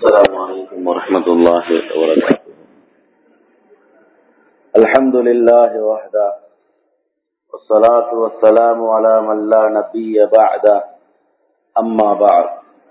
السلام عليكم ورحمة الله وبركاته الحمد لله وحده والصلاة والسلام على من لا نبي بعده أما بعد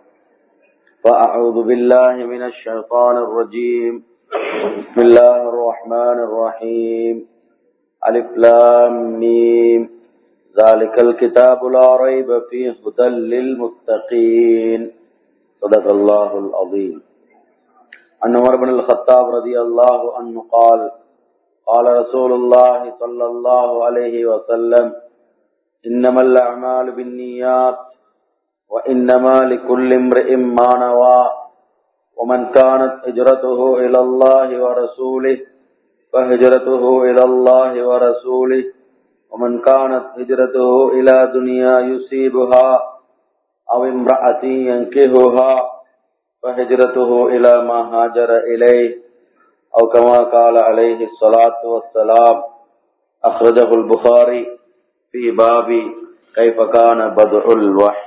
فأعوذ بالله من الشيطان الرجيم بسم الله الرحمن الرحيم ألف لام ميم ذلك الكتاب لا ريب فيه هدى للمتقين صدق الله العظيم عن عمر بن الخطاب رضي الله عنه قال قال رسول الله صلى الله عليه وسلم إنما الأعمال بالنيات وإنما لكل امرئ ما نوى ومن كانت هجرته إلى الله ورسوله فهجرته إلى الله ورسوله ومن كانت هجرته إلى دنيا يصيبها أو امرأة ينكهها فهجرته إلى ما هاجر إليه أو كما قال عليه الصلاة والسلام أخرجه البخاري في باب كيف كان بدء الوحي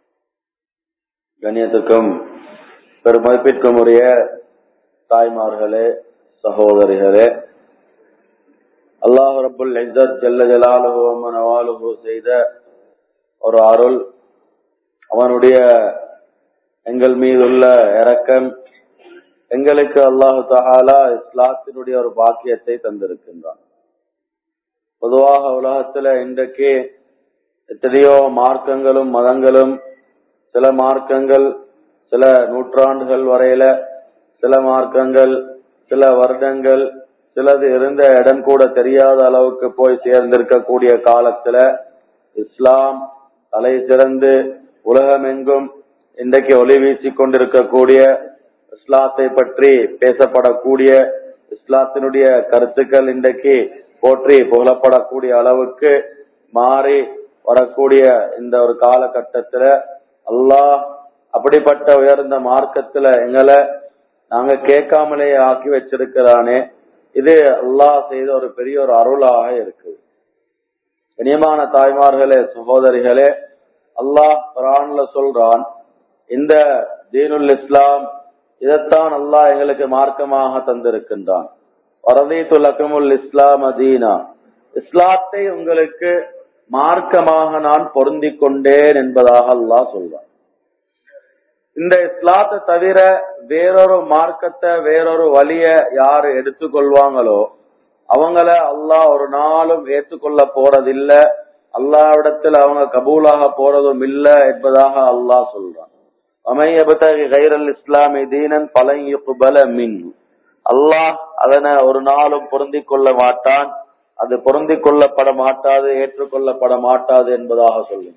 கண்ணியத்துக்கும் பெருமதிப்பிற்கும் உரிய தாய்மார்களே சகோதரிகளே அல்லாஹ் ரபுல் இஸ்ஸத் ஜல்ல ஜலாலுஹு நவாலுஹு செய்த ஒரு அருள் அவனுடைய எங்கள் மீது உள்ள இரக்கம் எங்களுக்கு அல்லாஹு தஹாலா இஸ்லாத்தினுடைய ஒரு பாக்கியத்தை தந்திருக்கின்றான் பொதுவாக உலகத்துல இன்றைக்கு எத்தனையோ மார்க்கங்களும் மதங்களும் சில மார்க்கங்கள் சில நூற்றாண்டுகள் வரையில சில மார்க்கங்கள் சில வருடங்கள் சிலது இருந்த இடம் கூட தெரியாத அளவுக்கு போய் சேர்ந்திருக்கக்கூடிய காலத்துல இஸ்லாம் தலை சிறந்து உலகமெங்கும் இன்றைக்கு ஒளி வீசிக் கொண்டிருக்கக்கூடிய இஸ்லாத்தை பற்றி பேசப்படக்கூடிய இஸ்லாத்தினுடைய கருத்துக்கள் இன்றைக்கு போற்றி புகழப்படக்கூடிய அளவுக்கு மாறி வரக்கூடிய இந்த ஒரு காலகட்டத்துல அல்லாஹ் அப்படிப்பட்ட உயர்ந்த மார்க்கத்துல எங்களை நாங்க கேட்காமலே ஆக்கி வச்சிருக்கிறானே இது அல்லாஹ் செய்த ஒரு பெரிய ஒரு அருளாக இருக்குது இனியமான தாய்மார்களே சகோதரிகளே அல்லாஹ் குரான்ல சொல்றான் இந்த தீனுல் இஸ்லாம் இதைத்தான் அல்லாஹ் எங்களுக்கு மார்க்கமாக தந்திருக்கின்றான் வரதீத்துல் அகமுல் இஸ்லாம் அதீனா இஸ்லாத்தை உங்களுக்கு மார்க்கமாக நான் பொருந்திக் கொண்டேன் என்பதாக அல்லாஹ் சொல்றான் இந்த இஸ்லாத்தை தவிர வேறொரு மார்க்கத்தை வேறொரு வழிய யாரு எடுத்துக்கொள்வாங்களோ அவங்கள அல்லாஹ் ஒரு நாளும் ஏற்றுக்கொள்ள போறதில்ல அல்லாவிடத்தில் அவங்க கபூலாக போறதும் இல்ல என்பதாக அல்லாஹ் சொல்றான் அமையபத்தகி கைரல் இஸ்லாமி தீனன் பலயுபல மின் அல்லாஹ் அதனை ஒரு நாளும் பொருந்திக் கொள்ள மாட்டான் அது பொருந்திக் கொள்ளப்பட மாட்டாது ஏற்றுக்கொள்ளப்பட மாட்டாது என்பதாக சொல்லுங்க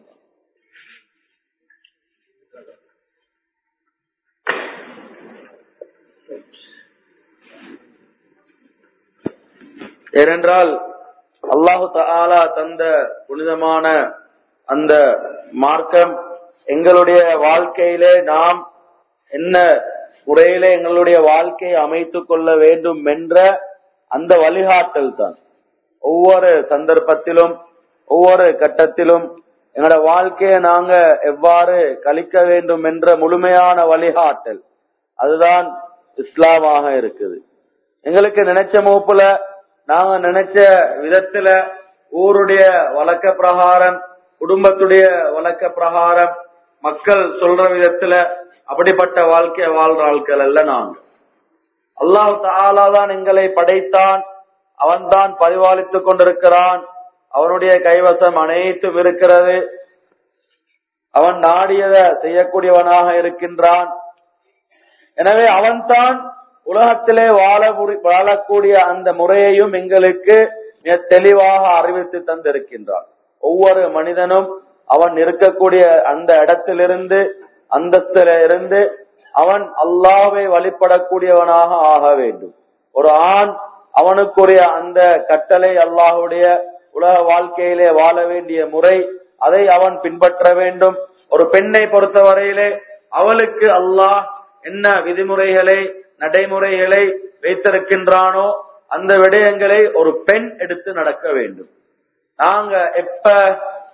ஏனென்றால் அல்லாஹு தாலா தந்த புனிதமான அந்த மார்க்கம் எங்களுடைய வாழ்க்கையிலே நாம் என்ன முறையிலே எங்களுடைய வாழ்க்கையை அமைத்துக் கொள்ள வேண்டும் என்ற அந்த வழிகாட்டல் தான் ஒவ்வொரு சந்தர்ப்பத்திலும் ஒவ்வொரு கட்டத்திலும் எங்களோட வாழ்க்கையை நாங்க எவ்வாறு கழிக்க வேண்டும் என்ற முழுமையான வழிகாட்டல் அதுதான் இஸ்லாமாக இருக்குது எங்களுக்கு நினைச்ச மூப்புல நாங்க நினைச்ச விதத்துல ஊருடைய வழக்க பிரகாரம் குடும்பத்துடைய வழக்க பிரகாரம் மக்கள் சொல்ற விதத்துல அப்படிப்பட்ட வாழ்க்கைய வாழ்ற ஆட்கள் அல்ல நாங்க அல்லாஹு தாலா தான் எங்களை படைத்தான் அவன் தான் பரிபாலித்துக் கொண்டிருக்கிறான் அவனுடைய கைவசம் அனைத்தும் இருக்கிறது அவன் நாடியத செய்யக்கூடியவனாக இருக்கின்றான் எனவே அவன்தான் உலகத்திலே வாழ வாழக்கூடிய அந்த முறையையும் எங்களுக்கு தெளிவாக அறிவித்து தந்திருக்கின்றான் ஒவ்வொரு மனிதனும் அவன் இருக்கக்கூடிய அந்த இடத்திலிருந்து அந்தஸ்தில இருந்து அவன் அல்லாவை வழிபடக்கூடியவனாக ஆக வேண்டும் ஒரு ஆண் அவனுக்குரிய அந்த கட்டளை அல்லாஹுடைய உலக வாழ்க்கையிலே வாழ வேண்டிய முறை அதை அவன் பின்பற்ற வேண்டும் ஒரு பெண்ணை பொறுத்தவரையிலே அவளுக்கு அல்லாஹ் என்ன விதிமுறைகளை நடைமுறைகளை வைத்திருக்கின்றானோ அந்த விடயங்களை ஒரு பெண் எடுத்து நடக்க வேண்டும் நாங்க எப்ப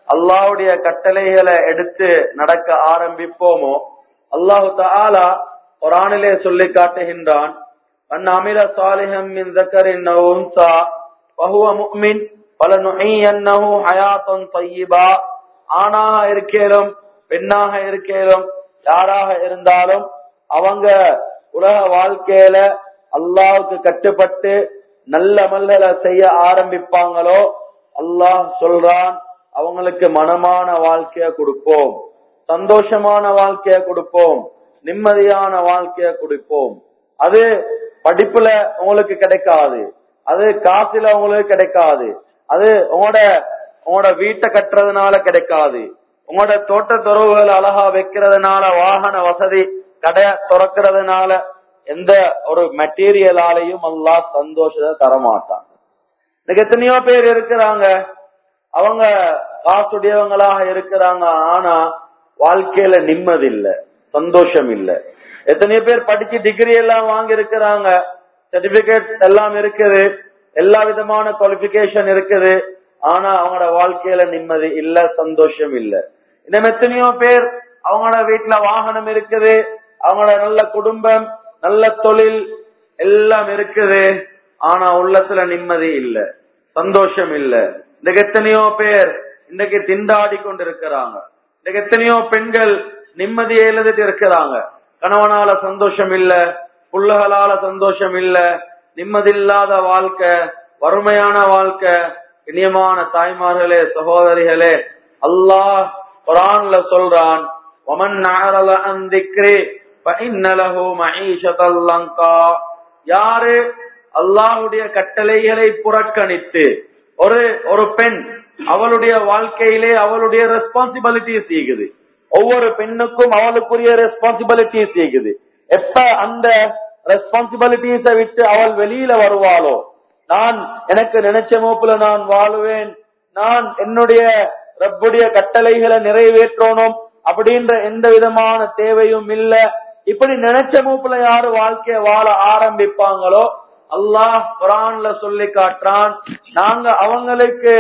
அல்லாஹ்வுடைய கட்டளைகளை எடுத்து நடக்க ஆரம்பிப்போமோ அல்லாஹு தஆலா ஒரு ஆணிலே சொல்லி காட்டுகின்றான் அன் அமில சாலிஹம் மின் தக்கரின் உன்சா வஹுவ முஃமின் பலனுஹியன்னஹு ஹயாத்தன் தய்யிபா ஆணாக இருக்கேலும் பெண்ணாக இருக்கேலும் யாராக இருந்தாலும் அவங்க உலக வாழ்க்கையில அல்லாஹ்வுக்கு கட்டுப்பட்டு நல்ல மல்லல செய்ய ஆரம்பிப்பாங்களோ அல்லாஹ் சொல்றான் அவங்களுக்கு மனமான வாழ்க்கைய கொடுப்போம் சந்தோஷமான வாழ்க்கைய கொடுப்போம் நிம்மதியான வாழ்க்கைய கொடுப்போம் அது படிப்புல உங்களுக்கு கிடைக்காது அது காசுல உங்களுக்கு கிடைக்காது அது உங்களோட உங்களோட வீட்டை கட்டுறதுனால கிடைக்காது உங்களோட தோட்ட துறவுகள் அழகா வைக்கிறதுனால வாகன வசதி கடை திறக்கிறதுனால எந்த ஒரு மெட்டீரியலாலையும் அல்லாஹ் சந்தோஷத்தை தரமாட்டான் இன்னைக்கு எத்தனையோ பேர் இருக்கிறாங்க அவங்க காசுடையவங்களாக இருக்கிறாங்க ஆனா வாழ்க்கையில நிம்மதி இல்ல சந்தோஷம் இல்ல எத்தனையோ பேர் படிச்சு டிகிரி எல்லாம் வாங்கி இருக்கிறாங்க சர்டிபிகேட் எல்லாம் இருக்குது எல்லா விதமான குவாலிபிகேஷன் இருக்குது ஆனா அவங்களோட வாழ்க்கையில நிம்மதி இல்ல சந்தோஷம் இல்ல இன்னும் எத்தனையோ பேர் அவங்களோட வீட்டுல வாகனம் இருக்குது அவங்களோட நல்ல குடும்பம் நல்ல தொழில் எல்லாம் இருக்குது ஆனா உள்ளத்துல நிம்மதி இல்ல சந்தோஷம் இல்ல இன்னைக்கு எத்தனையோ பேர் இன்னைக்கு திண்டாடி கொண்டு இருக்கிறாங்க இன்னைக்கு எத்தனையோ பெண்கள் நிம்மதியை எழுதிட்டு இருக்கிறாங்க கணவனால சந்தோஷம் இல்ல புள்ளகளால சந்தோஷம் இல்ல நிம்மதி இல்லாத வாழ்க்கை வறுமையான வாழ்க்கை இனியமான தாய்மார்களே சகோதரிகளே அல்லாஹ் குரான்ல சொல்றான் ومن أعرض عن ذكري فإن له معيشة ضنكا யாரு அல்லாஹ்வுடைய கட்டளைகளை புறக்கணித்து ஒரு ஒரு பெண் அவளுடைய வாழ்க்கையிலே அவளுடைய ரெஸ்பான்சிபிலிட்டிஸ் செய்யுது ஒவ்வொரு பெண்ணுக்கும் அவளுக்குரிய ரெஸ்பான்சிபிலிட்டிஸ் செய்யுது எப்ப அந்த ரெஸ்பான்சிபிலிட்டிஸ விட்டு அவள் வெளியில வருவாளோ நான் எனக்கு நினைச்ச மூப்புல நான் வாழுவேன் நான் என்னுடைய ரப்புடைய கட்டளைகளை நிறைவேற்றணும் அப்படின்ற எந்த விதமான தேவையும் இல்ல இப்படி நினைச்ச மூப்புல யாரு வாழ்க்கைய வாழ ஆரம்பிப்பாங்களோ அல்லாஹ் குரான்ல சொல்லி காட்டுறான் நாங்க அவங்களுக்கு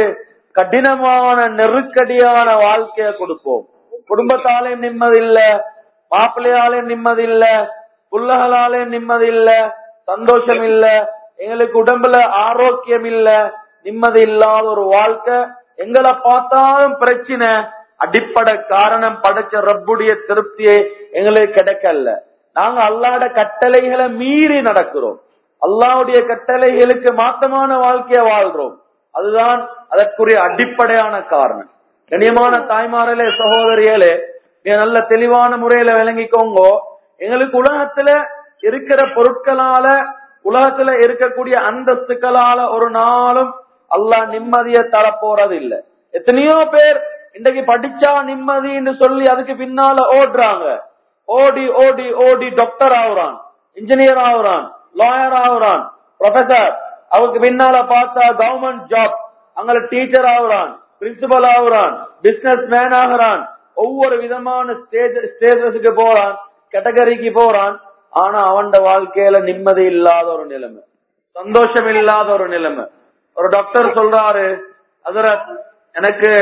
கடினமான நெருக்கடியான வாழ்க்கைய கொடுப்போம் குடும்பத்தாலே நிம்மதி இல்ல மாப்பிள்ளையாலே நிம்மதி இல்ல புள்ளகளாலே நிம்மதி இல்ல சந்தோஷம் இல்ல எங்களுக்கு உடம்புல ஆரோக்கியம் இல்ல நிம்மதி இல்லாத ஒரு வாழ்க்கை எங்களை பார்த்தாலும் பிரச்சனை அடிப்படை காரணம் படைச்ச ரப்புடைய திருப்தியே எங்களுக்கு கிடைக்கல நாங்க அல்லாட கட்டளைகளை மீறி நடக்கிறோம் அல்லாவுடைய கட்டளைகளுக்கு மாத்தமான வாழ்க்கைய வாழ்றோம் அதுதான் அதற்குரிய அடிப்படையான காரணம் கண்ணியமான தாய்மார்களே சகோதரிகளே நீங்க நல்ல தெளிவான முறையில விளங்கிக்கோங்க எங்களுக்கு உலகத்துல இருக்கிற பொருட்களால உலகத்துல இருக்கக்கூடிய அந்தஸ்துக்களால ஒரு நாளும் அல்லாஹ் நிம்மதியை தரப்போறது இல்ல எத்தனையோ பேர் இன்றைக்கு படிச்சா நிம்மதின்னு சொல்லி அதுக்கு பின்னால ஓடுறாங்க ஓடி ஓடி ஓடி டாக்டர் ஆகுறான் இன்ஜினியர் ஆகுறான் லாயர் ஆகுறான் ப்ரொஃபசர் அவருக்கு பின்னால பார்த்தா கவர்மெண்ட் ஜாப் அங்க டீச்சர் ஆகுறான் பிரின்சிபல் ஆகுறான் பிசினஸ் மேன் ஆகுறான் ஒவ்வொரு விதமான ஸ்டேஜ் ஸ்டேஜஸுக்கு போறான் கேட்டகரிக்கு போறான் ஆனா அவன் வாழ்க்கையில நிம்மதி இல்லாத ஒரு நிலைமை சந்தோஷம் இல்லாத ஒரு நிலைமை ஒரு டாக்டர் சொல்றாரு அதுல எனக்கு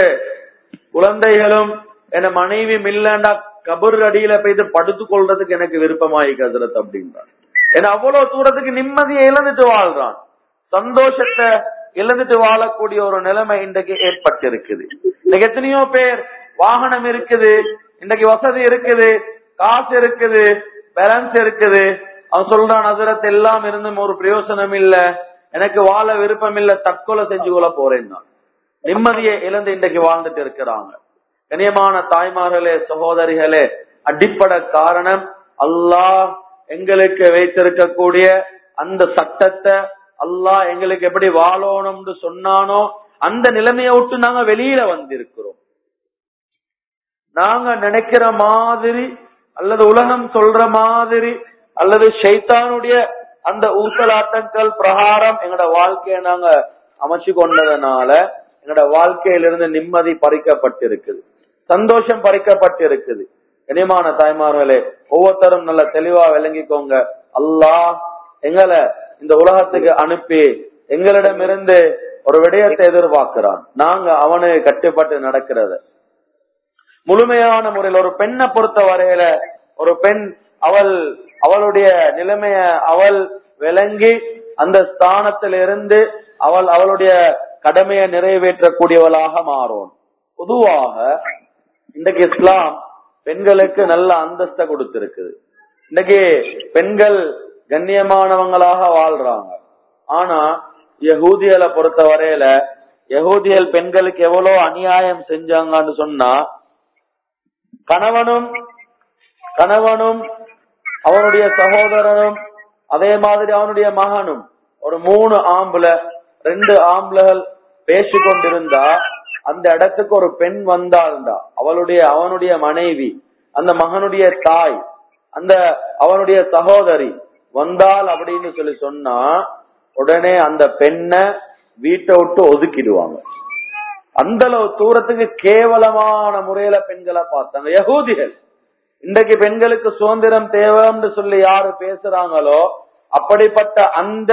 குழந்தைகளும் என் மனைவி இல்லண்டா கபர் அடியில போயிட்டு படுத்து கொள்றதுக்கு எனக்கு விருப்பமாயி கதிரத் அப்படின்றான் ஏன்னா அவ்வளவு தூரத்துக்கு நிம்மதியை இழந்துட்டு வாழ்றான் சந்தோஷத்தை இழந்துட்டு வாழக்கூடிய ஒரு நிலைமை இன்றைக்கு ஏற்பட்டிருக்குது இன்னைக்கு எத்தனையோ பேர் வாகனம் இருக்குது இன்றைக்கு வசதி இருக்குது காசு இருக்குது பேலன்ஸ் இருக்குது அவன் சொல்றான் நகரத் எல்லாம் இருந்தும் ஒரு பிரயோசனம் இல்ல எனக்கு வாழ விருப்பம் இல்ல தற்கொலை செஞ்சு கொள்ள போறேன் நான் நிம்மதியை இழந்து இன்றைக்கு வாழ்ந்துட்டு இருக்கிறாங்க கனியமான தாய்மார்களே சகோதரிகளே அடிப்படை காரணம் அல்லாஹ் எங்களுக்கு வைத்திருக்கக்கூடிய அந்த சட்டத்தை அல்லாஹ் எங்களுக்கு எப்படி வாழணும்னு சொன்னானோ அந்த நிலைமையை விட்டு நாங்க வெளியில வந்திருக்கிறோம் நாங்க நினைக்கிற மாதிரி அல்லது உலகம் சொல்ற மாதிரி அல்லது ஷைத்தானுடைய அந்த ஊசலாட்டங்கள் பிரகாரம் எங்களோட வாழ்க்கையை நாங்க அமைச்சு கொண்டதுனால எங்களோட வாழ்க்கையிலிருந்து நிம்மதி பறிக்கப்பட்டிருக்குது சந்தோஷம் பறிக்கப்பட்டிருக்குது இனிமான தாய்மார்களே ஒவ்வொருத்தரும் நல்ல தெளிவா விளங்கிக்கோங்க அல்லாஹ் எங்களை இந்த உலகத்துக்கு அனுப்பி எங்களிடமிருந்து ஒரு விடயத்தை எதிர்பார்க்கிறான் நாங்க அவனுக்கு கட்டுப்பட்டு நடக்கிறத முழுமையான முறையில் ஒரு பெண்ணை பொறுத்த வரையில ஒரு பெண் அவள் அவளுடைய நிலைமைய அவள் விளங்கி அந்த ஸ்தானத்திலிருந்து அவள் அவளுடைய கடமையை நிறைவேற்றக்கூடியவளாக மாறும் பொதுவாக இன்றைக்கு இஸ்லாம் பெண்களுக்கு நல்ல அந்தஸ்தை கொடுத்திருக்குது இன்னைக்கு பெண்கள் கண்ணியமானவங்களாக வாழ்றாங்க ஆனா யகூதியலை பொறுத்த வரையில யகூதியல் பெண்களுக்கு எவ்வளவு அநியாயம் செஞ்சாங்கன்னு சொன்னா கணவனும் கணவனும் அவனுடைய சகோதரனும் அதே மாதிரி அவனுடைய மகனும் ஒரு மூணு ஆம்புல ரெண்டு ஆம்பளைகள் பேசி கொண்டிருந்தா அந்த இடத்துக்கு ஒரு பெண் வந்தாள்டா அவளுடைய அவனுடைய மனைவி அந்த மகனுடைய தாய் அந்த அவனுடைய சகோதரி வந்தாள் அப்படின்னு சொல்லி சொன்னா உடனே அந்த பெண்ணை வீட்டை விட்டு ஒதுக்கிடுவாங்க அந்த அளவு தூரத்துக்கு கேவலமான முறையில பெண்களை பார்த்தாங்க யகூதிகள் இன்றைக்கு பெண்களுக்கு சுதந்திரம் தேவைன்னு சொல்லி யாரு பேசுறாங்களோ அப்படிப்பட்ட அந்த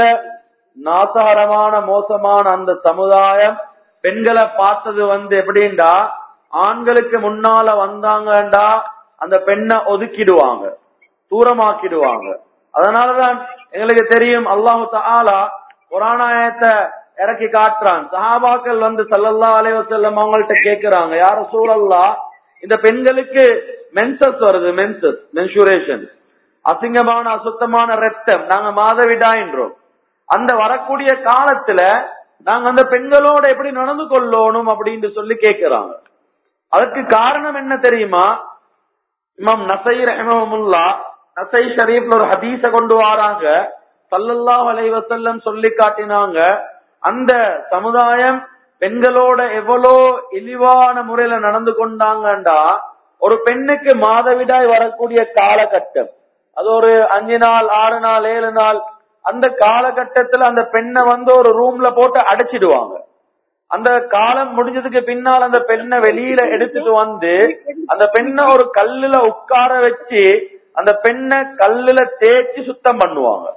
நாசாரமான மோசமான அந்த சமுதாயம் பெண்களை பார்த்தது வந்து எப்படின்டா ஆண்களுக்கு முன்னால வந்தாங்கண்டா அந்த பெண்ணை ஒதுக்கிடுவாங்க தூரமாக்கிடுவாங்க அதனாலதான் எங்களுக்கு தெரியும் அல்லாஹு தாலா புராணாயத்தை இறக்கி காட்டுறான் சஹாபாக்கள் வந்து சல்லல்லா அலைவசல்லம் அவங்கள்ட்ட கேக்குறாங்க யார சூழல்லா இந்த பெண்களுக்கு மென்சஸ் வருது மென்சஸ் மென்சுரேஷன் அசிங்கமான அசுத்தமான ரத்தம் நாங்க மாதவிடாயின்றோம் அந்த வரக்கூடிய காலத்துல நாங்க அந்த பெண்களோட எப்படி நடந்து கொள்ளணும் அப்படின்னு சொல்லி கேக்குறாங்க அதுக்கு காரணம் என்ன தெரியுமா இமாம் நசை ரஹமுல்லா நசை ஷரீப்ல ஒரு ஹதீஸ கொண்டு வராங்க சல்லல்லா அலைவசல்லம் சொல்லி காட்டினாங்க அந்த சமுதாயம் பெண்களோட எவ்வளோ இழிவான முறையில நடந்து கொண்டாங்கண்டா ஒரு பெண்ணுக்கு மாதவிடாய் வரக்கூடிய காலகட்டம் அது ஒரு அஞ்சு நாள் ஆறு நாள் ஏழு நாள் அந்த காலகட்டத்துல அந்த பெண்ணை வந்து ஒரு ரூம்ல போட்டு அடைச்சிடுவாங்க அந்த காலம் முடிஞ்சதுக்கு பின்னால் அந்த பெண்ணை வெளியில எடுத்துட்டு வந்து அந்த பெண்ணை ஒரு கல்லுல உட்கார வச்சு அந்த பெண்ணை கல்லுல தேய்ச்சி சுத்தம் பண்ணுவாங்க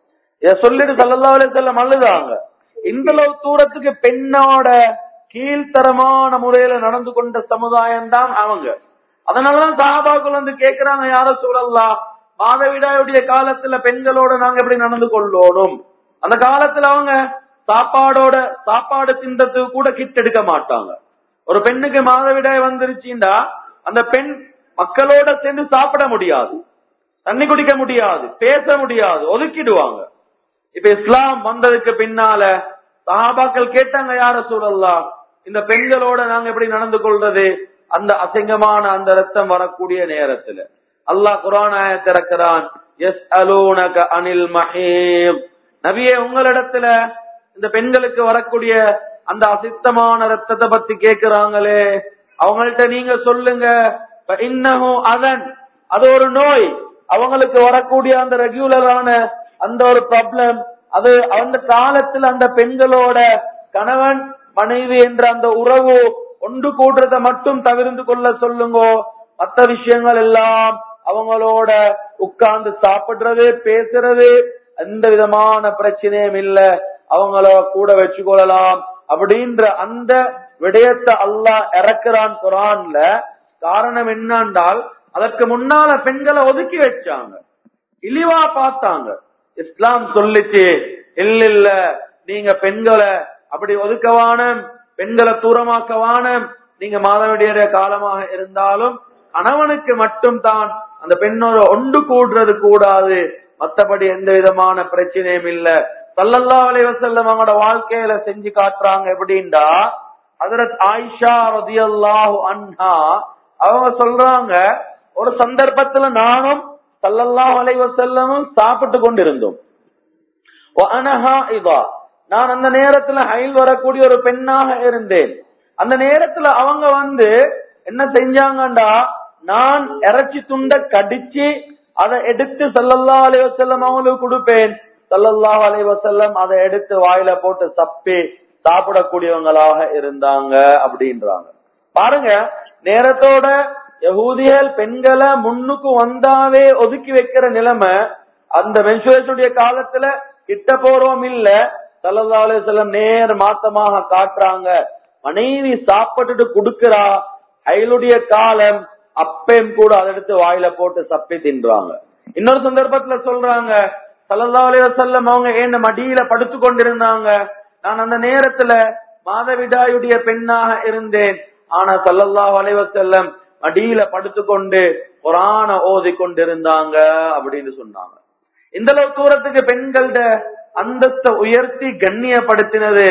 இத சொல்லிட்டு சல்லல்லா அலிசல்லம் அழுதாங்க இந்த அளவு தூரத்துக்கு பெண்ணோட கீழ்த்தரமான முறையில நடந்து கொண்ட சமுதாயம் தான் அவங்க அதனாலதான் சாபாக்கள் வந்து கேக்குறாங்க யார சூழல்லாம் மாதவிடாயுடைய காலத்துல பெண்களோட நாங்க எப்படி நடந்து கொள்ளணும் அந்த காலத்துல அவங்க சாப்பாடோட சாப்பாடு தின்றதுக்கு கூட கிட் எடுக்க மாட்டாங்க ஒரு பெண்ணுக்கு மாதவிடாய் வந்துருச்சுண்டா அந்த பெண் மக்களோட சேர்ந்து சாப்பிட முடியாது தண்ணி குடிக்க முடியாது பேச முடியாது ஒதுக்கிடுவாங்க இப்ப இஸ்லாம் வந்ததுக்கு பின்னால சஹாபாக்கள் கேட்டாங்க யார சூழல்லாம் இந்த பெண்களோட நாங்க எப்படி நடந்து கொள்றது அந்த அசிங்கமான அந்த ரத்தம் வரக்கூடிய நேரத்துல அல்லாஹ் குரானாய திறக்கிறான் எஸ் அலூனக அனில் மஹீம் நபியே உங்களிடத்துல இந்த பெண்களுக்கு வரக்கூடிய அந்த அசித்தமான ரத்தத்தை பத்தி கேக்குறாங்களே அவங்கள்ட்ட நீங்க சொல்லுங்க இன்னமும் அதன் அது ஒரு நோய் அவங்களுக்கு வரக்கூடிய அந்த ரெகுலரான அந்த ஒரு ப்ராப்ளம் அது அந்த காலத்தில் அந்த பெண்களோட கணவன் மனைவி என்ற அந்த உறவு ஒன்று கூடுறத மட்டும் தவிர்த்து கொள்ள சொல்லுங்க மற்ற விஷயங்கள் எல்லாம் அவங்களோட உட்கார்ந்து சாப்பிடுறது பேசுறது எந்த விதமான பிரச்சனையும் இல்ல அவங்கள கூட வச்சுக்கொள்ளலாம் அப்படின்ற அந்த விடயத்தை அல்லாஹ் இறக்குறான் குரான்ல காரணம் என்னன்றால் அதற்கு முன்னால பெண்களை ஒதுக்கி வச்சாங்க இழிவா பார்த்தாங்க இஸ்லாம் சொல்லிச்சு இல்ல இல்ல நீங்க பெண்களை அப்படி ஒதுக்கவான பெண்களை தூரமாக்கவான நீங்க மாதவிடைய காலமாக இருந்தாலும் கணவனுக்கு மட்டும் தான் அந்த பெண்ணோட ஒன்று கூடுறது கூடாது மத்தபடி எந்த விதமான பிரச்சனையும் இல்ல சல்லல்லா அலைவசல்லம் அவங்களோட வாழ்க்கையில செஞ்சு காட்டுறாங்க எப்படின்டா ஹதரத் ஆயிஷா ரதியல்லாஹு அன்ஹா அவங்க சொல்றாங்க ஒரு சந்தர்ப்பத்துல நானும் சல்லல்லாஹு அலைவசல்லமும் சாப்பிட்டு கொண்டிருந்தோம் நான் அந்த நேரத்துல ஹைல் வரக்கூடிய ஒரு பெண்ணாக இருந்தேன் அந்த நேரத்துல அவங்க வந்து என்ன செஞ்சாங்கண்டா நான் இறைச்சி துண்ட கடிச்சு அதை எடுத்து சல்லல்லா அலைவசல்லம் அவங்களுக்கு கொடுப்பேன் சல்லல்லா அலைவசல்லம் அதை எடுத்து வாயில போட்டு சப்பி சாப்பிடக்கூடியவங்களாக இருந்தாங்க அப்படின்றாங்க பாருங்க நேரத்தோட யகூதிகள் பெண்களை முன்னுக்கு வந்தாவே ஒதுக்கி வைக்கிற நிலைமை அந்த மென்சுரேஷனுடைய காலத்துல கிட்ட போறோம் இல்ல சல்லல்லா அலைவசல்லம் நேர் மாத்தமாக காட்டுறாங்க மனைவி சாப்பிட்டுட்டு கொடுக்கிறா அயலுடைய காலம் அப்பையும் கூட அதை எடுத்து வாயில போட்டு சப்பி தின்றாங்க இன்னொரு சந்தர்ப்பத்துல சொல்றாங்க சல்லல்லாஹு அலைஹி வஸல்லம் அவங்க ஏன் மடியில படுத்து கொண்டிருந்தாங்க நான் அந்த நேரத்துல மாதவிடாயுடைய பெண்ணாக இருந்தேன் ஆனா சல்லல்லாஹு அலைஹி வஸல்லம் மடியில படுத்துக்கொண்டு குரான ஓதி கொண்டிருந்தாங்க அப்படின்னு சொன்னாங்க இந்த அளவு தூரத்துக்கு பெண்களோட அந்தஸ்தை உயர்த்தி கண்ணியப்படுத்தினது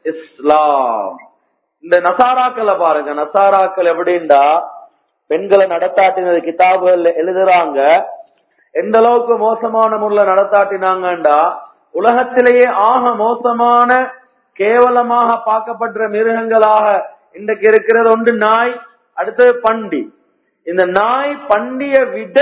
இஸ்லாம் இந்த நசாராக்களை பாருங்க நசாராக்கள் எப்படின்னா பெண்களை நடத்தாட்டினது கிதாபுகள்ல எழுதுறாங்க எந்த அளவுக்கு மோசமான முறையில் நடத்தாட்டினாங்கண்டா உலகத்திலேயே ஆக மோசமான கேவலமாக பார்க்கப்படுற மிருகங்களாக இன்றைக்கு இருக்கிறது ஒன்று நாய் அடுத்தது பண்டி இந்த நாய் பண்டிய விட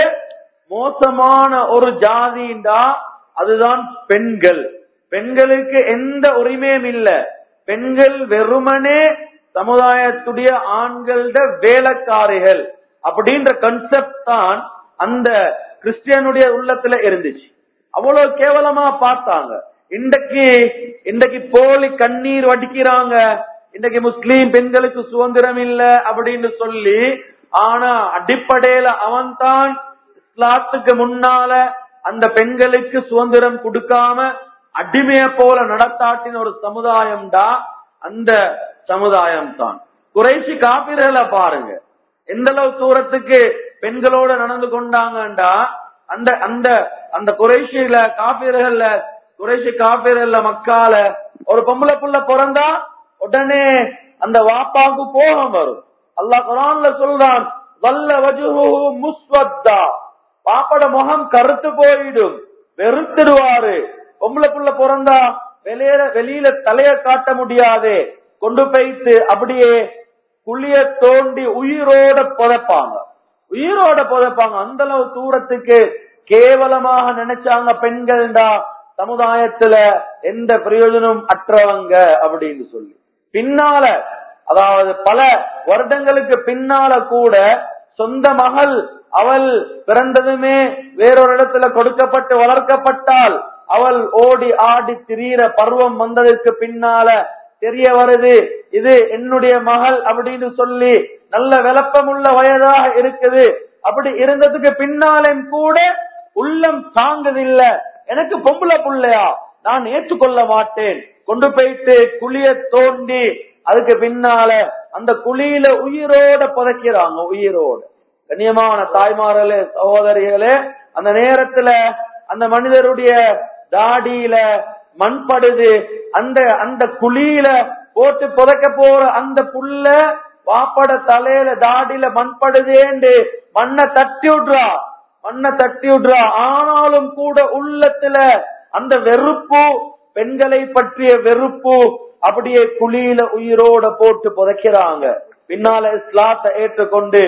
மோசமான ஒரு ஜாதிண்டா அதுதான் பெண்கள் பெண்களுக்கு எந்த உரிமையும் இல்ல பெண்கள் வெறுமனே சமுதாயத்துடைய ஆண்களோட வேலைக்காரிகள் அப்படின்ற கன்செப்ட் தான் அந்த கிறிஸ்டியனுடைய உள்ளத்துல இருந்துச்சு அவ்வளவு கேவலமா பார்த்தாங்க இன்றைக்கு இன்றைக்கு போலி கண்ணீர் வடிக்கிறாங்க இன்றைக்கு முஸ்லீம் பெண்களுக்கு சுதந்திரம் இல்ல அப்படின்னு சொல்லி ஆனா அடிப்படையில அவன் தான் இஸ்லாத்துக்கு முன்னால அந்த பெண்களுக்கு சுதந்திரம் கொடுக்காம அடிமைய போல நடத்தாட்டின ஒரு சமுதாயம் தான் அந்த சமுதாயம் தான் குறைச்சி காப்பீர்களை பாருங்க எந்த அளவு தூரத்துக்கு பெண்களோட நடந்து கொண்டாங்கண்டா அந்த அந்த அந்த குறைஷில காப்பீர்கள்ல குறைஷி காப்பீர்கள்ல மக்கால ஒரு பொம்பளை புள்ள பிறந்தா உடனே அந்த வாப்பாவுக்கு கோபம் வரும் அல்லாஹ் குரான்ல சொல்றான் வல்ல வஜுஹு முஸ்வத்தா பாப்பட முகம் கருத்து போயிடும் வெறுத்துடுவாரு பொம்பளை புள்ள பிறந்தா வெளியில வெளியில தலைய காட்ட முடியாது கொண்டு போயிட்டு அப்படியே குழிய தோண்டி உயிரோட புதைப்பாங்க உயிரோட புதைப்பாங்க அந்த அளவு தூரத்துக்கு கேவலமாக நினைச்சாங்க பெண்கள்டா சமுதாயத்துல எந்த பிரயோஜனம் அற்றவங்க அப்படின்னு சொல்லி பின்னால அதாவது பல வருடங்களுக்கு பின்னால கூட சொந்த மகள் அவள் பிறந்ததுமே வேறொரு இடத்துல கொடுக்கப்பட்டு வளர்க்கப்பட்டால் அவள் ஓடி ஆடி திரியிற பருவம் வந்ததற்கு பின்னால தெரிய வருது இது என்னுடைய மகள் அப்படின்னு சொல்லி நல்ல விளப்பமுள்ள வயதாக இருக்குது அப்படி இருந்ததுக்கு பின்னாலும் கூட உள்ளம் தாங்குதில்ல எனக்கு பொம்பளை புள்ளையா நான் ஏற்றுக்கொள்ள மாட்டேன் கொண்டு போயிட்டு குழிய தோண்டி அதுக்கு பின்னால அந்த குழியில உயிரோட புதைக்கிறாங்க உயிரோட கண்ணியமான தாய்மார்களே சகோதரிகளே அந்த நேரத்துல அந்த மனிதருடைய தாடியில மண்படுது அந்த அந்த குழியில போட்டு புதைக்க போற அந்த புல்ல வாப்பட தலையில தாடியில மண்படுதேண்டு மண்ணை தட்டி விடுறா மண்ணை தட்டி விடுறா ஆனாலும் கூட உள்ளத்துல அந்த வெறுப்பு பெண்களை பற்றிய வெறுப்பு அப்படியே குழியில உயிரோட போட்டு புதைக்கிறாங்க பின்னால இஸ்லாத்தை ஏற்றுக்கொண்டு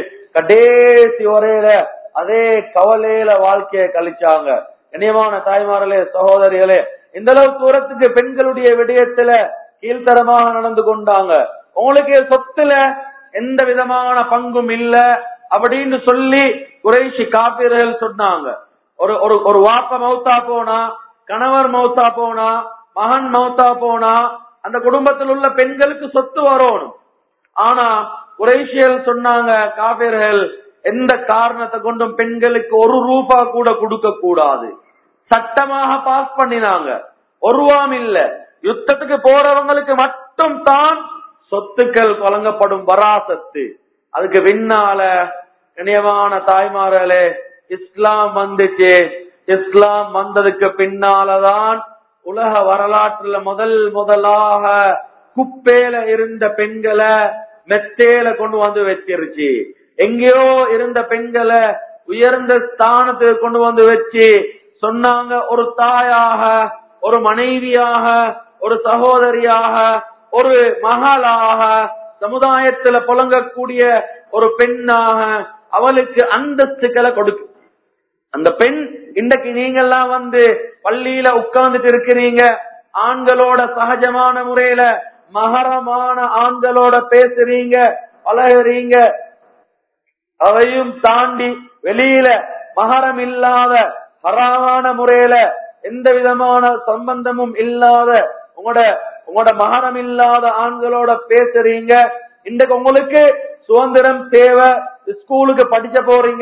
கடைசி வரையில அதே கவலையில வாழ்க்கையை கழிச்சாங்க இனியமான தாய்மார்களே சகோதரிகளே இந்த அளவு தூரத்துக்கு பெண்களுடைய விடயத்துல கீழ்த்தரமாக நடந்து கொண்டாங்க உங்களுக்கு சொத்துல எந்த விதமான பங்கும் இல்ல அப்படின்னு சொல்லி குறைஷி காப்பீர்கள் சொன்னாங்க ஒரு ஒரு ஒரு வாப்ப மௌத்தா போனா கணவர் மௌத்தா போனா மகன் மௌத்தா போனா அந்த குடும்பத்தில் உள்ள பெண்களுக்கு சொத்து வரணும் ஆனா குறைஷியல் சொன்னாங்க காபிர்கள் எந்த காரணத்தை கொண்டும் பெண்களுக்கு ஒரு ரூபா கூட கொடுக்க கூடாது சட்டமாக பாஸ் பண்ணினாங்க ஒரு ரூபாம் இல்ல யுத்தத்துக்கு போறவங்களுக்கு மட்டும் தான் சொத்துக்கள் வழங்கப்படும் வராசத்து அதுக்கு பின்னால இணையமான தாய்மார்களே இஸ்லாம் வந்துச்சு இஸ்லாம் வந்ததுக்கு பின்னாலதான் உலக வரலாற்றுல முதல் முதலாக குப்பேல இருந்த பெண்களை மெத்தேல கொண்டு வந்து வச்சிருச்சு எங்கேயோ இருந்த பெண்களை உயர்ந்த ஸ்தானத்துக்கு கொண்டு வந்து வச்சு சொன்னாங்க ஒரு தாயாக ஒரு மனைவியாக ஒரு சகோதரியாக ஒரு மகளாக சமுதாயத்துல புழங்கக்கூடிய ஒரு பெண்ணாக அவளுக்கு அந்தஸ்துக்களை கொடுக்கு அந்த பெண் இன்றைக்கு நீங்கெல்லாம் வந்து பள்ளியில உட்கார்ந்துட்டு இருக்கிறீங்க ஆண்களோட சகஜமான முறையில மகரமான ஆண்களோட பேசுறீங்க பழகுறீங்க அதையும் தாண்டி வெளியில மகரம் இல்லாத ஹராமான முறையில எந்த விதமான சம்பந்தமும் இல்லாத உங்களோட உங்களோட மகரம் இல்லாத ஆண்களோட பேசுறீங்க இன்றைக்கு உங்களுக்கு சுதந்திரம் தேவை ஸ்கூலுக்கு படிச்ச போறீங்க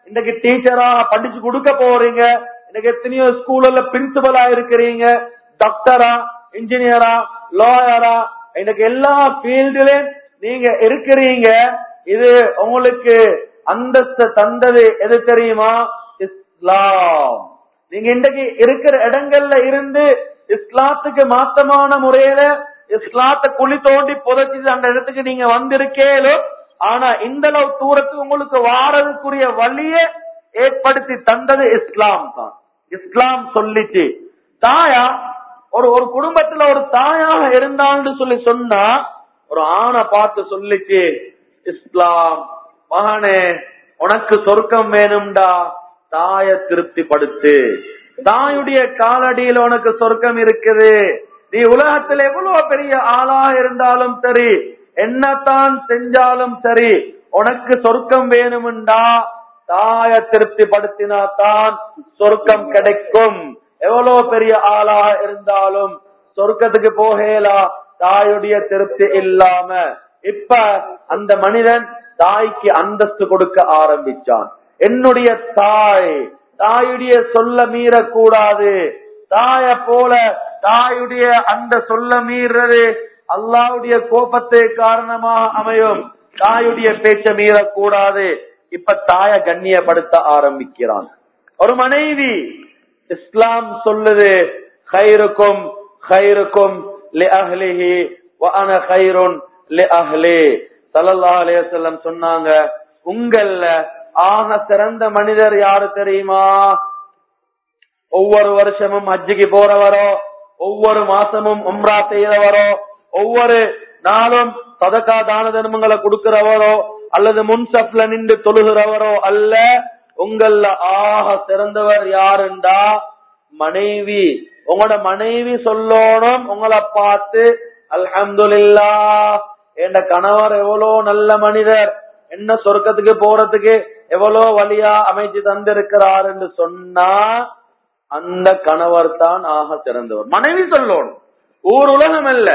இன்னைக்கு டீச்சரா படிச்சு கொடுக்க போறீங்க இன்னைக்கு எத்தனையோ ஸ்கூல்ல பிரின்சிபலா இருக்கிறீங்க டாக்டரா இன்ஜினியரா லாயரா இன்னைக்கு எல்லா ஃபீல்டுலயும் நீங்க இருக்கிறீங்க இது உங்களுக்கு அந்தஸ்து தந்தது எது தெரியுமா இஸ்லாம் நீங்க இன்றைக்கு இருக்கிற இடங்கள்ல இருந்து இஸ்லாத்துக்கு மாத்தமான முறையில இஸ்லாத்தை குழி தோண்டி புதைச்சி அந்த இடத்துக்கு நீங்க வந்திருக்கேலும் ஆனா இந்த அளவு தூரத்துக்கு உங்களுக்கு வாரதுக்குரிய வழியை ஏற்படுத்தி தந்தது இஸ்லாம் தான் இஸ்லாம் சொல்லிச்சு தாயா ஒரு ஒரு குடும்பத்துல ஒரு தாயாக இருந்தான்னு சொல்லி சொன்னா ஒரு ஆணை பார்த்து சொல்லிச்சு இஸ்லாம் மகனே உனக்கு சொர்க்கம் வேணும்டா தாய திருப்திப்படுத்து தாயுடைய காலடியில் உனக்கு சொர்க்கம் இருக்குது நீ உலகத்தில் எவ்வளவு பெரிய ஆளா இருந்தாலும் சரி என்னத்தான் செஞ்சாலும் சரி உனக்கு சொர்க்கம் வேணும்டா தாய திருப்திப்படுத்தினா தான் சொர்க்கம் கிடைக்கும் எவ்வளவு பெரிய ஆளா இருந்தாலும் சொர்க்கத்துக்கு போகலா தாயுடைய திருப்தி இல்லாம இப்ப அந்த மனிதன் தாய்க்கு அந்தஸ்து கொடுக்க ஆரம்பிச்சான் என்னுடைய தாய் தாயுடைய சொல்ல மீறக்கூடாது தாய போல தாயுடைய அந்த சொல்ல மீறது அல்லாவுடைய கோபத்தை காரணமாக அமையும் தாயுடைய பேச்ச மீறக்கூடாது இப்ப தாய கண்ணியப்படுத்த ஆரம்பிக்கிறான் ஒரு மனைவி இஸ்லாம் சொல்லுது ஹைருக்கும் ஹைருக்கும் லி அஹ்லிஹி வ அன ஹைருன் லி அஹ்லி ஸல்லல்லாஹு அலைஹி வஸல்லம் சொன்னாங்க உங்கள்ல ஆக சிறந்த மனிதர் யாரு தெரியுமா ஒவ்வொரு வருஷமும் ஹஜ்ஜுக்கு போறவரோ ஒவ்வொரு மாசமும் உம்ரா செய்யறவரோ ஒவ்வொரு நாளும் சதக்கா தான தர்மங்களை கொடுக்கிறவரோ அல்லது முன்சப்ல நின்று தொழுகிறவரோ அல்ல உங்கள ஆக சிறந்தவர் யாருண்டா மனைவி உங்களோட மனைவி சொல்லணும் உங்களை பார்த்து அல்ஹம்துலில்லா என் கணவர் எவ்வளோ நல்ல மனிதர் என்ன சொர்க்கத்துக்கு போறதுக்கு எவ்வளோ வழியா அமைச்சு தந்திருக்கிறார் என்று சொன்னா அந்த கணவர் தான் ஆக சிறந்தவர் மனைவி சொல்லணும் ஊர் உலகம் அல்ல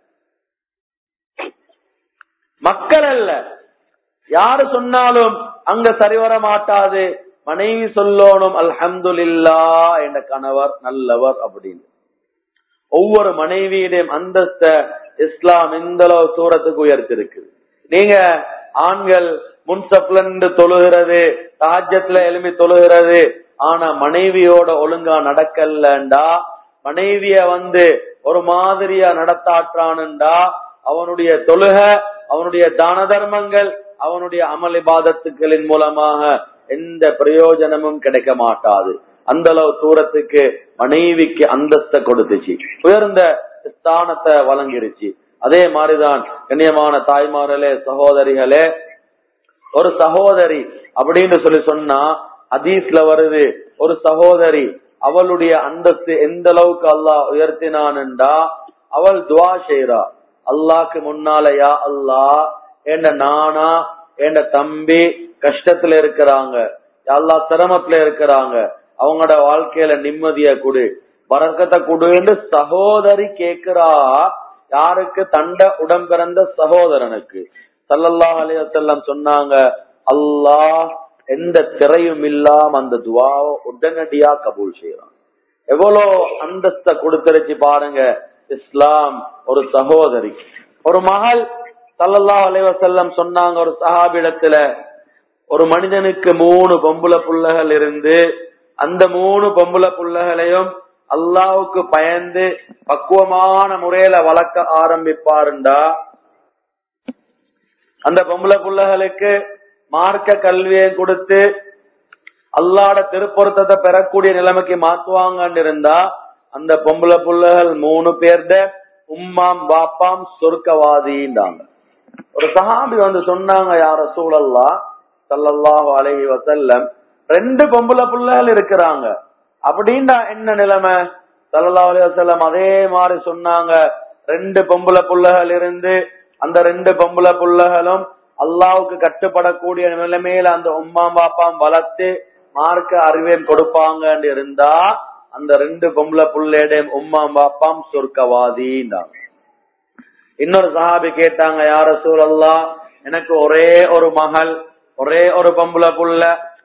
மக்கள் அல்ல யாரு சொன்னாலும் அங்க சரிவர மாட்டாது மனைவி சொல்லணும் அல்ஹம்துலில்லா என்ற கணவர் நல்லவர் அப்படின்னு ஒவ்வொரு மனைவியுடையும் அந்தஸ்த இஸ்லாம் இந்த அளவு தூரத்துக்கு உயர்த்திருக்கு நீங்க ஆண்கள் முன்சப்ல நின்று தொழுகிறது தாஜ்யத்துல எழுப்பி தொழுகிறது ஆனா மனைவியோட ஒழுங்கா நடக்கலண்டா மனைவிய வந்து ஒரு மாதிரியா நடத்தாற்றானுண்டா அவனுடைய தொழுக அவனுடைய தான தர்மங்கள் அவனுடைய அமல் இபாதத்துக்களின் மூலமாக எந்த பிரயோஜனமும் கிடைக்க மாட்டாது அந்த அளவு தூரத்துக்கு மனைவிக்கு அந்தஸ்த கொடுத்துச்சு உயர்ந்த ஸ்தானத்தை வழங்கிருச்சு அதே மாதிரிதான் கண்ணியமான தாய்மார்களே சகோதரிகளே ஒரு சகோதரி அப்படின்னு சொல்லி சொன்னா ஹதீஸ்ல வருது ஒரு சகோதரி அவளுடைய அந்தஸ்து எந்த அளவுக்கு அல்லாஹ் உயர்த்தினான்டா அவள் துவா செய்றா அல்லாக்கு முன்னாலயா அல்லாஹ் என்ற நானா என்ற தம்பி கஷ்டத்துல இருக்கிறாங்க அல்லாஹ் சிரமத்துல இருக்கிறாங்க அவங்களோட வாழ்க்கையில நிம்மதிய கொடு வரக்கத்தை கொடுன்னு சகோதரி கேக்குறா யாருக்கு தண்ட உடம் பிறந்த சகோதரனுக்கு சல்லல்லாஹ் அலையம் சொன்னாங்க அல்லாஹ் எந்த திரையும் இல்லாம அந்த துவாவை உடனடியா கபூல் செய்யறான் எவ்வளோ அந்தஸ்த கொடுத்துருச்சு பாருங்க இஸ்லாம் ஒரு சகோதரி ஒரு மகள் சல்லல்லாஹ் அலைவசல்லம் சொன்னாங்க ஒரு சஹாபிடத்துல ஒரு மனிதனுக்கு மூணு பொம்புல புள்ளகள் இருந்து அந்த மூணு பொம்புல புள்ளகளையும் அல்லாவுக்கு பயந்து பக்குவமான முறையில வளர்க்க ஆரம்பிப்பாருண்டா அந்த பொம்பளை புள்ளகளுக்கு மார்க்க கல்வியை கொடுத்து அல்லாட திருப்பொருத்தத்தை பெறக்கூடிய நிலைமைக்கு மாத்துவாங்கன்னு இருந்தா அந்த பொம்பளை புள்ளகள் மூணு பேர்த உம்மாம் பாப்பாம் சொர்க்கவாதின்றாங்க ஒரு சஹாபி வந்து சொன்னாங்க யார சூழல்லா சல்லல்லாஹு அலைஹி வசல்லம் ரெண்டு பொம்பளை புள்ளகள் இருக்கிறாங்க அப்படின்னா என்ன நிலைமை சல்லல்லாஹு அலைஹி வஸல்லம் அதே மாதிரி சொன்னாங்க ரெண்டு பொம்பளை புள்ளகள் இருந்து அந்த ரெண்டு பொம்பளை புள்ளகளும் அல்லாவுக்கு கட்டுப்படக்கூடிய நிலைமையில அந்த உம்மா பாப்பாம் வளர்த்து மார்க்க அறிவையும் கொடுப்பாங்கன்னு இருந்தா அந்த ரெண்டு பொம்பளை புள்ளையுடையும் உம்மா பாப்பாம் சொர்க்கவாதின்றாங்க இன்னொரு சஹாபி கேட்டாங்க யார சூழல்லா எனக்கு ஒரே ஒரு மகள் ஒரே ஒரு பொம்பளை புள்ள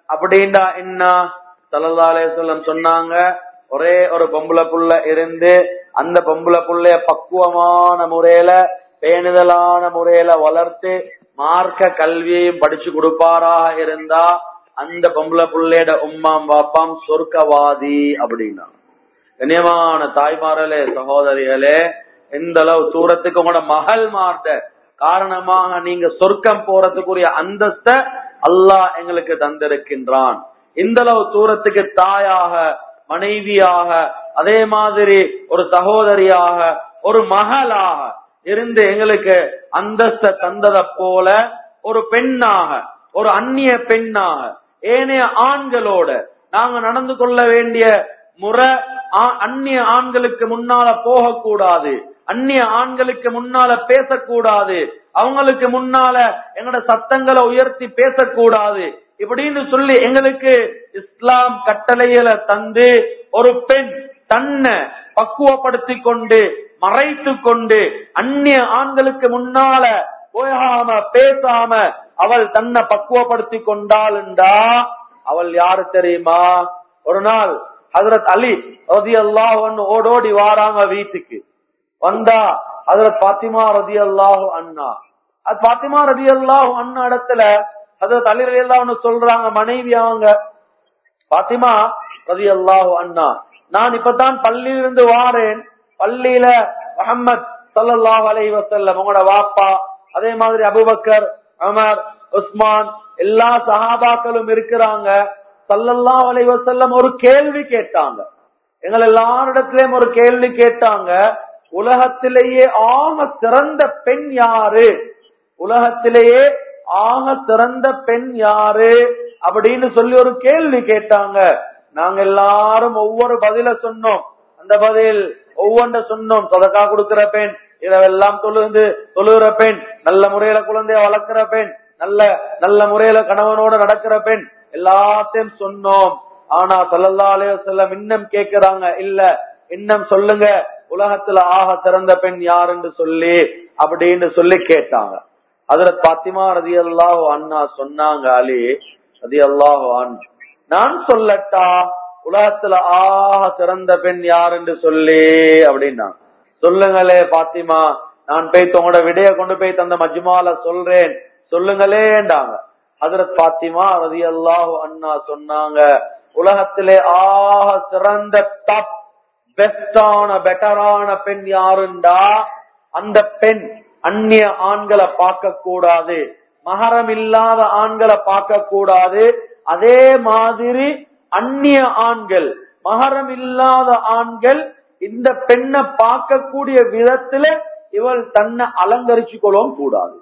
அப்படின்டா என்ன சல்லல்லாஹு அலைஹி வஸல்லம் சொன்னாங்க ஒரே ஒரு பொம்பளை புள்ள இருந்து அந்த பொம்பளை புள்ளைய பக்குவமான முறையில பேணுதலான முறையில வளர்த்து மார்க்க கல்வியையும் படிச்சு கொடுப்பாராக இருந்தா அந்த பொம்பளை புள்ளையோட உம்மாம் பாப்பாம் சொர்க்கவாதி அப்படின்னா கண்ணியமான தாய்மார்களே சகோதரிகளே எந்த அளவு தூரத்துக்கு உங்களோட மகள் மார்த்த காரணமாக நீங்க சொர்க்கம் போறதுக்குரிய அந்தஸ்த அல்லாஹ் எங்களுக்கு தந்திருக்கின்றான் இந்த அளவு தூரத்துக்கு தாயாக மனைவியாக அதே மாதிரி ஒரு சகோதரியாக ஒரு மகளாக இருந்து எங்களுக்கு அந்தஸ்த தந்ததை போல ஒரு பெண்ணாக ஒரு அந்நிய பெண்ணாக ஏனைய ஆண்களோட நாங்க நடந்து கொள்ள வேண்டிய முறை ஆ- அந்நிய ஆண்களுக்கு முன்னால போகக்கூடாது அந்நிய ஆண்களுக்கு முன்னால பேசக்கூடாது அவங்களுக்கு முன்னால எங்களோட சத்தங்களை உயர்த்தி பேசக்கூடாது இப்படின்னு சொல்லி எங்களுக்கு இஸ்லாம் கட்டளைகளை தந்து ஒரு பெண் தன்னை பக்குவப்படுத்தி கொண்டு மறைத்து கொண்டு அந்நிய ஆண்களுக்கு முன்னால போகாம பேசாம அவள் தன்னை பக்குவப்படுத்தி கொண்டாளுண்டா அவள் யாரு தெரியுமா ஒரு நாள் ஹசரத் அலி ரதி அல்லாஹ் ஓடோடி வாராங்க வீட்டுக்கு வந்தா ஹசரத் பாத்திமா ரதி அல்லாஹு அண்ணா அது பாத்திமா ரதி அல்லாஹு அண்ணா இடத்துல ஹசரத் அலி ரதி அல்லாஹ்னு சொல்றாங்க மனைவி அவங்க பாத்திமா ரதி அல்லாஹு அண்ணா நான் இப்பதான் பள்ளியிலிருந்து வாரேன் பள்ளியில முஹம்மத் ஸல்லல்லாஹு அலைஹி வஸல்லம் உங்களோட வாப்பா அதே மாதிரி அபூபக்கர் உமர் உஸ்மான் எல்லா சஹாபாக்களும் இருக்கிறாங்க ஸல்லல்லாஹு அலைஹி வஸல்லம் ஒரு கேள்வி கேட்டாங்க எங்கள் எல்லாரிடத்திலயும் ஒரு கேள்வி கேட்டாங்க உலகத்திலேயே ஆக சிறந்த பெண் யாரு உலகத்திலேயே ஆக சிறந்த பெண் யாரு அப்படின்னு சொல்லி ஒரு கேள்வி கேட்டாங்க நாங்க எல்லாரும் ஒவ்வொரு பதில சொன்னோம் அந்த பதில் ஒவ்வொன்ற சொன்னோம் சொதக்கா கொடுக்கிற பெண் இரவெல்லாம் தொழுந்து தொழுகிற பெண் நல்ல முறையில குழந்தைய வளர்க்கிற பெண் நல்ல நல்ல முறையில கணவனோட நடக்கிற பெண் எல்லாத்தையும் சொன்னோம் ஆனா சல்லல்லா அலைஹி வஸல்லம் இன்னும் கேக்குறாங்க இல்ல இன்னும் சொல்லுங்க உலகத்துல ஆக சிறந்த பெண் யாருன்னு சொல்லி அப்படின்னு சொல்லி கேட்டாங்க அதுல பாத்திமா ரதி அல்லாஹ் அண்ணா சொன்னாங்க அலி ரதி அல்லாஹ் நான் சொல்லட்டா உலகத்துல ஆக சிறந்த பெண் யாருன்னு சொல்லி அப்படின்னா சொல்லுங்களே பாத்திமா நான் போய் உங்களோட விடைய கொண்டு போய் தந்த மஜ்மால சொல்றேன் சொல்லுங்களேண்டாங்க ஹதரத் பாத்திமா ரதி அல்லாஹு அண்ணா சொன்னாங்க உலகத்திலே ஆக சிறந்த டாப் பெஸ்டான பெட்டரான பெண் யாருண்டா அந்த பெண் அந்நிய ஆண்களை பார்க்க கூடாது மகரம் இல்லாத ஆண்களை பார்க்க கூடாது அதே மாதிரி அந்நிய ஆண்கள் மகரம் இல்லாத ஆண்கள் இந்த பெண்ணை பார்க்கக்கூடிய விதத்துல இவள் தன்னை அலங்கரிச்சு கொள்ளவும் கூடாது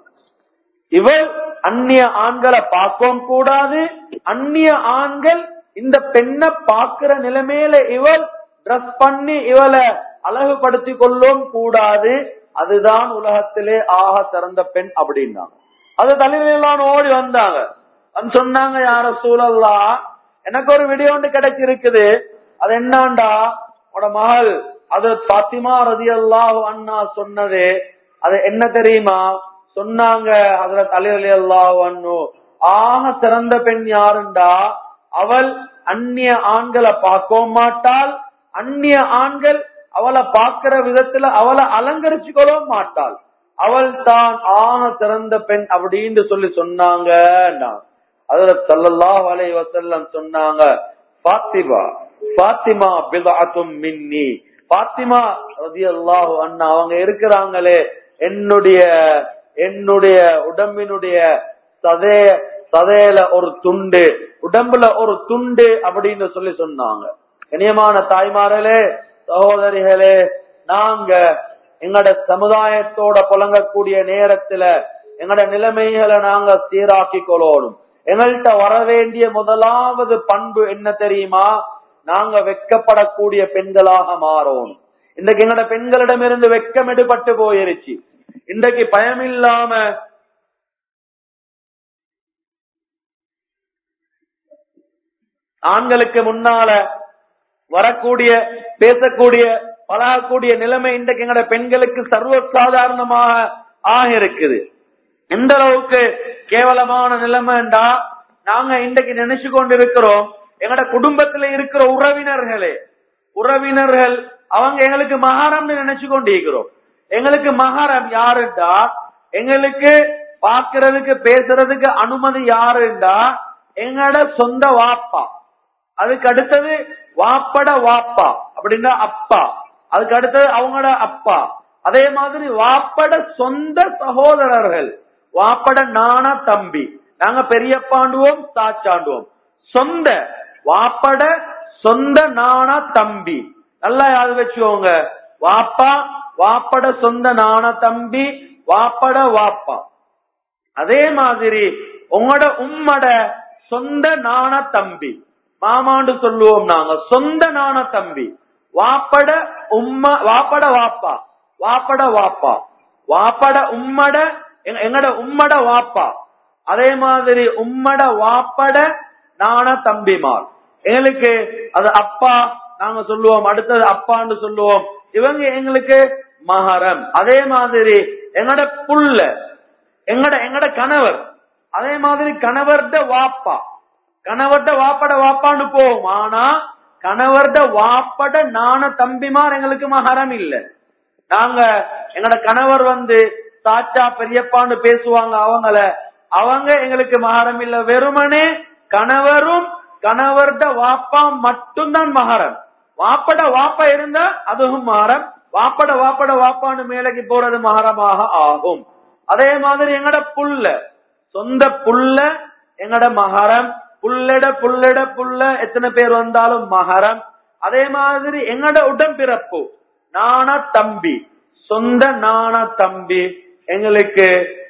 இவள் அந்நிய ஆண்களை பார்க்கவும் கூடாது அந்நிய ஆண்கள் இந்த பெண்ணை பார்க்கிற நிலைமையில இவள் ட்ரெஸ் பண்ணி இவளை அழகுபடுத்திக் கொள்ளவும் கூடாது அதுதான் உலகத்திலே ஆக சிறந்த பெண் அப்படின்னாங்க அது தலைமையிலான ஓடி வந்தாங்க வந்து சொன்னாங்க யார சூழல்லா எனக்கு ஒரு வீடியோ ஒன்று கிடைச்சிருக்குது அது என்னாண்டா உட மகள் அது பாத்திமா ரதி அல்லாஹ் அண்ணா சொன்னது அது என்ன தெரியுமா சொன்னாங்க அதுல அலி அலி அல்லாஹ் அண்ணு ஆக சிறந்த பெண் யாருண்டா அவள் அந்நிய ஆண்களை பார்க்கவும் மாட்டாள் அந்நிய ஆண்கள் அவளை பார்க்கிற விதத்துல அவளை அலங்கரிச்சுக்கொள்ளவும் மாட்டாள் அவள் தான் ஆக சிறந்த பெண் அப்படின்னு சொல்லி சொன்னாங்க அதுல சல்லல்லாஹு அலைஹி வஸல்லம் சொன்னாங்க பாத்திமா பாத்திமா பிதாத்தும் மின்னி பாத்திமா ரதியல்லாஹு அண்ணா அவங்க இருக்கிறாங்களே என்னுடைய என்னுடைய உடம்பினுடைய சதே சதையில ஒரு துண்டு உடம்புல ஒரு துண்டு அப்படின்னு சொல்லி சொன்னாங்க இனியமான தாய்மார்களே சகோதரிகளே நாங்க எங்கட சமுதாயத்தோட புழங்கக்கூடிய நேரத்துல எங்கட நிலைமைகளை நாங்க சீராக்கி கொள்ளணும் எங்கள்கிட்ட வர வேண்டிய முதலாவது பண்பு என்ன தெரியுமா நாங்க வெக்கப்படக்கூடிய பெண்களாக மாறணும் இன்றைக்கு எங்கட பெண்களிடமிருந்து வெக்கம் எடுபட்டு போயிருச்சு இன்றைக்கு பயமில்லாம ஆண்களுக்கு முன்னால வரக்கூடிய பேசக்கூடிய பழகக்கூடிய நிலைமை இன்றைக்கு எங்கட பெண்களுக்கு சர்வசாதாரணமாக ஆக இருக்குது எந்த அளவுக்கு கேவலமான நிலைமைண்டா நாங்க இன்றைக்கு நினைச்சு கொண்டிருக்கிறோம் எங்கட குடும்பத்துல இருக்கிற உறவினர்களே உறவினர்கள் அவங்க எங்களுக்கு மகாரம்னு நினைச்சு கொண்டிருக்கிறோம் எங்களுக்கு மகாரம் யாருண்டா எங்களுக்கு பாக்குறதுக்கு பேசுறதுக்கு அனுமதி யாருண்டா எங்கட சொந்த வாப்பா அதுக்கு அடுத்தது வாப்பட வாப்பா அப்படின்னா அப்பா அதுக்கு அடுத்தது அவங்களோட அப்பா அதே மாதிரி வாப்பட சொந்த சகோதரர்கள் வாப்பட நானா தம்பி நாங்க பெரியப்பாண்டுவோம் சாச்சாண்டுவோம் சொந்த வாப்பட சொந்த நானா தம்பி நல்லா யாரு வச்சுக்கோங்க வாப்பா வாப்பட சொந்த நானா தம்பி வாப்பட வாப்பா அதே மாதிரி உங்களோட உம்மட சொந்த நாண தம்பி மாமாண்டு சொல்லுவோம் நாங்க சொந்த நாண தம்பி வாப்பட உம்ம வாப்பட வாப்பா வாப்பட வாப்பா வாப்பட உம்மட எங்க- எங்கட உம்மட வாப்பா அதே மாதிரி உம்மட வாப்பட நாண தம்பிமார் எங்களுக்கு அது அப்பா நாங்க சொல்லுவோம் அடுத்தது அப்பான்னு சொல்லுவோம் இவங்க எங்களுக்கு மகரம் அதே மாதிரி எங்கட புள்ள எங்கட எங்கட கணவர் அதே மாதிரி கணவர்ட வாப்பா கணவர்ட வாப்பட வாப்பான்னு போகும் ஆனா கணவர்ட வாப்பட நாண தம்பிமார் எங்களுக்கு மகரம் இல்ல நாங்க எங்கட கணவர் வந்து சாச்சா பெரியப்பான்னு பேசுவாங்க அவங்கள அவங்க எங்களுக்கு மகரம் இல்ல வெறுமனே கணவரும் கணவர்ட வாப்பா மட்டும்தான் மகரம் வாப்பட வாப்பா இருந்தா அதுவும் மகரம் வாப்பட வாப்பட வாப்பான்னு மேலைக்கு போறது மகரமாக ஆகும் அதே மாதிரி எங்கட புள்ள சொந்த புள்ள எங்கட மகரம் புள்ளட புள்ளட புள்ள எத்தனை பேர் வந்தாலும் மகரம் அதே மாதிரி எங்கட உடம்பிறப்பு நாண தம்பி சொந்த நாண தம்பி எங்களுக்கு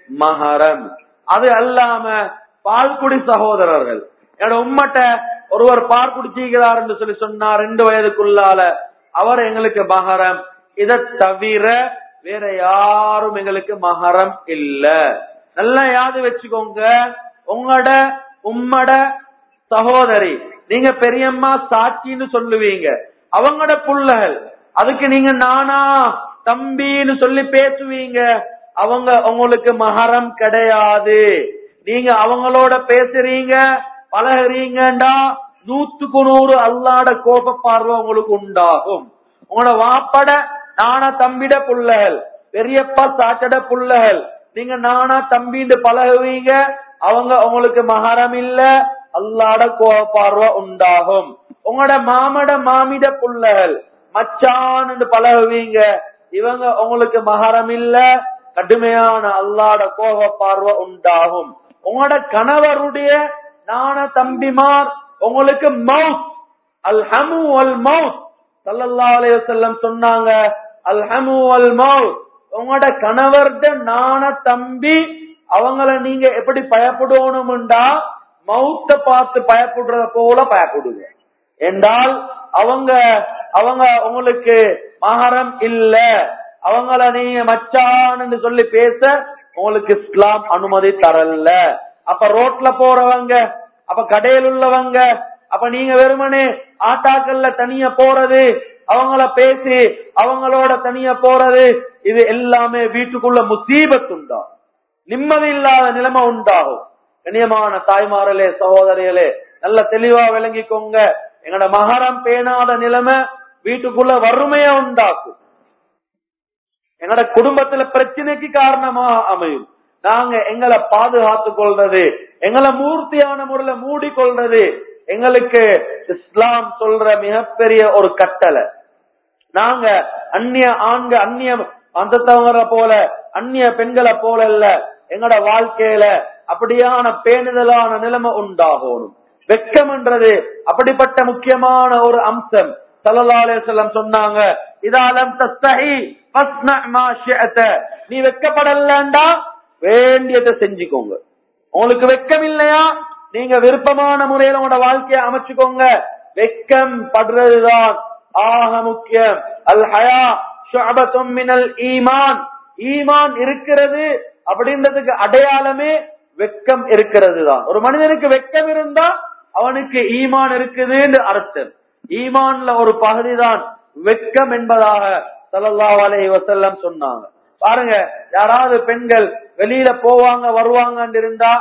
மகரம் அது அல்லாம பால்குடி சகோதரர்கள் என்னோட உம்மட்ட ஒருவர் பால் குடிச்சிக்கிறார் என்று சொல்லி சொன்னா ரெண்டு வயதுக்குள்ளால அவர் எங்களுக்கு மகரம் இதை தவிர வேற யாரும் எங்களுக்கு மகரம் இல்ல நல்லா யாது வச்சுக்கோங்க உங்களோட உம்மட சகோதரி நீங்க பெரியம்மா சாட்சின்னு சொல்லுவீங்க அவங்களோட புள்ளகள் அதுக்கு நீங்க நானா தம்பின்னு சொல்லி பேசுவீங்க அவங்க உங்களுக்கு மகரம் கிடையாது நீங்க அவங்களோட பேசுறீங்க பழகுறீங்கடா நூத்துக்கு நூறு அல்லாட கோப பார்வை உங்களுக்கு உண்டாகும் உங்களோட வாப்பட நானா தம்பிட புள்ளகள் பெரியப்பா சாச்சட புள்ளகள் நீங்க நானா தம்பின்னு பழகுவீங்க அவங்க உங்களுக்கு மகரம் இல்ல அல்லாட கோப பார்வை உண்டாகும் உங்களோட மாமட மாமிட புள்ளகள் மச்சான்னு பழகுவீங்க இவங்க உங்களுக்கு மகரம் இல்ல கடுமையான அல்லாட கோப பார்வை உண்டாகும் உங்களோட கணவருடைய நாண தம்பிமார் உங்களுக்கு மவுத் அல் ஹமு அல் மவுத் சல்லல்லாஹு அலைஹி வஸல்லம் சொன்னாங்க அல் ஹமு அல் மவுத் உங்களோட கணவர்ட நாண தம்பி அவங்கள நீங்க எப்படி பயப்படணும்டா மவுத்த பார்த்து பயப்படுறத போல பயப்படுங்க என்றால் அவங்க அவங்க உங்களுக்கு மகரம் இல்ல அவங்கள நீங்க மச்சான்னு சொல்லி பேச உங்களுக்கு இஸ்லாம் அனுமதி தரல அப்ப ரோட்ல போறவங்க அப்ப கடையில் உள்ளவங்க அப்ப நீங்க வெறுமனே ஆட்டாக்கள்ல தனியா போறது அவங்கள பேசி அவங்களோட தனியா போறது இது எல்லாமே வீட்டுக்குள்ள முசீபத் உண்டா நிம்மதி இல்லாத நிலைமை உண்டாகும் கண்ணியமான தாய்மார்களே சகோதரிகளே நல்ல தெளிவா விளங்கிக்கோங்க எங்கட மகரம் பேணாத நிலைமை வீட்டுக்குள்ள வறுமையா உண்டாக்கும் எங்கட குடும்பத்துல பிரச்சனைக்கு காரணமாக அமையும் நாங்க எங்களை பாதுகாத்து கொள்றது எங்களை மூர்த்தியான முறையில மூடிக்கொள்றது எங்களுக்கு இஸ்லாம் சொல்ற மிகப்பெரிய ஒரு கட்டளை நாங்க அந்நிய ஆண்க அந்நிய அந்தத்தவங்கள போல அந்நிய பெண்களை போல இல்ல எங்கட வாழ்க்கையில அப்படியான பேணுதலான நிலைமை உண்டாகணும் வெக்கம்ன்றது அப்படிப்பட்ட முக்கியமான ஒரு அம்சம் ஸல்லல்லாஹு அலைஹி வஸல்லம் சொன்னாங்க இதாலம் தஸ்தஹி ஃபஸ்ன மா ஷிஅத நீ வெக்கப்படலண்டா வேண்டியதை செஞ்சுக்கோங்க உங்களுக்கு வெக்கம் இல்லையா நீங்க விருப்பமான முறையில உங்களோட வாழ்க்கையை அமைச்சுக்கோங்க வெக்கம் படுறதுதான் ஆக முக்கியம் அல் ஹயா ஷுஅபத்தும் மினல் ஈமான் ஈமான் இருக்கிறது அப்படின்றதுக்கு அடையாளமே வெக்கம் இருக்கிறது தான் ஒரு மனிதனுக்கு வெக்கம் இருந்தா அவனுக்கு ஈமான் இருக்குதுன்னு அர்த்தம் ஈமான்ல ஒரு பகுதி தான் வெக்கம் என்பதாக ஸல்லல்லாஹு அலைஹி வஸல்லம் சொன்னாங்க பாருங்க யாராவது பெண்கள் வெளியில போவாங்க வருவாங்கன்னு இருந்தா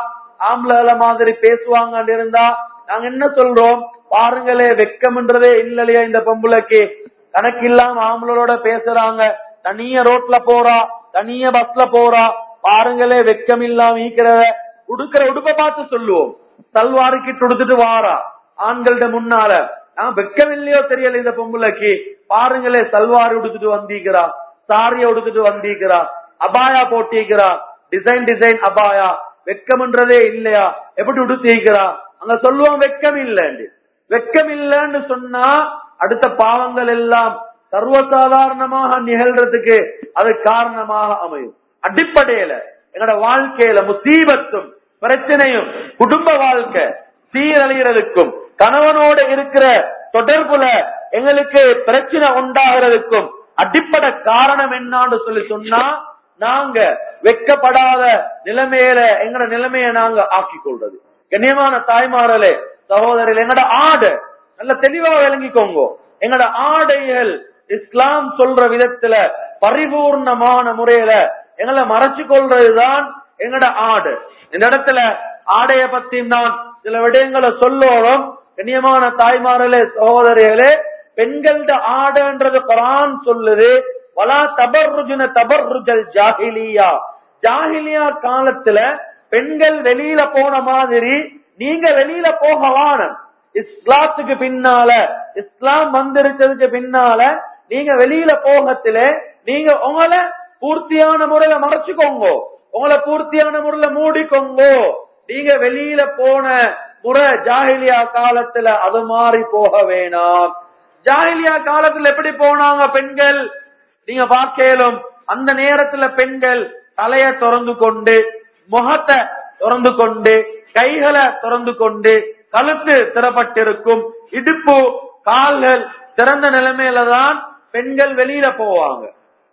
ஆம்பளை மாதிரி பேசுவாங்கன்னு இருந்தா நாங்க என்ன சொல்றோம் பாருங்களே வெக்கம்ன்றதே இல்லையா இந்த பொம்பளைக்கு கணக்கு இல்லாம ஆம்பளோட பேசுறாங்க தனிய ரோட்ல போறா தனிய பஸ்ல போறா பாருங்களே வெக்கம் இல்லாம ஈக்கிறத உடுக்கிற உடுப்ப பார்த்து சொல்லுவோம் சல்வாரு கிட்ட உடுத்துட்டு வாரா ஆண்கள்ட முன்னால நான் வெக்கம் இல்லையோ தெரியல இந்த பொம்பளைக்கு பாருங்களே சல்வார் உடுத்துட்டு வந்திக்கிறா சாரிய உடுத்துட்டு வந்திக்கிறா அபாயா போட்டிக்கிறா டிசைன் டிசைன் அபாயா வெக்கம்ன்றதே இல்லையா எப்படி உடுத்திக்கிறா அங்க சொல்லுவோம் வெக்கம் இல்லைன்னு வெக்கம் இல்லைன்னு சொன்னா அடுத்த பாவங்கள் எல்லாம் சர்வசாதாரணமாக நிகழ்றதுக்கு அது காரணமாக அமையும் அடிப்படையில எங்களோட வாழ்க்கையில முசீபத்தும் பிரச்சனையும் குடும்ப வாழ்க்கை சீரழிகிறதுக்கும் கணவனோட இருக்கிற தொடர்புல எங்களுக்கு பிரச்சனை உண்டாகிறதுக்கும் அடிப்படை காரணம் என்னான்னு சொல்லி சொன்னா நாங்க வெக்கப்படாத நிலைமையில எங்கட நிலைமையை நாங்க ஆக்கி கொள்றது கண்ணியமான தாய்மாரலே சகோதரர் எங்கட ஆடை நல்ல தெளிவா விளங்கிக்கோங்க எங்கட ஆடைகள் இஸ்லாம் சொல்ற விதத்துல பரிபூர்ணமான முறையில எங்களை மறைச்சு கொள்றதுதான் எங்கட ஆடு இந்த இடத்துல ஆடைய பத்தி நான் சில விடயங்களை சொல்லோம் கண்ணியமான தாய்மார்களே சகோதரிகளே பெண்களோட ஆடுன்றது குரான் சொல்லுது வலா தபர்ருஜுன தபர்ருஜல் ஜாஹிலியா ஜாஹிலியா காலத்துல பெண்கள் வெளியில போன மாதிரி நீங்க வெளியில போக வானம் இஸ்லாத்துக்கு பின்னால இஸ்லாம் வந்திருக்கிறதுக்கு பின்னால நீங்க வெளியில போகத்துல நீங்க உங்களை பூர்த்தியான முறையில மறைச்சுக்கோங்க உங்களை பூர்த்தியான முறையில மூடிக்கோங்க நீங்க வெளியில போன முறை ஜாஹிலியா காலத்துல அது மாறி போக வேணாம் ஜாஹிலியா காலத்துல எப்படி போனாங்க பெண்கள் நீங்க பார்க்கலும் அந்த நேரத்துல பெண்கள் தலைய திறந்து கொண்டு முகத்தை திறந்து கொண்டு கைகளை திறந்து கொண்டு கழுத்து திறப்பட்டிருக்கும் இடுப்பு கால்கள் திறந்த நிலைமையில தான் பெண்கள் வெளியில போவாங்க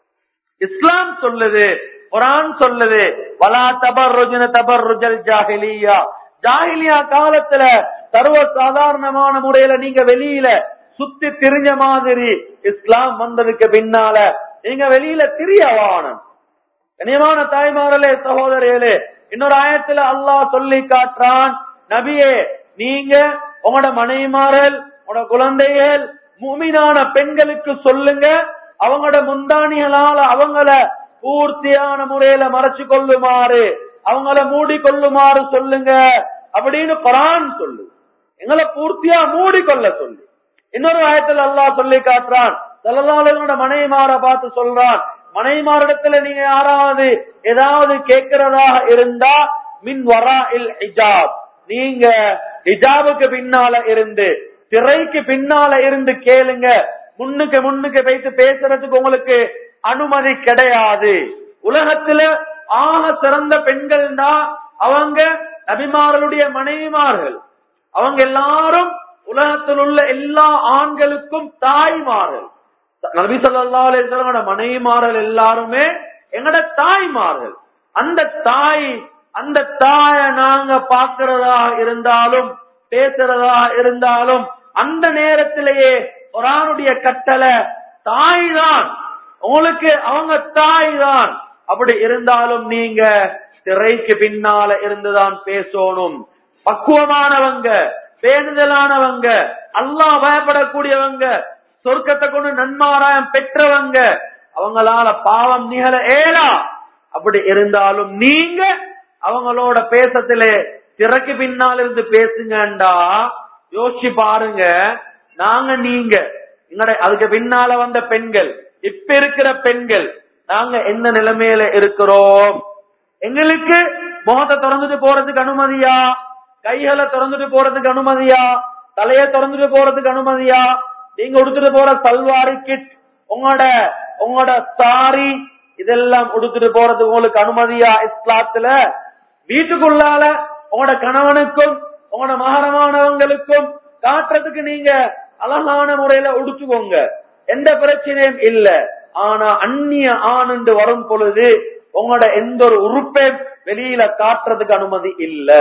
இஸ்லாம் சொல்லுது குரான் சொல்லுது வலா தபர் ருஜின தபர் ருஜல் ஜாஹிலியா ஜாஹிலியா காலத்துல சர்வ சாதாரணமான முறையில நீங்க வெளியில சுத்தி திரிஞ்ச மாதிரி இஸ்லாம் வந்ததுக்கு பின்னால நீங்க வெளியில திரிய வானம் கனியமான தாய்மார்களே சகோதரிகளே இன்னொரு ஆயத்துல அல்லாஹ் சொல்லி காட்டுறான் நபியே நீங்க உங்களோட மனைவிமார்கள் உங்களோட குழந்தைகள் மூமினான பெண்களுக்கு சொல்லுங்க அவங்களோட முந்தானிகளால அவங்கள பூர்த்தியான முறையில மறைச்சு கொள்ளுமாறு அவங்கள மூடி கொள்ளுமாறு சொல்லுங்க அப்படின்னு குரான் சொல்லு எங்களை பூர்த்தியா மூடிக்கொள்ள சொல்லு இன்னொரு ஆயத்தில் அல்லாஹ் சொல்லி காட்டுறான் செல்லலாளர்களோட மனைவிமார பார்த்து சொல்றான் மனைவிமாரிடத்துல நீங்க யாராவது ஏதாவது கேட்கிறதாக இருந்தா மின் வரா இல் ஹிஜாப் நீங்க ஹிஜாபுக்கு பின்னால இருந்து திரைக்கு பின்னால இருந்து கேளுங்க முன்னுக்கு முன்னுக்கு வைத்து பேசுறதுக்கு உங்களுக்கு அனுமதி கிடையாது உலகத்துல ஆக சிறந்த பெண்கள் தான் அவங்க நபிமார்களுடைய மனைவிமார்கள் அவங்க எல்லாரும் உலகத்தில் உள்ள எல்லா ஆண்களுக்கும் தாய்மார்கள் நபி சொல்லா அலிஸ்வலோட மனைவிமார்கள் எல்லாருமே எங்கட தாய்மார்கள் அந்த தாய் அந்த தாய நாங்க பாக்குறதா இருந்தாலும் பேசுறதா இருந்தாலும் அந்த நேரத்திலேயே குரானுடைய கட்டளை தாய் தான் உங்களுக்கு அவங்க தாய் தான் அப்படி இருந்தாலும் நீங்க திரைக்கு பின்னால இருந்துதான் பேசணும் பக்குவமானவங்க பேணுதலானவங்க அல்லாஹ் பயப்படக்கூடியவங்க சொர்க்கத்தை கொண்டு நன்மாராயம் பெற்றவங்க அவங்களால பாவம் நிகழ ஏலா அப்படி இருந்தாலும் நீங்க அவங்களோட பேசத்திலே திரைக்கு பின்னால் இருந்து பேசுங்கண்டா யோசிச்சு பாருங்க நாங்க நீங்க எங்கட அதுக்கு பின்னால வந்த பெண்கள் இப்ப இருக்கிற பெண்கள் நாங்க என்ன நிலைமையில இருக்கிறோம் எங்களுக்கு முகத்தை திறந்துட்டு போறதுக்கு அனுமதியா கைகளை திறந்துட்டு போறதுக்கு அனுமதியா தலைய திறந்துட்டு போறதுக்கு அனுமதியா நீங்க உடுத்துட்டு போற சல்வாரி கிட் உங்களோட உங்களோட சாரி இதெல்லாம் உடுத்துட்டு போறது உங்களுக்கு அனுமதியா இஸ்லாத்துல வீட்டுக்குள்ளால உங்களோட கணவனுக்கும் உங்களோட மகரமானவங்களுக்கும் காட்டுறதுக்கு நீங்க அழகான முறையில உடுத்துக்கோங்க எந்த பிரச்சனையும் இல்ல ஆனா அந்நிய ஆனண்டு வரும் பொழுது உங்களோட எந்த ஒரு உறுப்பையும் வெளியில காட்டுறதுக்கு அனுமதி இல்ல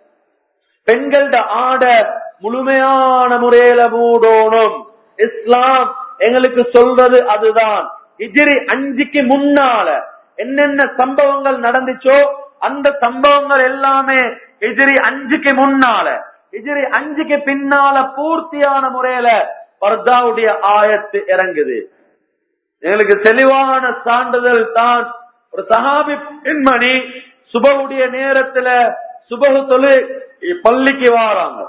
பெண்களோட ஆட முழுமையான முறையில மூடணும் இஸ்லாம் எங்களுக்கு சொல்றது அதுதான் இஜிரி அஞ்சுக்கு முன்னால என்னென்ன சம்பவங்கள் நடந்துச்சோ அந்த சம்பவங்கள் எல்லாமே ஹிஜ்ரி அஞ்சுக்கு முன்னால ஹிஜ்ரி அஞ்சுக்கு பின்னால பூர்த்தியான முறையில பர்தாவுடைய ஆயத்து இறங்குது எங்களுக்கு தெளிவான சான்றிதழ் தான் ஒரு சஹாபி பெண்மணி சுபகுடைய நேரத்துல சுபகு தொழு பள்ளிக்கு வாராங்க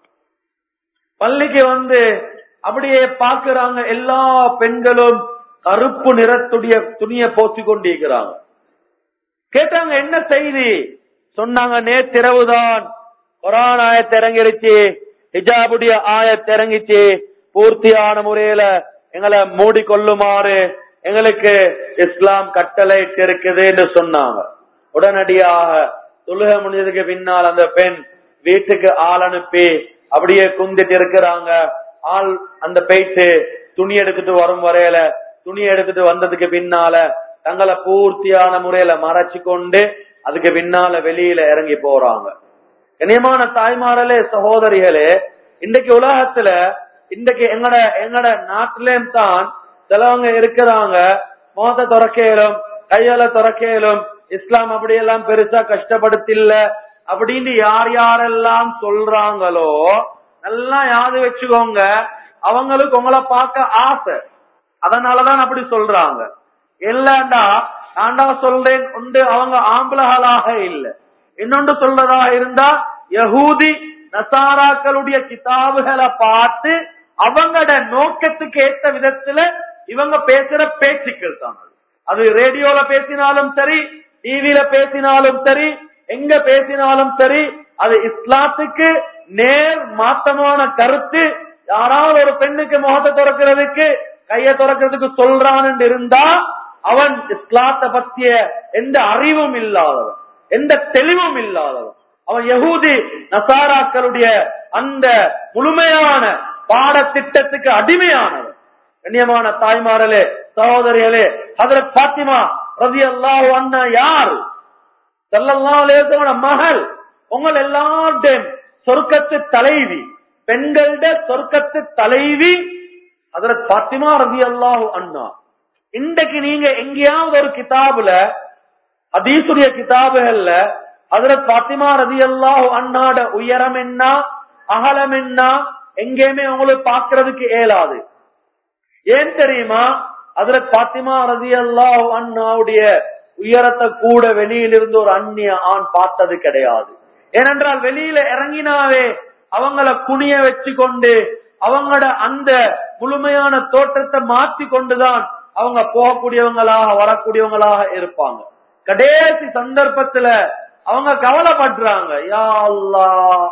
பள்ளிக்கு வந்து அப்படியே பாக்குறாங்க எல்லா பெண்களும் கருப்பு நிறத்துடைய துணியை போத்தி கொண்டிருக்கிறாங்க கேட்டாங்க என்ன செய்தி சொன்னாங்க நேத்திரவுதான் குரான் ஆயத்து இறங்கிருச்சு ஹிஜாபுடைய ஆயத்து இறங்கிச்சு பூர்த்தியான முறையில எங்களை மூடிக்கொள்ளுமாறு எங்களுக்கு இஸ்லாம் கட்டளை இருக்குதுன்னு சொன்னாங்க உடனடியாக தொழுக முடிஞ்சதுக்கு பின்னால் அந்த பெண் வீட்டுக்கு ஆள் அனுப்பி அப்படியே குந்திட்டு இருக்கிறாங்க ஆள் அந்த போயிட்டு துணி எடுத்துட்டு வரும் வரையில துணி எடுத்துட்டு வந்ததுக்கு பின்னால தங்களை பூர்த்தியான முறையில மறைச்சு கொண்டு அதுக்கு பின்னால வெளியில இறங்கி போறாங்க கண்ணியமான தாய்மார்களே சகோதரிகளே இன்றைக்கு உலகத்துல இன்றைக்கு எங்கட எங்கட நாட்டிலேயும் தான் சிலவங்க இருக்கிறாங்க முகத்தை துறக்கையிலும் கையால துறக்கையிலும் இஸ்லாம் அப்படியெல்லாம் பெருசா கஷ்டப்படுத்தில்ல அப்படின்னு யார் யாரெல்லாம் சொல்றாங்களோ நல்லா யாது வச்சுக்கோங்க அவங்களுக்கு உங்களை பார்க்க ஆசை அதனாலதான் அப்படி சொல்றாங்க இல்லண்டா நான்டா சொல்றேன் உண்டு அவங்க ஆம்பளர்களாக இல்ல இன்னொன்று சொல்றதா இருந்தா யகூதி நசாராக்களுடைய கிதாபுகளை பார்த்து அவங்களோட நோக்கத்துக்கு ஏத்த விதத்துல இவங்க பேசுற பேச்சுக்கள் தான் அது. அது ரேடியோல பேசினாலும் சரி டிவியில பேசினாலும் சரி எங்க பேசினாலும் சரி அது இஸ்லாத்துக்கு நேர் மாத்தமான கருத்து யாராவது ஒரு பெண்ணுக்கு முகத்தை திறக்கிறதுக்கு கைய திறக்கிறதுக்கு சொல்றான்னு இருந்தா அவன் இஸ்லாத்தை பத்திய எந்த அறிவும் இல்லாதவன் எந்த தெளிவும் இல்லாதவன் அவன் யகூதி நசாராக்களுடைய அந்த முழுமையான பாடத்திட்டத்துக்கு அடிமையானவன் கண்ணியமான தாய்மார்களே சகோதரிகளே ஹதரத் பாத்திமா ரதி அல்லாஹ் அண்ணா யார் சல்லல்லாஹு மகள் உங்கள் எல்லாருடையும் சொர்க்கத்து தலைவி பெண்களுடைய சொர்க்கத்து தலைவி ஹதரத் பாத்திமா ரதி அல்லாஹு அண்ணா இன்றைக்கு நீங்க எங்கேயாவது ஒரு கிதாபுல ஹதீசுடைய கிதாபுகள்ல ஹதரத் பாத்திமா ரதி அல்லாஹு அண்ணாட உயரம் என்ன அகலம் என்ன எங்கேயுமே உங்களுக்கு பாக்குறதுக்கு இயலாது ஏன் தெரியுமா அதுல பாத்திமா ரதி அல்லாஹ் அண்ணாவுடைய உயரத்தை கூட வெளியிலிருந்து ஒரு அந்நிய ஆண் பார்த்தது கிடையாது ஏனென்றால் வெளியில இறங்கினாவே அவங்கள குனிய வச்சு கொண்டு அவங்களோட அந்த முழுமையான தோற்றத்தை மாத்தி கொண்டுதான் அவங்க போகக்கூடியவங்களாக வரக்கூடியவங்களாக இருப்பாங்க கடைசி சந்தர்ப்பத்துல அவங்க கவலைப்படுறாங்க யா அல்லாஹ்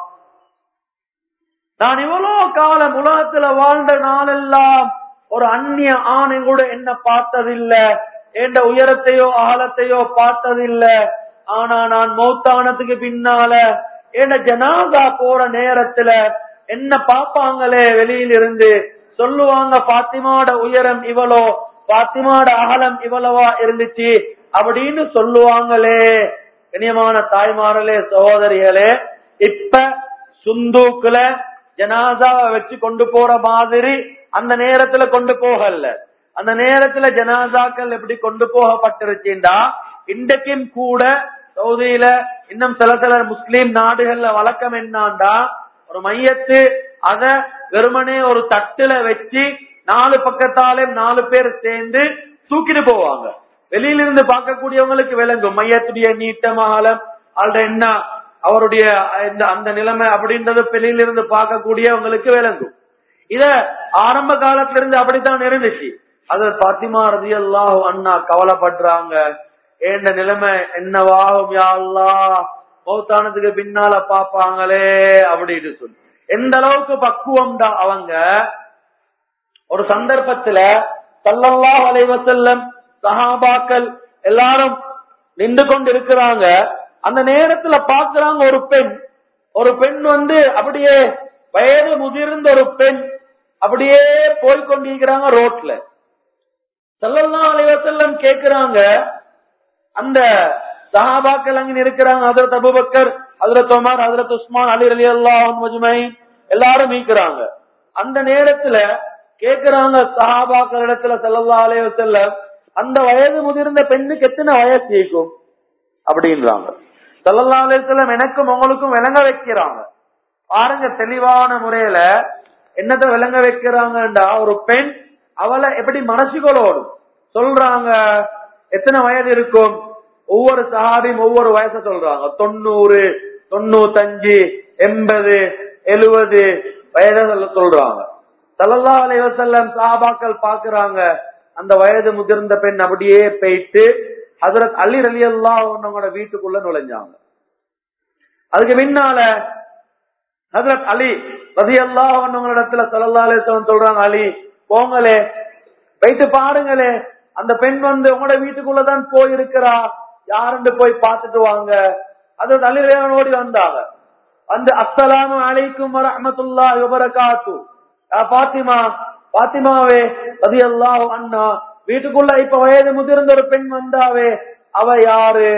நான் இவ்வளவு காலம் உலகத்துல வாழ்ந்த நாளெல்லாம் ஒரு அந்நிய ஆணை கூட என்ன பார்த்ததில்ல என்ற உயரத்தையோ அகலத்தையோ பார்த்ததில்ல ஆனா நான் மௌத்தானத்துக்கு பின்னால என் ஜனாதா போற நேரத்துல என்ன பாப்பாங்களே வெளியில இருந்து சொல்லுவாங்க பாத்திமாட உயரம் இவ்வளோ பாத்திமாட அகலம் இவ்வளவா இருந்துச்சு அப்படின்னு சொல்லுவாங்களே கண்ணியமான தாய்மார்களே சகோதரிகளே இப்ப சுந்தூக்குல ஜனாதாவை வச்சு கொண்டு போற மாதிரி அந்த நேரத்துல கொண்டு போகல அந்த நேரத்துல ஜனாதாக்கள் எப்படி கொண்டு போகப்பட்டிருச்சுண்டா இன்றைக்கும் கூட சவுதியில இன்னும் சில சில முஸ்லீம் நாடுகள்ல வழக்கம் என்னாண்டா ஒரு மையத்து அத வெறுமனே ஒரு தட்டுல வச்சு நாலு பக்கத்தாலே நாலு பேர் சேர்ந்து தூக்கிட்டு போவாங்க வெளியில இருந்து பார்க்கக்கூடியவங்களுக்கு விளங்கும் மையத்துடைய நீட்டம் அகலம் அல்ல என்ன அவருடைய இந்த அந்த நிலைமை அப்படின்றது வெளியில இருந்து பார்க்கக்கூடியவங்களுக்கு விளங்கும் இத ஆரம்ப காலத்துல இருந்து அப்படித்தான் இருந்துச்சு அது பாத்திமா ரதி அல்லாஹ் அண்ணா கவலைப்படுறாங்க ஏண்ட நிலைமை என்னவாகும் யா அல்லாஹ் மௌத்தானதுக்கு பின்னால பாப்பாங்களே அப்படின்னு சொல்லி எந்த அளவுக்கு பக்குவம்டா அவங்க ஒரு சந்தர்ப்பத்துல சல்லல்லாஹு அலைஹி வஸல்லம் சஹாபாக்கள் எல்லாரும் நின்று கொண்டு இருக்கிறாங்க அந்த நேரத்துல பாக்குறாங்க ஒரு பெண் ஒரு பெண் வந்து அப்படியே வயது முதிர்ந்த ஒரு பெண் அப்படியே போய் கொண்டிருக்கிறாங்க ரோட்ல சல்லல்லா அலைவசல்லம் கேக்குறாங்க அந்த சஹாபாக்கள் அங்க இருக்கிறாங்க ஹதரத் அபுபக்கர் ஹதரத் உமர் ஹதரத் உஸ்மான் அலி அலி அல்லாஹ் மஜ்மை எல்லாரும் மீக்கிறாங்க அந்த நேரத்துல கேக்குறாங்க சஹாபாக்கள் இடத்துல சல்லல்லா அலைவசல்லம் அந்த வயது முதிர்ந்த பெண்ணுக்கு எத்தனை வயசு இருக்கும் அப்படின்றாங்க சல்லல்லா அலிஸ்லாம் எனக்கும் உங்களுக்கும் விளங்க வைக்கிறாங்க பாருங்க தெளிவான முறையில என்னத்த விளங்க வைக்கிறாங்கன்றா ஒரு பெண் அவளை எப்படி மனசுகளோடும் சொல்றாங்க எத்தனை வயது இருக்கும் ஒவ்வொரு சஹாபியும் ஒவ்வொரு வயசை சொல்றாங்க தொண்ணூறு தொண்ணூத்தஞ்சு எண்பது எழுபது வயதை சொல்ல சொல்றாங்க சல்லல்லா அலைவசல்லம் சாபாக்கள் பாக்குறாங்க அந்த வயது முதிர்ந்த பெண் அப்படியே போயிட்டு ஹசரத் அலி அலி அல்லா உன்னவங்களோட வீட்டுக்குள்ள நுழைஞ்சாங்க அதுக்கு பின்னால ஹசரத் அலி ரதி அல்லா உன்னவங்களிடத்துல சல்லல்லா அலிஸ்லாம் சொல்றாங்க அலி போங்களே போயிட்டு பாருங்களே அந்த பெண் வந்து உங்களோட வீட்டுக்குள்ளதான் போயிருக்கிறா யாருன்னு போய் பார்த்துட்டு வாங்க அது அலிரேவன் ஓடி வந்தாங்க வந்து அஸ்ஸலாமு அலைக்கும் வரஹ்மத்துல்லாஹி வபரகாத்து பாத்திமா பாத்திமாவே ரதி அல்லாஹ் அண்ணா வீட்டுக்குள்ள இப்ப வயது முதிர்ந்த ஒரு பெண் வந்தாவே அவ யாரு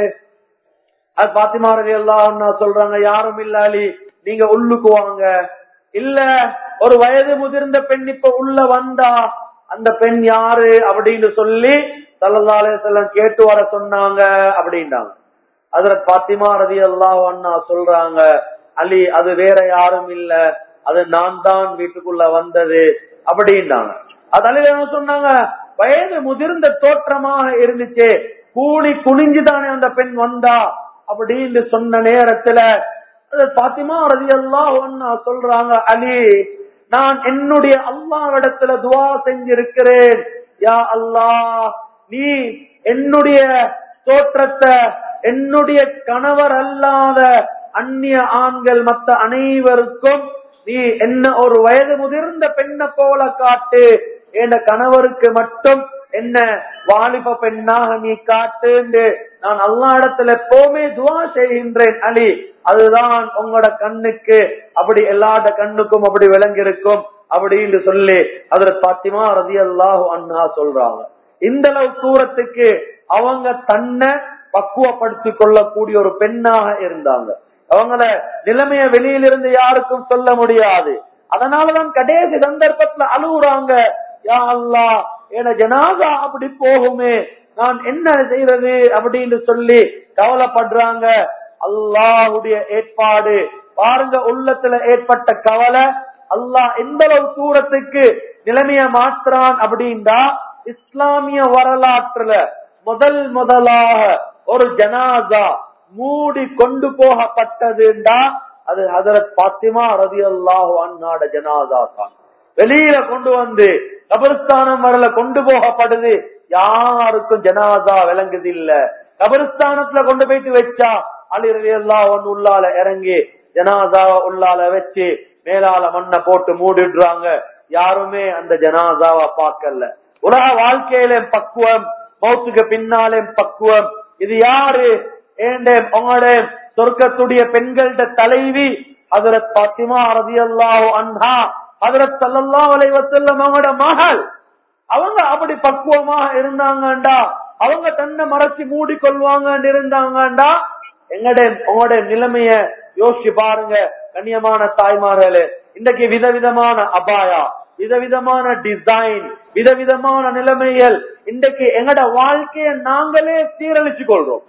அது பாத்திமா ரதி அல்லாஹ் அண்ணா சொல்றாங்க யாரும் இல்ல அலி நீங்க உள்ளுக்கு வாங்க இல்ல ஒரு வயது முதிர்ந்த பெண் இப்ப உள்ள வந்தா அந்த பெண் யாரு அப்படின்னு சொல்லி சல்லல்லா அலைஹிஸ்ஸலாம் கேட்டு வர சொன்னாங்க அப்படின்றாங்க அதுல பாத்திமா ரதி அல்லாஹ் அண்ணா சொல்றாங்க அலி அது வேற யாரும் இல்ல அது நான் தான் வீட்டுக்குள்ள வந்தது அப்படின்னாங்க அது அலி என்ன சொன்னாங்க வயது முதிர்ந்த தோற்றமாக இருந்துச்சு கூடி குனிஞ்சுதானே அந்த பெண் வந்தா அப்படின்னு சொன்ன நேரத்துல அது பாத்திமா ரதி அல்லாஹ் சொல்றாங்க அலி நான் என்னுடைய அல்லாவிடத்துல துவா செஞ்சிருக்கிறேன் யா அல்லாஹ் நீ என்னுடைய தோற்றத்தை என்னுடைய கணவர் அல்லாத அந்நிய ஆண்கள் மற்ற அனைவருக்கும் நீ என்ன ஒரு வயது முதிர்ந்த பெண்ணை போல காட்டு என் கணவருக்கு மட்டும் என்ன வாலிப பெண்ணாக நீ காட்டு நான் அல்லா இடத்துல எப்பவுமே துவா செய்கின்றேன் அலி அதுதான் உங்களோட கண்ணுக்கு அப்படி எல்லாட கண்ணுக்கும் அப்படி விளங்கிருக்கும் அப்படின்னு சொல்லி அதுல பாத்திமா ரதி அல்லாஹு அண்ணா சொல்றாங்க இந்த அளவு தூரத்துக்கு அவங்க தன்னை பக்குவப்படுத்திக் கொள்ளக்கூடிய ஒரு பெண்ணாக இருந்தாங்க அவங்கள நிலைமைய வெளியிலிருந்து யாருக்கும் சொல்ல முடியாது அதனாலதான் கடைசி சந்தர்ப்பத்துல அழுகுறாங்க யா அல்லா என ஜனாதா அப்படி போகுமே நான் என்ன செய்யறது அப்படின்னு சொல்லி கவலைப்படுறாங்க அல்லாஹுடைய ஏற்பாடு பாருங்க உள்ளத்துல ஏற்பட்ட கவலை அல்லாஹ் எந்த அளவு தூரத்துக்கு நிலைமைய மாற்றான் அப்படின்னா இஸ்லாமிய வரலாற்றுல முதல் முதலாக ஒரு ஜனாதா மூடி கொண்டு போகப்பட்டதுண்டா அது ஹதரத் பாத்திமா ரதி அல்லாஹு அண்ணாட ஜனாதா தான் வெளியில கொண்டு வந்து கபரிஸ்தானம் வரல கொண்டு போகப்படுது யாருக்கும் ஜனாதா விளங்குது இல்ல கபரிஸ்தானத்துல கொண்டு போயிட்டு வச்சா அலி ரவி அல்லாஹ் ஒன்னு உள்ளால இறங்கி ஜனாதா உள்ளால வச்சு மேலால மண்ணை போட்டு மூடிடுறாங்க யாருமே அந்த ஜனாதாவை பார்க்கல உலக வாழ்க்கையில பக்குவம் மௌத்துக்கு பின்னாலே பக்குவம் இது யாரு ஏண்டே உங்களோட சொர்க்கத்துடைய பெண்கள்ட தலைவி ஹதரத் பாத்திமா ரதி அல்லாஹு அன்ஹா ஹதரத் சல்லல்லாஹு அலைஹி வஸல்லம் அவங்களோட மகள் அவங்க அப்படி பக்குவமாக இருந்தாங்கண்டா அவங்க தன்னை மறைச்சு மூடி கொள்வாங்கன்னு இருந்தாங்கண்டா எங்கட உங்களோட நிலைமைய யோசிச்சு பாருங்க கண்ணியமான தாய்மார்களே இன்றைக்கு விதவிதமான அபாயா விதவிதமான டிசைன் விதவிதமான நிலைமைகள் இன்றைக்கு எங்கட வாழ்க்கைய நாங்களே சீரழிச்சு கொள்றோம்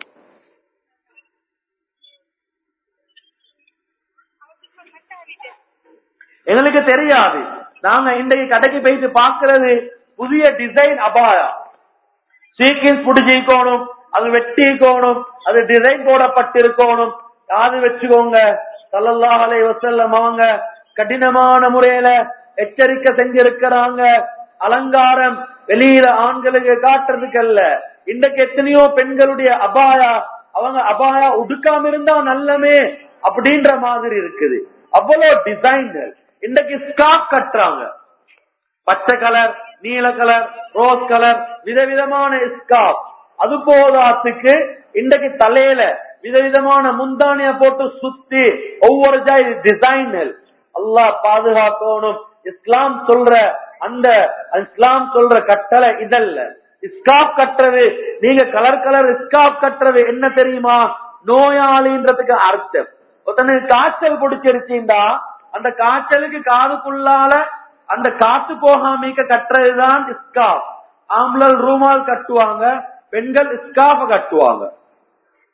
எங்களுக்கு தெரியாது நாங்க இன்றைக்கு கடைக்கு போயிட்டு பாக்குறது புதிய டிசைன் அபாயா சீக்கின்ஸ் புடிச்சிக்கணும் அது வெட்டிக்கணும் அது டிசைன் போடப்பட்டிருக்கணும் யாரு வச்சுக்கோங்க சல்லல்லாஹ் அலைஹி வஸல்லம் அவங்க கடினமான முறையில எச்சரிக்கை செஞ்சிருக்கிறாங்க அலங்காரம் வெளியில ஆண்களுக்கு காட்டுறதுக்கு அல்ல இன்றைக்கு எத்தனையோ பெண்களுடைய அபாயா அவங்க அபாயா உடுக்காம இருந்தா நல்லமே அப்படின்ற மாதிரி இருக்குது அவ்வளவு டிசைன்கள் இன்றைக்கு ஸ்காப் கட்டுறாங்க பச்சை கலர் நீல கலர் ரோஸ் கலர் விதவிதமான ஸ்காப் அது போதாத்துக்கு இன்றைக்கு தலையில விதவிதமான முந்தானிய போட்டு சுத்தி ஒவ்வொரு ஜாய் டிசைன்கள் அல்லாஹ் பாதுகாக்கணும் இஸ்லாம் சொல்ற அந்த இஸ்லாம் சொல்ற கட்டளை இதல்ல ஸ்காப் கட்டுறது நீங்க கலர் கலர் ஸ்காப் கட்டுறது என்ன தெரியுமா நோயாளின்றதுக்கு அர்த்தம் ஒருத்தனுக்கு காய்ச்சல் பிடிச்சிருச்சுண்டா அந்த காய்ச்சலுக்கு காதுக்குள்ளால அந்த காத்து போகாமிக்க கட்டுறதுதான் ஸ்காப் ஆம்பளல் ரூமால் கட்டுவாங்க பெண்கள் ஸ்காஃப கட்டுவாங்க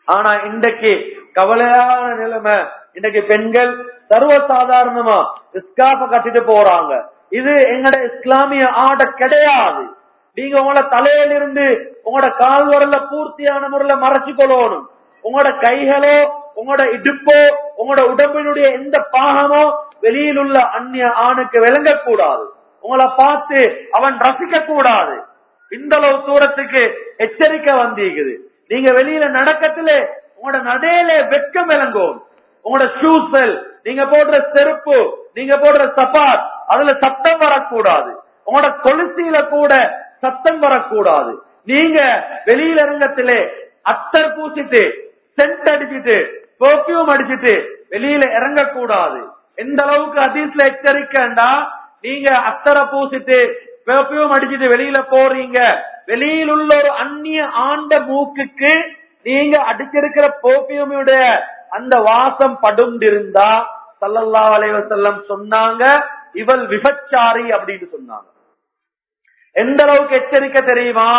ஆனா இன்றைக்கு கவலையான நிலைமை இன்றைக்கு பெண்கள் சர்வசாதாரணமா இஸ்காப்ப கட்டிட்டு போறாங்க இது எங்கட இஸ்லாமிய ஆட கிடையாது நீங்க உங்களோட தலையிலிருந்து உங்களோட கால் வரல பூர்த்தியான முறையில மறைச்சு கொள்ளணும் உங்களோட கைகளோ உங்களோட இடுப்போ உங்களோட உடம்பினுடைய எந்த பாகமோ வெளியில் உள்ள அந்நிய ஆணுக்கு விளங்கக்கூடாது உங்களை பார்த்து அவன் ரசிக்க கூடாது இந்த அளவு தூரத்துக்கு எச்சரிக்கை வந்திருக்குது நீங்க வெளியில நடக்கத்துல உங்களோட நடையில வெட்கம் விளங்கும் உங்களோட ஷூஸ்கள் நீங்க போடுற செருப்பு நீங்க போடுற சப்பாத் அதுல சத்தம் வரக்கூடாது உங்களோட கொலுசியில கூட சத்தம் வரக்கூடாது நீங்க வெளியில இறங்கத்திலே அத்தர் பூசிட்டு சென்ட் அடிச்சிட்டு பெர்ஃபியூம் அடிச்சிட்டு வெளியில இறங்கக்கூடாது எந்த அளவுக்கு அதீஸ்ல எச்சரிக்கைண்டா நீங்க அத்தரை பூசிட்டு பெர்ஃபியூம் அடிச்சிட்டு வெளியில போறீங்க வெளியில் உள்ள ஒரு அந்நிய ஆண்ட மூக்குக்கு நீங்க அடிச்சிருக்கிற பெர்ஃபியூமுடைய அந்த வாசம் படுந்திருந்தா சல்லல்லா அலைவசல்லம் சொன்னாங்க இவள் விபச்சாரி அப்படின்னு சொன்னாங்க எந்த அளவுக்கு எச்சரிக்கை தெரியுமா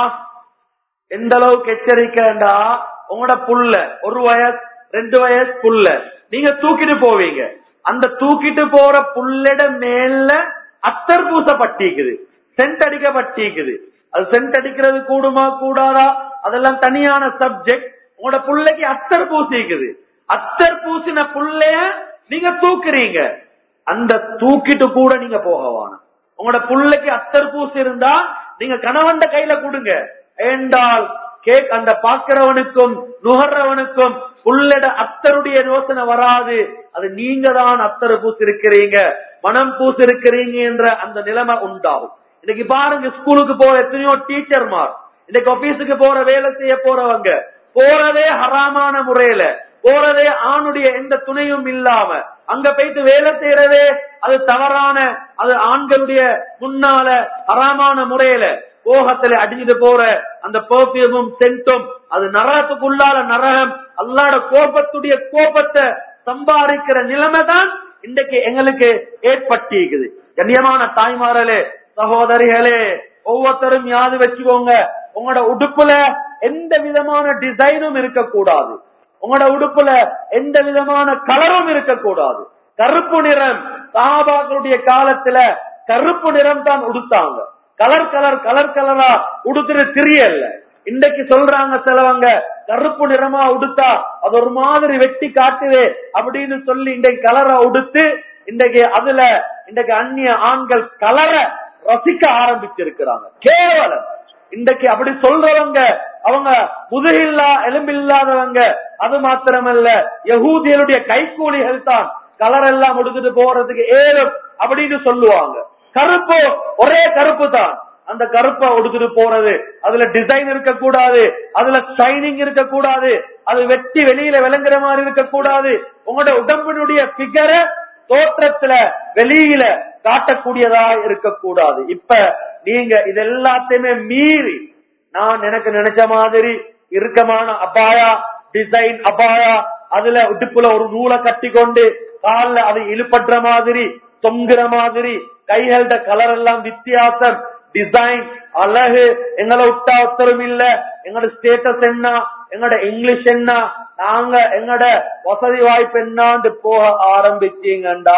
எந்த அளவுக்கு எச்சரிக்கைண்டா உங்களோட புள்ள ஒரு வயசு ரெண்டு வயசு புள்ள நீங்க தூக்கிட்டு போவீங்க அந்த தூக்கிட்டு போற புள்ளட மேல அத்தர் பூசப்பட்டிக்குது சென்ட் அடிக்கப்பட்டிக்குது அது சென்ட் அடிக்கிறது கூடுமா கூடாதா அதெல்லாம் தனியான சப்ஜெக்ட் உங்களோட புள்ளைக்கு அத்தர் பூசிக்குது அத்தர் பூசின புள்ளைய நீங்க தூக்குறீங்க அந்த தூக்கிட்டு கூட நீங்க போகவான உங்களோட புள்ளைக்கு அத்தர் பூசி இருந்தா நீங்க கணவன்ட கையில கொடுங்க ஏண்டால் கேக் அந்த பாக்குறவனுக்கும் நுகர்றவனுக்கும் புள்ளட அத்தருடைய யோசனை வராது அது நீங்க தான் அத்தரை பூசிருக்கிறீங்க மனம் பூசிருக்கிறீங்க என்ற அந்த நிலைமை உண்டாகும் இன்னைக்கு பாருங்க ஸ்கூலுக்கு போற எத்தனையோ டீச்சர்மார் இன்னைக்கு ஆபீஸுக்கு போற வேலை செய்ய போறவங்க போறதே ஹராமான முறையில போறதே ஆணுடைய எந்த துணையும் இல்லாம அங்க போயிட்டு வேலை செய்யறதே அது தவறான அது ஆண்களுடைய முன்னால ஹராமான முறையில கோகத்துல அடிஞ்சிட்டு போற அந்த பெர்ஃபியூமும் சென்ட்டும் அது நரகத்துக்குள்ளால நரகம் அல்லாட கோபத்துடைய கோபத்தை சம்பாதிக்கிற நிலைமை தான் இன்றைக்கு எங்களுக்கு ஏற்பட்டிருக்குது கண்ணியமான தாய்மார்களே சகோதரிகளே ஒவ்வொருத்தரும் யாது வச்சுக்கோங்க உங்களோட உடுப்புல எந்த விதமான டிசைனும் இருக்கக்கூடாது உங்களோட உடுப்புல எந்த விதமான கலரும் இருக்கக்கூடாது கருப்பு நிறம் சஹாபாக்களுடைய காலத்துல கருப்பு நிறம் தான் உடுத்தாங்க கலர் கலர் கலர் கலரா உடுத்துற தெரியல இன்னைக்கு சொல்றாங்க சிலவங்க கருப்பு நிறமா உடுத்தா அது ஒரு மாதிரி வெட்டி காட்டுது அப்படின்னு சொல்லி இன்றைக்கு கலரா உடுத்து இன்றைக்கு அதுல இன்றைக்கு அந்நிய ஆண்கள் கலரை ரசிக்க ஆரம்பிச்சிருக்கிறாங்க கேவலம் இன்றைக்கு அப்படி சொல்றவங்க அவங்க முதுகில்லா எலும்பில்லாதவங்க அது மாத்திரமல்ல யகூதியருடைய கைக்கூலிகள் தான் கலர் எல்லாம் முடிச்சுட்டு போறதுக்கு ஏறும் அப்படின்னு சொல்லுவாங்க கருப்பு ஒரே கருப்பு தான் அந்த கருப்பை உடுத்துட்டு போறது அதுல டிசைன் இருக்கக்கூடாது அதுல ஷைனிங் இருக்கக்கூடாது அது வெட்டி வெளியில விளங்குற மாதிரி இருக்கக்கூடாது உங்களோட உடம்பினுடைய பிகரை தோற்றத்துல வெளியில காட்டக்கூடியதா இருக்கக்கூடாது இப்ப நீங்க இது எல்லாத்தையுமே மீறி நான் எனக்கு நினைச்ச மாதிரி இறுக்கமான அபாயா டிசைன் அபாயா அதுல உடுப்புல ஒரு நூலை கட்டி கொண்டு கால்ல அது இழுபற்ற மாதிரி தொங்குற மாதிரி கைகளோட கலர் எல்லாம் வித்தியாசம் டிசைன் அழகு எங்களை விட்டா ஒத்தரும் இல்ல எங்களோட ஸ்டேட்டஸ் என்ன எங்களோட இங்கிலீஷ் என்ன நாங்க எங்களோட வசதி வாய்ப்பு என்னான்னு போக ஆரம்பிச்சீங்கண்டா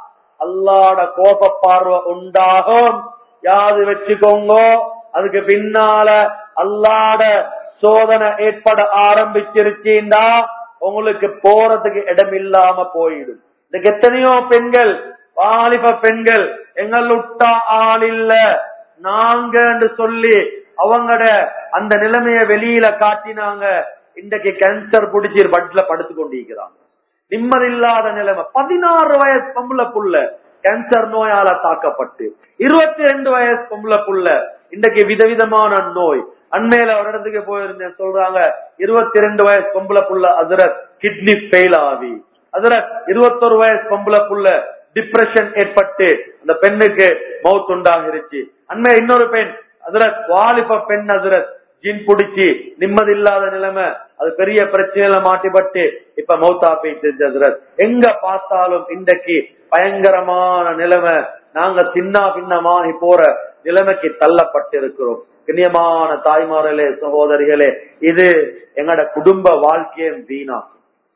அல்லாட கோப பார்வை உண்டாகும் யாது வச்சுக்கோங்க அதுக்கு பின்னால அல்லாட சோதனை ஏற்பட ஆரம்பிச்சிருச்சீண்டா உங்களுக்கு போறதுக்கு இடம் இல்லாம போயிடும் இதுக்கு எத்தனையோ பெண்கள் வாலிப பெண்கள் எங்கள் விட்டா ஆள் இல்ல நாங்கன்னு சொல்லி அவங்கட அந்த நிலைமைய வெளியில காட்டினாங்க இன்றைக்கு கேன்சர் பிடிச்சி பட்ல படுத்து கொண்டிருக்கிறாங்க நிம்மதியில்லாத நிலைமை பதினாறு வயசு பொம்பளை புள்ள கேன்சர் நோயால தாக்கப்பட்டு இருபத்தி ரெண்டு வயசு பொம்பளை புள்ள இன்றைக்கு விதவிதமான நோய் அண்மையில ஒரு இடத்துக்கு போயிருந்தேன் சொல்றாங்க இருபத்தி ரெண்டு வயசு பொம்பளை புள்ள அதுரத் கிட்னி ஃபெயில் ஆகி அதுரத் இருபத்தொரு வயசு பொம்பளை புள்ள டிப்ரெஷன் ஏற்பட்டு அந்த பெண்ணுக்கு மவுத் உண்டாகிருச்சு அண்மைய இன்னொரு பெண் அதுரத் வாலிப பெண் அதுரத் ஜின் புடிச்சு நிம்மதி இல்லாத நிலைமை அது பெரிய பிரச்சனையில மாட்டிப்பட்டு இப்ப மௌத்தா போயிட்டு அதுரத் எங்க பார்த்தாலும் இன்றைக்கு பயங்கரமான நிலைமை நாங்க சின்ன பின்னமாகி போற நிலைமைக்கு தள்ளப்பட்டிருக்கிறோம் கண்ணியமான தாய்மார்களே சகோதரிகளே இது எங்கட குடும்ப வாழ்க்கையும் வீணாக்கும்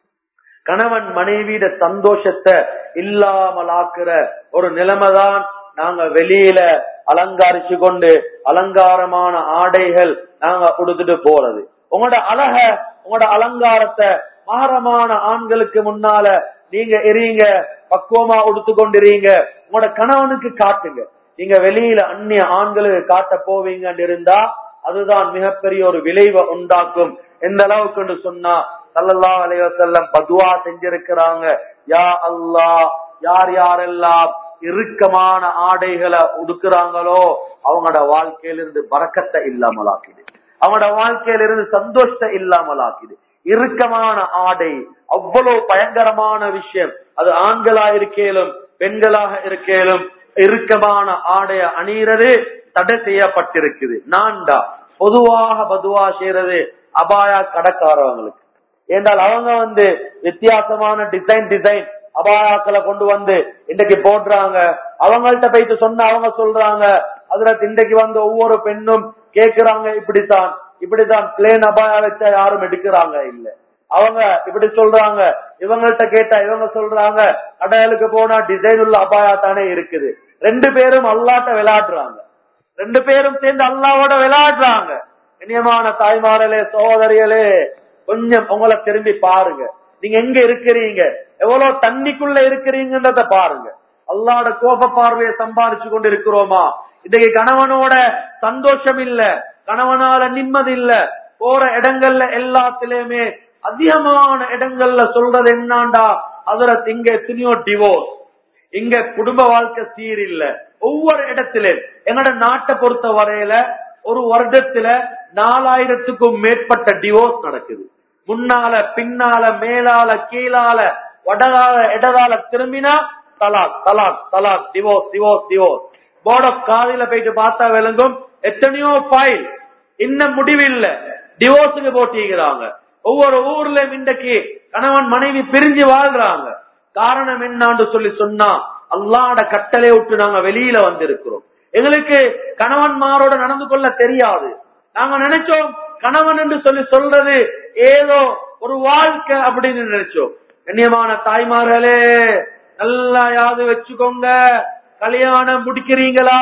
கணவன் மனைவியிட சந்தோஷத்தை இல்லாமலாக்குற ஒரு நிலைமைதான் நாங்க வெளியில அலங்காரிச்சு கொண்டு அலங்காரமான ஆடைகள் நாங்க கொடுத்துட்டு போறது உங்களோட அழக உங்களோட அலங்காரத்தை மாரமான ஆண்களுக்கு முன்னால நீங்க எறீங்க பக்குவமா உடுத்து கொண்டிருங்க உங்களோட கணவனுக்கு காட்டுங்க நீங்க வெளியில அந்நிய ஆண்களுக்கு காட்ட போவீங்கன்னு இருந்தா அதுதான் மிகப்பெரிய ஒரு விளைவை உண்டாக்கும் எந்த அளவுக்கு சொன்னா சல்லல்லா அலைவசல்லம் பதுவா செஞ்சிருக்கிறாங்க யா அல்லாஹ் யார் யாரெல்லாம் இறுக்கமான ஆடைகளை உடுக்குறாங்களோ அவங்களோட வாழ்க்கையிலிருந்து பறக்கத்தை இல்லாமலாக்குது அவங்களோட வாழ்க்கையிலிருந்து சந்தோஷத்தை இல்லாமலாக்குது இறுக்கமான ஆடை அவ்வளவு பயங்கரமான விஷயம் அது ஆண்களா இருக்கேலும் பெண்களாக இருக்கேலும் இறுக்கமான ஆடைய அணிகிறது தடை செய்யப்பட்டிருக்குது நான்டா பொதுவாக பதுவா செய்யறது அபாயா கடைக்காரவங்களுக்கு ஏண்டால் அவங்க வந்து வித்தியாசமான டிசைன் டிசைன் அபாயாக்களை கொண்டு வந்து இன்றைக்கு போடுறாங்க அவங்கள்ட்ட போயிட்டு சொன்ன அவங்க சொல்றாங்க அதுல இன்றைக்கு வந்து ஒவ்வொரு பெண்ணும் கேக்குறாங்க இப்படித்தான் இப்படித்தான் பிளேன் அபாயா வச்சா யாரும் எடுக்கிறாங்க இல்ல அவங்க இப்படி சொல்றாங்க இவங்கள்ட்ட கேட்டா இவங்க சொல்றாங்க கடையலுக்கு போனா டிசைன் உள்ள அபாயா தானே இருக்குது ரெண்டு பேரும் அல்லாட்ட விளையாடுறாங்க ரெண்டு பேரும் சேர்ந்து அல்லாவோட விளையாடுறாங்க இனியமான தாய்மார்களே சகோதரிகளே கொஞ்சம் உங்களை திரும்பி பாருங்க நீங்க எங்க இருக்கிறீங்க எவ்வளவு தண்ணிக்குள்ள இருக்கிறீங்கன்றத பாருங்க அல்லாட கோப பார்வையை சம்பாதிச்சு கொண்டு இருக்கிறோமா இன்னைக்கு கணவனோட சந்தோஷம் இல்ல கணவனால நிம்மதி இல்ல போற இடங்கள்ல எல்லாத்திலயுமே அதிகமான இடங்கள்ல சொல்றது என்னாண்டா அதுல இங்க எத்தனையோ டிவோர்ஸ் இங்க குடும்ப வாழ்க்கை சீர் இல்ல ஒவ்வொரு இடத்திலும் எங்கட நாட்டை பொறுத்த வரையில ஒரு வருடத்துல நாலாயிரத்துக்கும் மேற்பட்ட டிவோர்ஸ் நடக்குது முன்னால பின்னால மேலால கீழால வடகால இடதால திரும்பினா தலாக் தலாக் தலாக் டிவோர்ஸ் டிவோர்ஸ் டிவோர்ஸ் போர்ட் ஆஃப் காதில போயிட்டு பார்த்தா விளங்கும் எத்தனையோ ஃபைல் இன்னும் முடிவில்லை டிவோர்ஸுக்கு போட்டிக்கிறாங்க ஒவ்வொரு ஊர்ல இன்றைக்கு கணவன் மனைவி பிரிஞ்சு வாழ்றாங்க காரணம் என்னான்னு சொல்லி சொன்னா அல்லாட கட்டளை விட்டு நாங்க வெளியில வந்திருக்கிறோம் எங்களுக்கு கணவன்மாரோட நடந்து கொள்ள தெரியாது நாங்க நினைச்சோம் கணவன் என்று சொல்லி சொல்றது ஏதோ ஒரு வாழ்க்கை அப்படின்னு நினைச்சோம் கண்ணியமான தாய்மார்களே நல்லா யாது வச்சுக்கோங்க கல்யாணம் முடிக்கிறீங்களா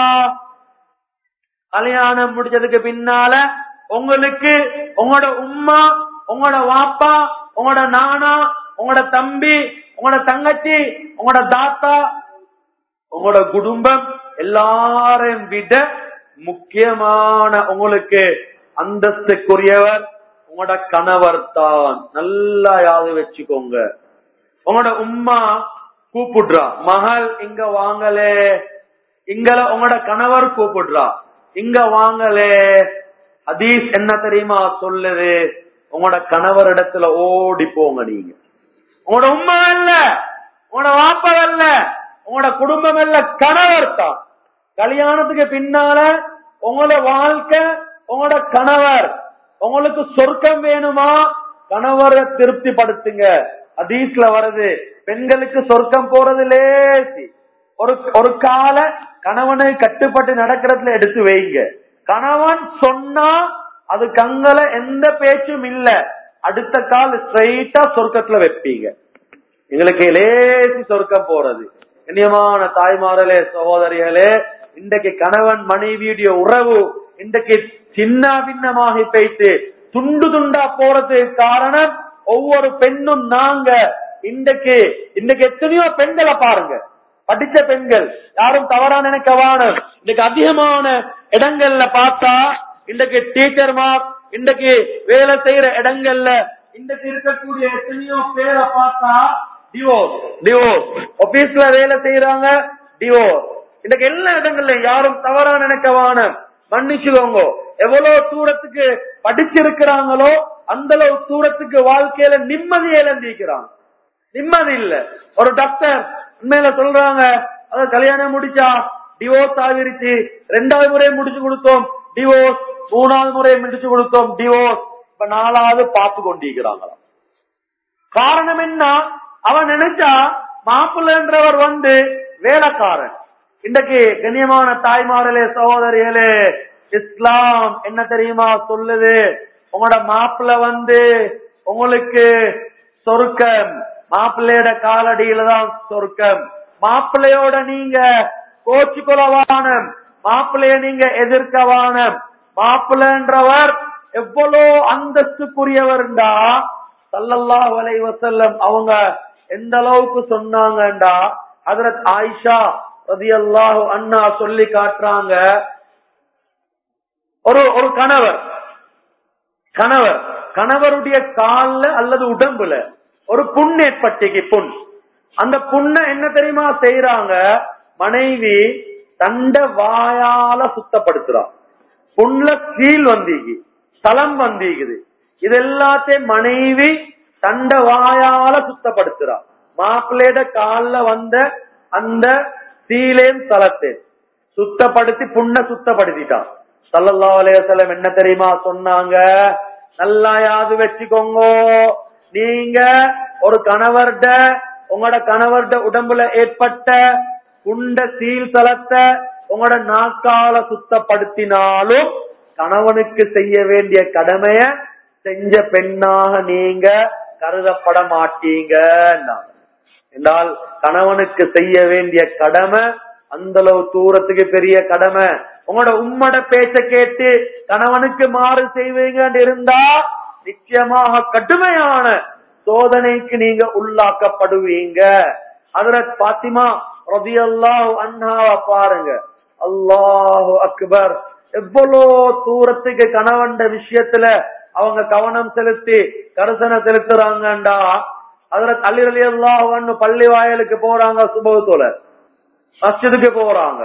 கல்யாணம் முடிச்சதுக்கு பின்னால உங்களுக்கு உங்களோட உம்மா உங்களோட வாப்பா உங்களோட நானா உங்களோட தம்பி உங்களோட தங்கச்சி உங்களோட தாத்தா உங்களோட குடும்பம் எல்லாரையும் விட முக்கியமான உங்களுக்கு அந்தஸ்துக்குரியவர் உங்களோட கணவர் தான் நல்லா யாது வச்சுக்கோங்க உங்களோட உம்மா கூப்பிடுறா மகள் இங்க வாங்கலே இங்கல உங்களோட கணவர் கூப்பிடுறா இங்க வாங்கலே ஹதீஸ் என்ன தெரியுமா சொல்லுது உங்களோட கணவர் இடத்துல ஓடி போங்க நீங்க உங்களோட உம்மா இல்ல உங்களோட வாப்பா இல்ல உங்களோட குடும்பம் இல்ல கணவர் தான் கல்யாணத்துக்கு பின்னால உங்களோட வாழ்க்கை உங்களோட கணவர் உங்களுக்கு சொர்க்கம் வேணுமா கணவரை திருப்திப்படுத்துங்க அதீஸ்ல வருது பெண்களுக்கு சொர்க்கம் போறது லேசி ஒரு ஒரு கால கணவனை கட்டுப்பட்டு நடக்கிறதுல எடுத்து வைங்க கணவன் சொன்னா அது கங்கல எந்த பேச்சும் இல்ல அடுத்த கால் ஸ்ட்ரைட்டா சொர்க்கத்துல வைப்பீங்க எங்களுக்கு லேசி சொர்க்கம் போறது கண்ணியமான தாய்மார்களே சகோதரிகளே இன்றைக்கு கணவன் மனைவியுடைய உறவு இன்றைக்கு சின்ன பின்னமாகி போயிட்டு துண்டு துண்டா போறதுக்கு காரணம் ஒவ்வொரு பெண்ணும் நாங்க இன்றைக்கு இன்றைக்கு எத்தனையோ பெண்களை பாருங்க படிச்ச பெண்கள் யாரும் தவறா நினைக்க வாணும் இன்னைக்கு அதிகமான இடங்கள்ல பார்த்தா இன்றைக்கு டீச்சர்மார் இன்றைக்கு வேலை செய்யற இடங்கள்ல இன்றைக்கு இருக்கக்கூடிய எத்தனையோ பேரை பார்த்தா டிவோர்ஸ் டிவோர்ஸ் ஆபீஸ்ல வேலை செய்யறாங்க டிவோர்ஸ் இன்னைக்கு எல்லா இடங்கள்லயும் யாரும் தவறா நினைக்க வாணும் மன்னிச்சுக்கோங்க எவ்வளவு தூரத்துக்கு படிச்சிருக்கிறாங்களோ அந்த அளவு தூரத்துக்கு வாழ்க்கையில நிம்மதி இழந்திருக்கிறாங்க நிம்மதி இல்ல ஒரு டாக்டர் உண்மையில சொல்றாங்க அத கல்யாணம் முடிச்சா டிவோர்ஸ் ஆகிருச்சு ரெண்டாவது முறை முடிச்சு கொடுத்தோம் டிவோர்ஸ் மூணாவது முறை முடிச்சு கொடுத்தோம் டிவோர்ஸ் இப்ப நாலாவது பார்த்து கொண்டிருக்கிறாங்களாம் காரணம் என்ன அவன் நினைச்சா மாப்பிள்ளன்றவர் வந்து வேலைக்காரன் இன்றைக்கு கண்ணியமான தாய்மார்களே சகோதரிகளே இஸ்லாம் என்ன தெரியுமா சொல்லுது உங்களோட மாப்பிள்ள வந்து உங்களுக்கு சொருக்கம் மாப்பிள்ளையோட காலடியில தான் சொருக்கம் மாப்பிள்ளையோட நீங்க கோச்சுக்குலவானம் மாப்பிள்ளைய நீங்க எதிர்க்கவானம் மாப்பிள்ளன்றவர் எவ்வளோ அந்தஸ்துக்குரியவர்டா சல்லல்லாஹு அலைஹி வஸல்லம் அவங்க எந்த அளவுக்கு சொன்னாங்கண்டா ஹஜரத் ஆயிஷா ரதியல்லாஹு அண்ணா சொல்லி காட்டுறாங்க ஒரு ஒரு கணவர் கணவர் கணவருடைய கால்ல அல்லது உடம்புல ஒரு புண் ஏற்பட்டிக்கு புண் அந்த புண்ண என்ன தெரியுமா செய்யறாங்க மனைவி தண்ட வாயால சுத்தப்படுத்துறான் புண்ல கீழ் வந்தீங்க தலம் வந்தீங்குது இது எல்லாத்தையும் மனைவி தண்ட வாயால சுத்தப்படுத்துறா மாப்பிள்ளையோட கால்ல வந்த அந்த சீலேம் தலத்தை சுத்தப்படுத்தி புண்ண சுத்தப்படுத்திட்டான் சல்லல்லா அலையம் என்ன தெரியுமா சொன்னாங்க நல்லா யாது வச்சுக்கோங்க நீங்க ஒரு கணவர்ட உங்களோட கணவர்ட உடம்புல ஏற்பட்ட புண்ட சீல் தலத்தை உங்களோட நாக்கால சுத்தப்படுத்தினாலும் கணவனுக்கு செய்ய வேண்டிய கடமைய செஞ்ச பெண்ணாக நீங்க கருதப்பட மாட்டீங்க என்றால் கணவனுக்கு செய்ய வேண்டிய கடமை அந்த அளவு தூரத்துக்கு பெரிய கடமை உங்களோட உம்மட பேச்ச கேட்டு கணவனுக்கு மாறு செய்வீங்க இருந்தா நிச்சயமாக கடுமையான சோதனைக்கு நீங்க உள்ளாக்கப்படுவீங்க ஹதரத் பாத்திமா ரபி அல்லாஹ் அண்ணாவை பாருங்க அல்லாஹு அக்பர் எவ்வளோ தூரத்துக்கு கணவன்ட விஷயத்துல அவங்க கவனம் செலுத்தி கரிசனை செலுத்துறாங்கண்டா அதுல தள்ளி அலி அல்லாஹ் பள்ளி வாயலுக்கு போறாங்க சுபவத்தோல மஸ்ஜிதுக்கு போறாங்க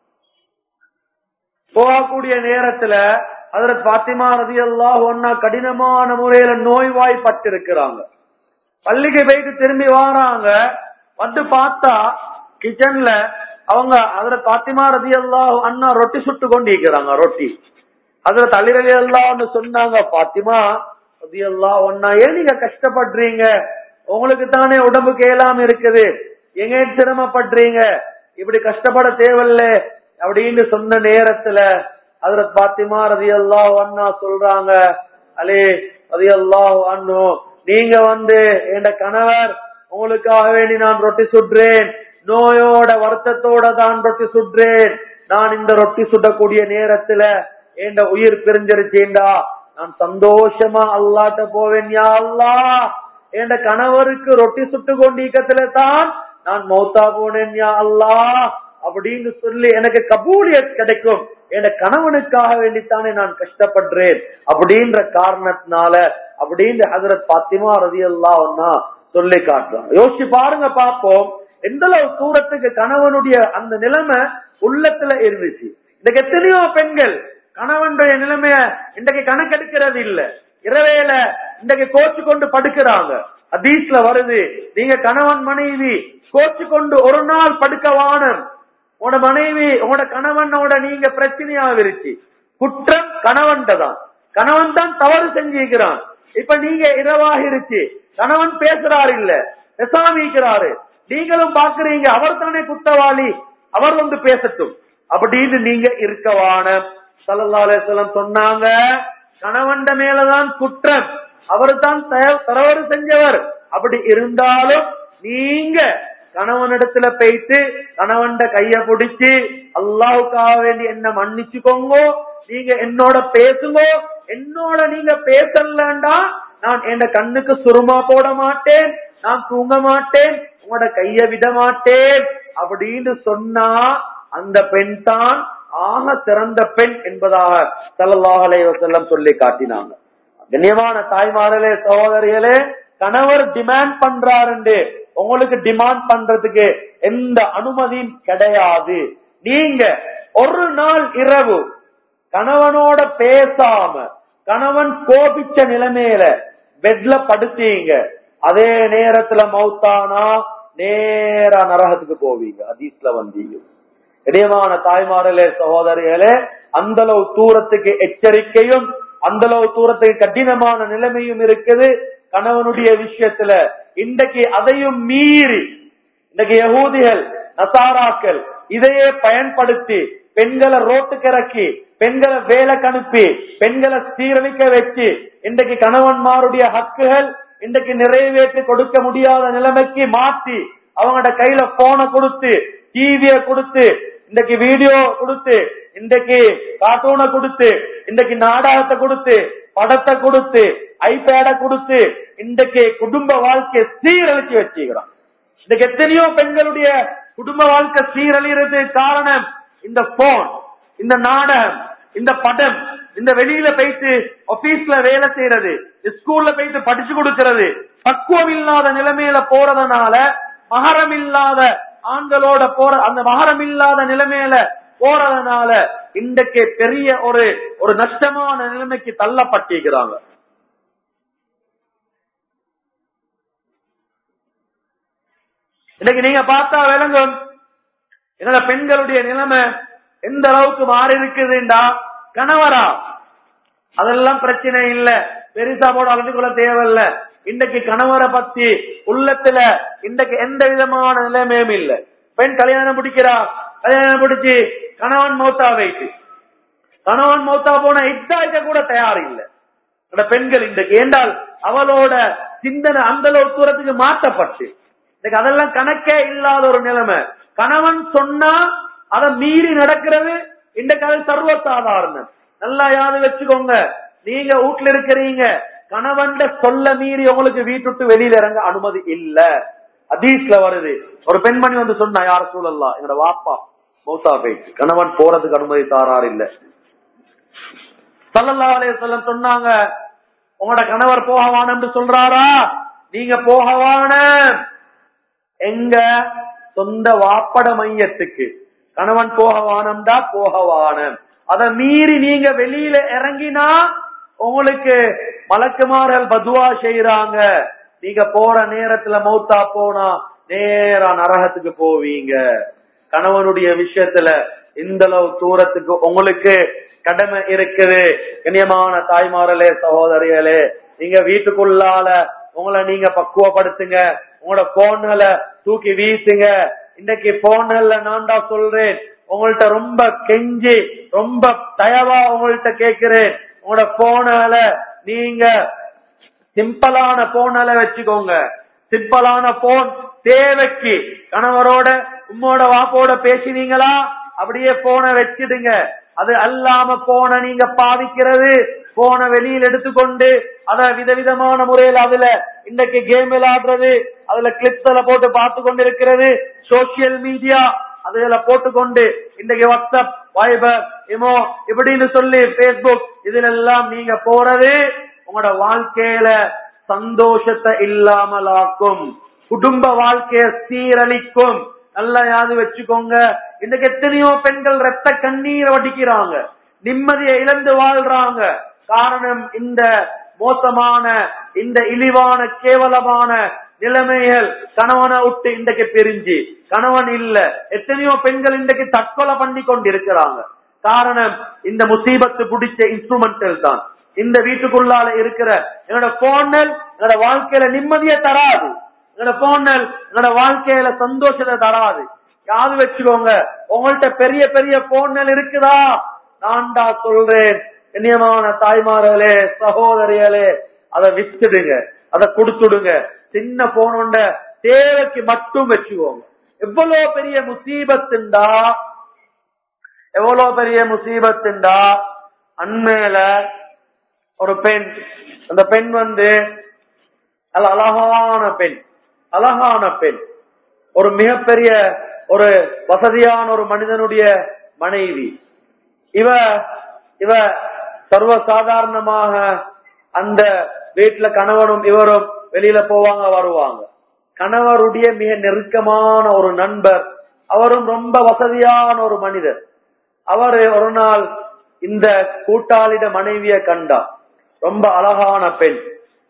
போகக்கூடிய நேரத்துல அதுல பாத்திமா ரதி அல்லாஹ் ஒன்னா கடினமான முறையில நோய்வாய்ப்பட்டு இருக்கிறாங்க பள்ளிக்கு போயிட்டு திரும்பி வராங்க வந்து பார்த்தா கிச்சன்ல அவங்க அதுல பாத்திமா ரதி அல்லாஹ் அண்ணா ரொட்டி சுட்டு கொண்டு இருக்கிறாங்க ரொட்டி அதுல தளிரலி எல்லாம் சொன்னாங்க பாத்திமா ரதி அல்லாஹ் ஒன்னா ஏன் நீங்க கஷ்டப்படுறீங்க உங்களுக்கு தானே உடம்புக்கு ஏலாம் இருக்குது எங்க சிரமப்படுறீங்க இப்படி கஷ்டப்பட தேவையில்ல அப்படின்னு சொன்ன நேரத்துல அதுல பாத்திமா ரதி அல்லாஹ் அண்ணா சொல்றாங்க அலே ரதி அல்லாஹ் அண்ணு நீங்க வந்து என் கணவர் உங்களுக்காக வேண்டி நான் ரொட்டி சுடுறேன் நோயோட வருத்தத்தோட தான் ரொட்டி சுடுறேன் நான் இந்த ரொட்டி சுடக்கூடிய நேரத்துல என் உயிர் பிரிஞ்சிருச்சேண்டா நான் சந்தோஷமா அல்லாட்ட போவேன் யா அல்லா என் கணவருக்கு ரொட்டி சுட்டு கொண்டிருக்கத்துல தான் நான் மௌத்தா போனேன் யா அல்லா அப்படின்னு சொல்லி எனக்கு கபூலியத் கிடைக்கும் என் கணவனுக்காக வேண்டித்தானே நான் கஷ்டப்படுறேன் அப்படின்ற காரணத்தினால அப்படின்னு ஹசரத் பாத்திமா ரதி அல்லா சொல்லி காட்டுறான் யோசிச்சு பாருங்க பாப்போம் எந்த அளவு தூரத்துக்கு கணவனுடைய அந்த நிலைமை உள்ளத்துல இருந்துச்சு இன்னைக்கு எத்தனையோ பெண்கள் கணவனுடைய நிலைமைய இன்றைக்கு கணக்கெடுக்கிறது இல்ல இரவேல இன்றைக்கு கோச்சு கொண்டு படுக்கிறாங்க அதீஸ்ல வருது நீங்க கணவன் மனைவி கோச்சு கொண்டு ஒரு நாள் படுக்க வானம் உங்களோட மனைவி உங்களோட கணவனோட நீங்க பிரச்சனையா விரிச்சு குற்றம் கணவன் தான் கணவன் தான் தவறு செஞ்சிருக்கிறான் இப்ப நீங்க இரவாகிருச்சு கணவன் பேசுறாரு இல்ல பெசாமிக்கிறாரு நீங்களும் பாக்குறீங்க அவர் தானே குற்றவாளி அவர் வந்து பேசட்டும் அப்படின்னு நீங்க இருக்கவான சல்லா அலிஸ்லாம் சொன்னாங்க கணவன்ட மேலதான் குற்றம் அவர் தான் தவறு செஞ்சவர் அப்படி இருந்தாலும் நீங்க கணவனிடத்துல போயிட்டு கணவன்ட கைய பிடிச்சு அல்லாவுக்காக வேண்டி என்ன மன்னிச்சுக்கோங்க நீங்க என்னோட பேசுங்க என்னோட நீங்க பேசலண்டா நான் என் கண்ணுக்கு சுருமா போட மாட்டேன் நான் தூங்க மாட்டேன் உங்களோட கைய விட மாட்டேன் அப்படின்னு சொன்னா அந்த பெண் தான் ஆக சிறந்த பெண் என்பதாக சல்லாஹலை வசல்லம் சொல்லி காட்டினாங்க கண்ணியமான தாய்மார்களே சகோதரிகளே கணவர் டிமாண்ட் பண்றாரு உங்களுக்கு டிமாண்ட் பண்றதுக்கு எந்த அனுமதியும் கிடையாது நீங்க ஒரு நாள் இரவு கணவனோட பேசாம கணவன் கோபிச்ச நிலைமையில பெட்ல படுத்தீங்க அதே நேரத்துல மௌத்தானா நேரா நரகத்துக்கு போவீங்க அதீஸ்ல வந்தீங்க இடையமான தாய்மார்களே சகோதரிகளே அந்த அளவு தூரத்துக்கு எச்சரிக்கையும் அந்த அளவு தூரத்துக்கு கடினமான நிலைமையும் இருக்குது கணவனுடைய விஷயத்துல இன்றைக்கு அதையும் மீறி இன்றைக்கு யகூதிகள் நசாராக்கள் இதையே பயன்படுத்தி பெண்களை ரோட்டுக்கு இறக்கி பெண்களை வேலைக்கு அனுப்பி பெண்களை சீரழிக்க வச்சு இன்றைக்கு கணவன்மாருடைய ஹக்குகள் இன்றைக்கு நிறைவேற்றி கொடுக்க முடியாத நிலைமைக்கு மாற்றி அவங்களோட கையில போனை கொடுத்து டிவிய கொடுத்து இன்றைக்கு வீடியோ கொடுத்து இன்றைக்கு கார்ட்டூனை கொடுத்து இன்றைக்கு நாடகத்தை கொடுத்து படத்தை கொடுத்து ஐபேட கொடுத்து இன்றைக்கு குடும்ப வாழ்க்கையை சீரழிச்சு வச்சுக்கிறான் இன்னைக்கு எத்தனையோ பெண்களுடைய குடும்ப வாழ்க்கை சீரழிறது காரணம் இந்த போன் இந்த நாடகம் இந்த படம் இந்த வெளியில போயிட்டு ஆபீஸ்ல வேலை செய்யறது ஸ்கூல்ல போயிட்டு படிச்சு கொடுக்கிறது பக்குவம் இல்லாத நிலைமையில போறதுனால மகரம் இல்லாத ஆண்களோட போற அந்த மகரம் இல்லாத நிலைமையில போறதுனால இன்றைக்கு பெரிய ஒரு ஒரு நஷ்டமான நிலைமைக்கு தள்ளப்பட்டிருக்கிறாங்க இன்னைக்கு நீங்க பார்த்தா விளங்கும் என்னோட பெண்களுடைய நிலைமை எந்த அளவுக்கு மாறி இருக்குதுண்டா கணவரா அதெல்லாம் பிரச்சனை இல்ல பெருசா போட அழைந்து கொள்ள தேவையில்ல இன்னைக்கு கணவரை பத்தி உள்ளத்துல இன்னைக்கு எந்த விதமான நிலைமையும் இல்ல பெண் கல்யாணம் பிடிக்கிறா கல்யாணம் பிடிச்சு கணவன் மௌத்தா வைத்து கணவன் மௌத்தா போன இட்டாய்க்க கூட தயார் இல்ல அந்த பெண்கள் இன்றைக்கு ஏண்டால் அவளோட சிந்தனை அந்த அளவு தூரத்துக்கு மாற்றப்பட்டு இன்னைக்கு அதெல்லாம் கணக்கே இல்லாத ஒரு நிலைமை கணவன் சொன்னா அதை மீறி நடக்கிறது இன்றைக்கு அது சர்வசாதாரணம் நல்லா யாரு வச்சுக்கோங்க நீங்க வீட்டுல இருக்கிறீங்க கணவன் சொல்ல மீறி உங்களுக்கு வீட்டுட்டு வெளியில இறங்க அனுமதி இல்ல அதீஸ்ல வருது ஒரு பெண்மணி வந்து சொன்னா யார சூழல்லா என்னோட வாப்பா மௌசா போயிட்டு கணவன் போறதுக்கு அனுமதி தாரார் இல்ல சல்லல்லா அலையம் சொன்னாங்க உங்களோட கணவர் போகவான்னு சொல்றாரா நீங்க போகவான எங்க சொந்த வாப்பட மையத்துக்கு கணவன் போகவானம்டா போகவானம் அதை மீறி நீங்க வெளியில இறங்கினா உங்களுக்கு மலக்குமார்கள் பதுவா செய்யறாங்க நீங்க போற நேரத்துல மௌத்தா போனா நேரா நரகத்துக்கு போவீங்க கணவனுடைய விஷயத்துல இந்த அளவு தூரத்துக்கு உங்களுக்கு கடமை இருக்குது கண்ணியமான தாய்மாரலே சகோதரிகளே நீங்க வீட்டுக்குள்ளால உங்களை நீங்க பக்குவப்படுத்துங்க உங்களோட போன்களை தூக்கி வீசுங்க இன்னைக்கு போன்ல நான் தான் சொல்றேன் உங்கள்ட்ட ரொம்ப கெஞ்சி ரொம்ப தயவா உங்கள்ட்ட கேக்குறேன் உங்களோட போனால நீங்க சிம்பிளான போனால வச்சுக்கோங்க சிம்பிளான போன் தேவைக்கு கணவரோட உம்மோட வாப்போட பேசினீங்களா அப்படியே போனை வச்சிடுங்க அது அல்லாம போன நீங்க பாவிக்கிறது போன வெளியில் எடுத்துக்கொண்டு அத விதவிதமான முறையில் அதுல இன்னைக்கு கேம் விளையாடுறது அதுல கிளிப்ஸ் எல்லாம் போட்டு பார்த்து கொண்டு இருக்கிறது சோசியல் மீடியா அதுல போட்டுக்கொண்டு இன்றைக்கு வாட்ஸ்அப் வைபர் இமோ இப்படின்னு சொல்லி பேஸ்புக் இதுல எல்லாம் நீங்க போறது உங்களோட வாழ்க்கையில சந்தோஷத்தை இல்லாமலாக்கும் குடும்ப வாழ்க்கைய சீரழிக்கும் நல்லா யாது வச்சுக்கோங்க இன்னைக்கு எத்தனையோ பெண்கள் ரத்த கண்ணீரை வடிக்கிறாங்க நிம்மதியை இழந்து வாழ்றாங்க காரணம் இந்த மோசமான இந்த இழிவான கேவலமான நிலைமைகள் கணவனை விட்டு இன்றைக்கு பிரிஞ்சு கணவன் இல்ல எத்தனையோ பெண்கள் இன்றைக்கு தற்கொலை பண்ணி கொண்டு இருக்கிறாங்க காரணம் இந்த முசீபத்து பிடிச்ச இன்ஸ்ட்ருமெண்டல் தான் இந்த வீட்டுக்குள்ளால இருக்கிற என்னோட போனல் என்னோட வாழ்க்கையில நிம்மதியை தராது என்னோட போனல் என்னோட வாழ்க்கையில சந்தோஷத்தை தராது யாது வச்சுக்கோங்க உங்கள்ட்ட பெரிய பெரிய போனல் இருக்குதா நான்டா சொல்றேன் கண்ணியமான தாய்மார்களே சகோதரிகளே அதை வித்துடுங்க அதை கொடுத்துடுங்க சின்ன போனோண்ட தேவைக்கு மட்டும் வச்சுக்கோங்க எவ்வளவு பெரிய முசீபத்துண்டா எவ்வளவு பெரிய முசீபத்துண்டா அண்மையில ஒரு பெண் அந்த பெண் வந்து நல்ல அழகான பெண் அழகான பெண் ஒரு மிகப்பெரிய ஒரு வசதியான ஒரு மனிதனுடைய மனைவி இவ இவ சர்வசாதாரணமாக அந்த வீட்டுல கணவனும் இவரும் வெளியில போவாங்க வருவாங்க கணவருடைய மிக நெருக்கமான ஒரு நண்பர் அவரும் ரொம்ப வசதியான ஒரு மனிதர் அவரு ஒரு நாள் இந்த கூட்டாளிட மனைவிய கண்டா ரொம்ப அழகான பெண்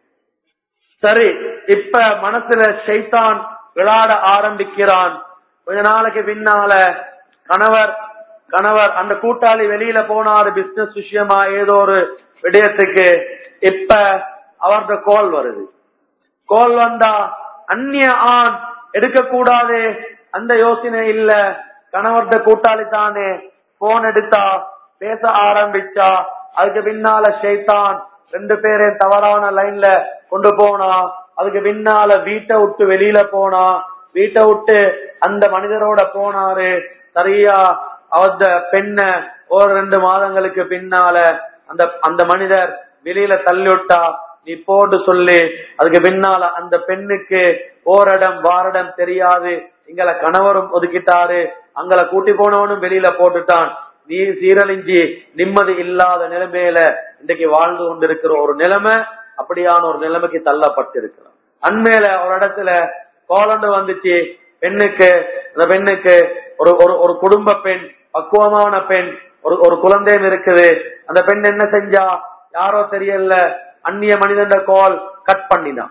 சரி இப்ப மனசுல ஷைத்தான் விளையாட ஆரம்பிக்கிறான் கொஞ்ச நாளைக்கு பின்னால கணவர் கணவர் அந்த கூட்டாளி வெளியில போனாரு பிசினஸ் விஷயமா ஏதோ ஒரு விடயத்துக்கு இப்ப அவர்த கோல் வருது கோல் வந்தா அந்நிய ஆண் எடுக்க கூடாது அந்த யோசனை இல்ல கணவர்த கூட்டாளி தானே போன் எடுத்தா பேச ஆரம்பிச்சா அதுக்கு பின்னால ஷைத்தான் ரெண்டு பேரையும் தவறான லைன்ல கொண்டு போனா அதுக்கு பின்னால வீட்டை விட்டு வெளியில போனா வீட்டை விட்டு அந்த மனிதரோட போனாரு சரியா அந்த பெண்ண ஒரு ரெண்டு மாதங்களுக்கு பின்னால அந்த அந்த மனிதர் வெளியில தள்ளி விட்டா நீ போட்டு சொல்லி அதுக்கு பின்னால அந்த பெண்ணுக்கு ஓரிடம் வாரிடம் தெரியாது எங்களை கணவரும் ஒதுக்கிட்டாரு அங்களை கூட்டி போனவனும் வெளியில போட்டுட்டான் நீ சீரழிஞ்சி நிம்மதி இல்லாத நிலைமையில இன்றைக்கு வாழ்ந்து கொண்டிருக்கிற ஒரு நிலைமை அப்படியான ஒரு நிலைமைக்கு தள்ளப்பட்டிருக்கிறோம் அண்மையில ஒரு இடத்துல கோலண்டு வந்துச்சு பெண்ணுக்கு அந்த பெண்ணுக்கு ஒரு ஒரு ஒரு குடும்ப பெண் பக்குவமான பெண் ஒரு ஒரு குழந்தையும் இருக்குது அந்த பெண் என்ன செஞ்சா யாரோ தெரியல அந்நிய மனிதன் கோல் கட் பண்ணினான்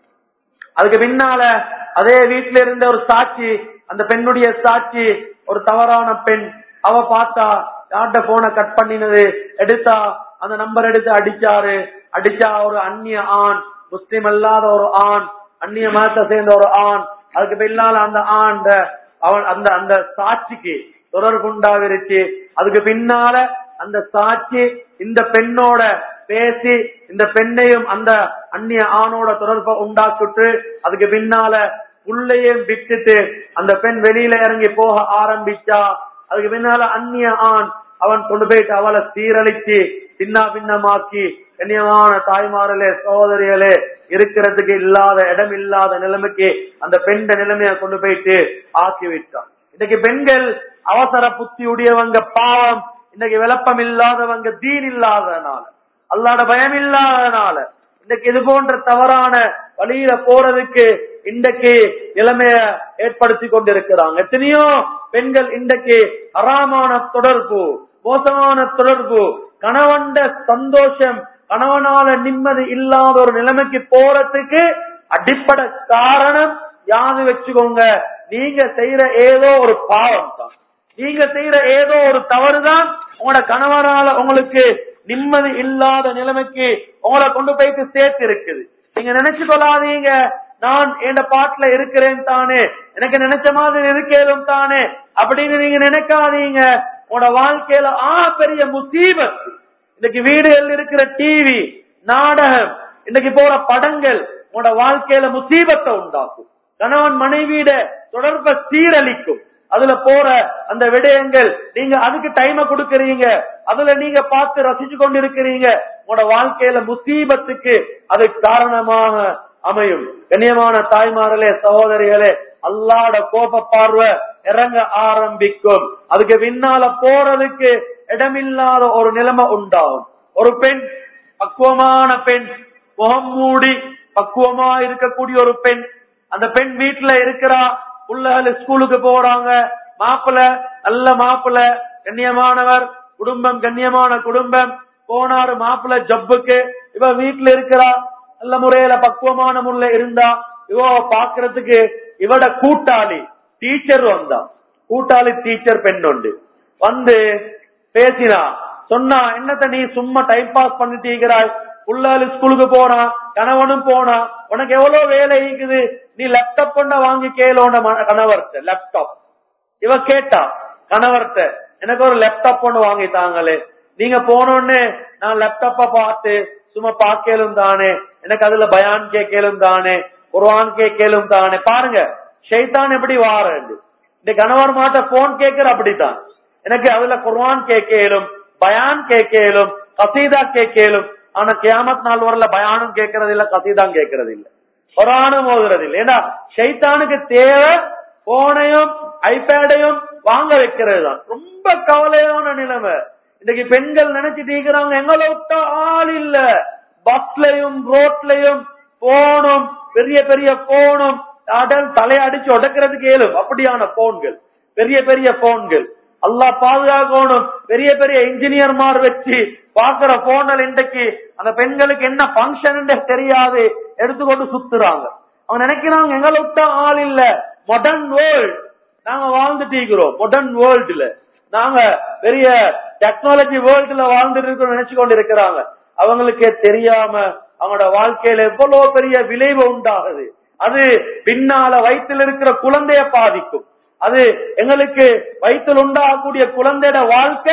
அதுக்கு பின்னால அதே வீட்டுல இருந்த ஒரு சாட்சி அந்த பெண்ணுடைய சாட்சி ஒரு தவறான பெண் அவ பார்த்தா யார்கிட்ட போனை கட் பண்ணினது எடுத்தா அந்த நம்பர் எடுத்து அடிச்சாரு அடிச்சா ஒரு அந்நிய ஆண் முஸ்லிம் அல்லாத ஒரு ஆண் அந்நிய மதத்தை சேர்ந்த ஒரு ஆண் அதுக்கு பின்னால அந்த ஆண் அவன் அந்த அந்த சாட்சிக்கு தொடர்பு உண்டாவிருச்சு அதுக்கு பின்னால அந்த சாட்சி இந்த பெண்ணோட பேசி இந்த பெண்ணையும் அந்த அந்நிய ஆணோட தொடர்பை உண்டாக்கிட்டு அதுக்கு பின்னால புள்ளையும் விட்டுட்டு அந்த பெண் வெளியில இறங்கி போக ஆரம்பிச்சா அதுக்கு பின்னால அந்நிய ஆண் அவன் கொண்டு போயிட்டு அவளை சீரழிச்சு சின்ன பின்னமாக்கி கண்ணியமான தாய்மார்களே சகோதரிகளே இருக்கிறதுக்கு இல்லாத இடம் இல்லாத நிலைமைக்கு அந்த பெண்ட நிலைமையை கொண்டு போயிட்டு ஆக்கி விட்டான் இன்னைக்கு பெண்கள் அவசர புத்தி உடையவங்க பாவம் இன்னைக்கு விளப்பம் இல்லாதவங்க தீன் இல்லாதனால அல்லாட பயம் இல்லாதனால இன்னைக்கு இது போன்ற தவறான வழியில போறதுக்கு இன்றைக்கு நிலைமைய ஏற்படுத்தி கொண்டிருக்கிறாங்க எத்தனையோ பெண்கள் இன்றைக்கு அறாமான தொடர்பு மோசமான தொடர்பு கணவண்ட சந்தோஷம் கணவனால நிம்மதி இல்லாத ஒரு நிலைமைக்கு போறதுக்கு அடிப்படை காரணம் யாது வச்சுக்கோங்க நீங்க செய்யற ஏதோ ஒரு பாவம் தான் நீங்க செய்யற ஏதோ ஒரு தவறுதான் உங்களோட கணவனால உங்களுக்கு நிம்மதி இல்லாத நிலைமைக்கு உங்களை கொண்டு போயிட்டு சேர்த்து இருக்குது நீங்க நினைச்சு கொள்ளாதீங்க நான் என் பாட்டுல இருக்கிறேன் தானே எனக்கு நினைச்ச மாதிரி இருக்கேனும் தானே அப்படின்னு நீங்க நினைக்காதீங்க உங்களோட வாழ்க்கையில ஆ பெரிய முசீபத் இன்னைக்கு வீடுகள் இருக்கிற டிவி நாடகம் இன்னைக்கு போற படங்கள் உங்களோட வாழ்க்கையில முசீபத்தை உண்டாக்கும் கணவன் மனைவியிட தொடர்பை சீரழிக்கும் அதுல போற அந்த விடயங்கள் நீங்க அதுக்கு டைம கொடுக்கறீங்க அதுல நீங்க பார்த்து ரசிச்சு கொண்டிருக்கிறீங்க உங்களோட வாழ்க்கையில முசீபத்துக்கு அது காரணமாக அமையும் கண்ணியமான தாய்மார்களே சகோதரிகளே அல்லாட கோப பார்வை இறங்க ஆரம்பிக்கும் அதுக்கு பின்னால போறதுக்கு இடமில்லாத ஒரு நிலைமை உண்டாகும் ஒரு பெண் பக்குவமான பெண் முகம் மூடி பக்குவமா இருக்கக்கூடிய ஒரு பெண் அந்த பெண் வீட்டுல இருக்கிறா பிள்ளைகள் ஸ்கூலுக்கு போறாங்க மாப்பிள்ள நல்ல மாப்பிள்ள கண்ணியமானவர் குடும்பம் கண்ணியமான குடும்பம் போனாரு மாப்பிள்ள ஜப்புக்கு இவ வீட்டுல இருக்கிறா நல்ல முறையில பக்குவமான முறையில இருந்தா இவ பாக்குறதுக்கு இவட கூட்டாளி டீச்சர் வந்தா கூட்டாளி டீச்சர் பெண் உண்டு வந்து பேசினா சொன்னா என்னத்த நீ சும்மா டைம் பாஸ் பண்ணிட்டீங்கிறாய் புள்ளாளி ஸ்கூலுக்கு போனா கணவனும் போனா உனக்கு எவ்வளவு வேலை இருக்குது நீ லேப்டாப் பண்ண வாங்கி கேளோட கணவர்கிட்ட லேப்டாப் இவ கேட்டா கணவர்கிட்ட எனக்கு ஒரு லேப்டாப் ஒண்ணு வாங்கித்தாங்களே நீங்க போனோடனே நான் லேப்டாப்ப பார்த்து சும்மா பார்க்கலும் தானே எனக்கு அதுல பயான் கேட்கலும் தானே குர்ஆன் கேட்கலும் தானே பாருங்க ஷைத்தான் எப்படி வாரண்டு இந்த கணவர் மாட்ட போன் கேட்கிற அப்படித்தான் எனக்கு அதுல குர்ஆன் கேட்கலும் பயான் கேட்கலும் கசீதா கேட்கலும் ஆனா கியாமத் நாள் வரல பயானும் கேட்கறது இல்ல கசீதான் கேட்கறது இல்ல குரானும் ஓதுறது இல்ல ஏன்னா ஷைத்தானுக்கு தேவை போனையும் ஐபேடையும் வாங்க வைக்கிறது தான் ரொம்ப கவலையான நிலைமை இன்னைக்கு பெண்கள் நினைச்சிட்டு இருக்கிறாங்க எங்களை விட்டா ஆள் இல்ல பஸ்லயும் ரோட்லயும் போனும் பெரிய பெரிய போனும் அடல் தலையடிச்சு உடக்கிறதுக்கு ஏழும் அப்படியான போன்கள் பெரிய பெரிய போன்கள் அல்லா பாதுகாக்கணும் பெரிய பெரிய இன்ஜினியர்மார் வச்சு பாக்குற போனல் இன்றைக்கு அந்த பெண்களுக்கு என்ன பங்கன் தெரியாது எடுத்துக்கொண்டு சுத்துறாங்க அவங்க நினைக்கிறாங்க எங்களை விட்டா ஆள் இல்ல மாடர்ன் வேர்ல்ட் நாங்க வாழ்ந்துட்டு இருக்கிறோம் மாடர்ன் வேர்ல்டுல நாங்க பெரிய டெக்னாலஜி வேர்ல்டுல வாழ்ந்துட்டு இருக்கோம் நினைச்சு கொண்டு இருக்கிறாங்க அவங்களுக்கே தெரியாம அவங்களோட வாழ்க்கையில எவ்வளவு பெரிய விளைவு உண்டாகுது அது பின்னால வயிற்றில் இருக்கிற குழந்தைய பாதிக்கும் அது எங்களுக்கு வயிற்றில் உண்டாகக்கூடிய குழந்தையோட வாழ்க்கை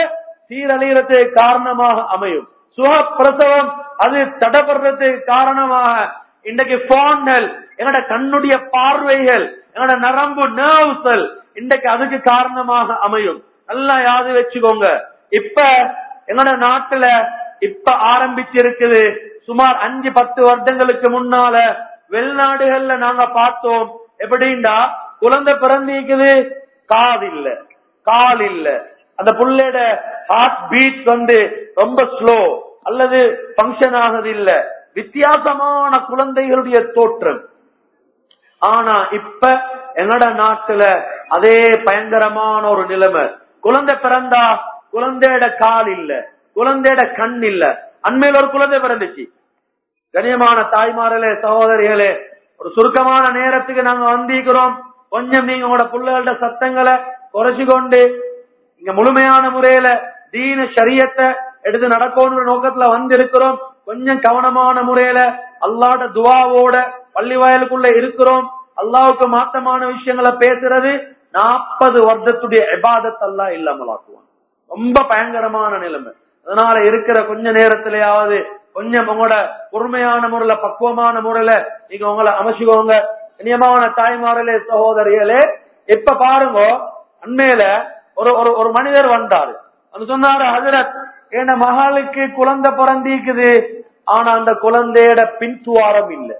சீரழியறதுக்கு காரணமாக அமையும் சுகப்பிரசவம் அது தடைப்படுறதுக்கு காரணமாக இன்றைக்கு போன்கள் எங்கட கண்ணுடைய பார்வைகள் எங்கட நரம்பு நர்வ்ஸ்கள் இன்றைக்கு அதுக்கு காரணமாக அமையும் நல்லா யாது வச்சுக்கோங்க இப்ப எங்கட நாட்டுல இப்ப ஆரம்பிச்சிருக்குது சுமார் அஞ்சு பத்து வருடங்களுக்கு முன்னால வெளிநாடுகள்ல நாங்க பார்த்தோம் எப்படின்னா குழந்தை பிறந்திக்குது காது இல்ல கால் இல்ல அந்த புள்ளையோட ஹார்ட் பீட் வந்து ரொம்ப ஸ்லோ அல்லது பங்கன் ஆகுது இல்ல வித்தியாசமான குழந்தைகளுடைய தோற்றம் ஆனா இப்ப என்னோட நாட்டுல அதே பயங்கரமான ஒரு நிலைமை குழந்தை பிறந்தா குழந்தையோட கால் இல்ல குழந்தையோட கண் இல்ல அண்மையில ஒரு குழந்தை பிறந்துச்சு கண்ணியமான தாய்மார்களே சகோதரிகளே ஒரு சுருக்கமான நேரத்துக்கு நாங்க வந்திருக்கிறோம் கொஞ்சம் நீங்க உங்களோட பிள்ளைகளோட சத்தங்களை குறைச்சு கொண்டு இங்க முழுமையான முறையில தீன சரியத்தை எடுத்து நடக்கணுன்ற நோக்கத்துல வந்து இருக்கிறோம் கொஞ்சம் கவனமான முறையில அல்லாட துவாவோட பள்ளி வயலுக்குள்ள இருக்கிறோம் அல்லாவுக்கு மாத்தமான விஷயங்களை பேசுறது நாற்பது வருடத்துடைய எபாதத் அல்லா இல்லாமலாக்குவான் ரொம்ப பயங்கரமான நிலைமை அதனால இருக்கிற கொஞ்ச நேரத்திலேயாவது கொஞ்சம் உங்களோட பொறுமையான முறையில பக்குவமான முறையில நீங்க உங்களை அமைச்சுக்கோங்க இனியமான தாய்மார்களே சகோதரிகளே இப்ப பாருங்க அண்மையில ஒரு ஒரு ஒரு மனிதர் வந்தாரு அது சொன்னாரு ஹசரத் என் மகளுக்கு குழந்தை பிறந்திக்குது ஆனா அந்த குழந்தையோட பின்துவாரம் இல்ல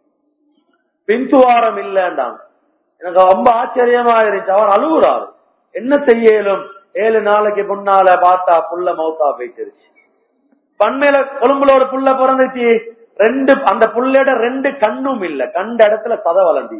பின்துவாரம் இல்லன்றாங்க எனக்கு ரொம்ப ஆச்சரியமா இருந்துச்சு அவர் அழுகுறாரு என்ன செய்யலும் ஏழு நாளைக்கு முன்னால பார்த்தா புள்ள மௌத்தா போயிட்டுருச்சு பண்மையில கொழும்புல ஒரு புள்ள பிறந்துச்சு ரெண்டு அந்த புள்ளையோட ரெண்டு கண்ணும் இல்ல கண்ட இடத்துல சத வளர்ந்தி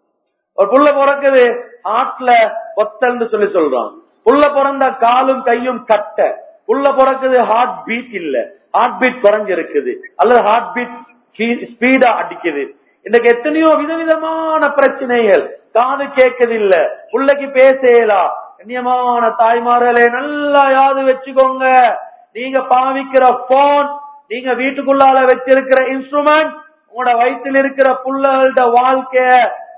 ஒரு புள்ள பிறக்குது ஹார்ட்ல ஒத்தல்னு சொல்லி சொல்றாங்க புள்ள பிறந்த காலும் கையும் கட்ட புள்ள பிறக்குது ஹார்ட் பீட் இல்ல ஹார்ட் பீட் குறைஞ்சிருக்குது அல்லது ஹார்ட் பீட் ஸ்பீடா அடிக்குது இன்னைக்கு எத்தனையோ விதவிதமான பிரச்சனைகள் காது கேட்கது இல்ல புள்ளைக்கு பேசலா கண்ணியமான தாய்மார்களே நல்லா யாது வச்சுக்கோங்க நீங்க பாவிக்கிற போன் நீங்க வீட்டுக்குள்ளால வச்சிருக்கிற இன்ஸ்ட்ருமெண்ட் உங்களோட வயிற்றில் இருக்கிற புள்ளகளோட வாழ்க்கைய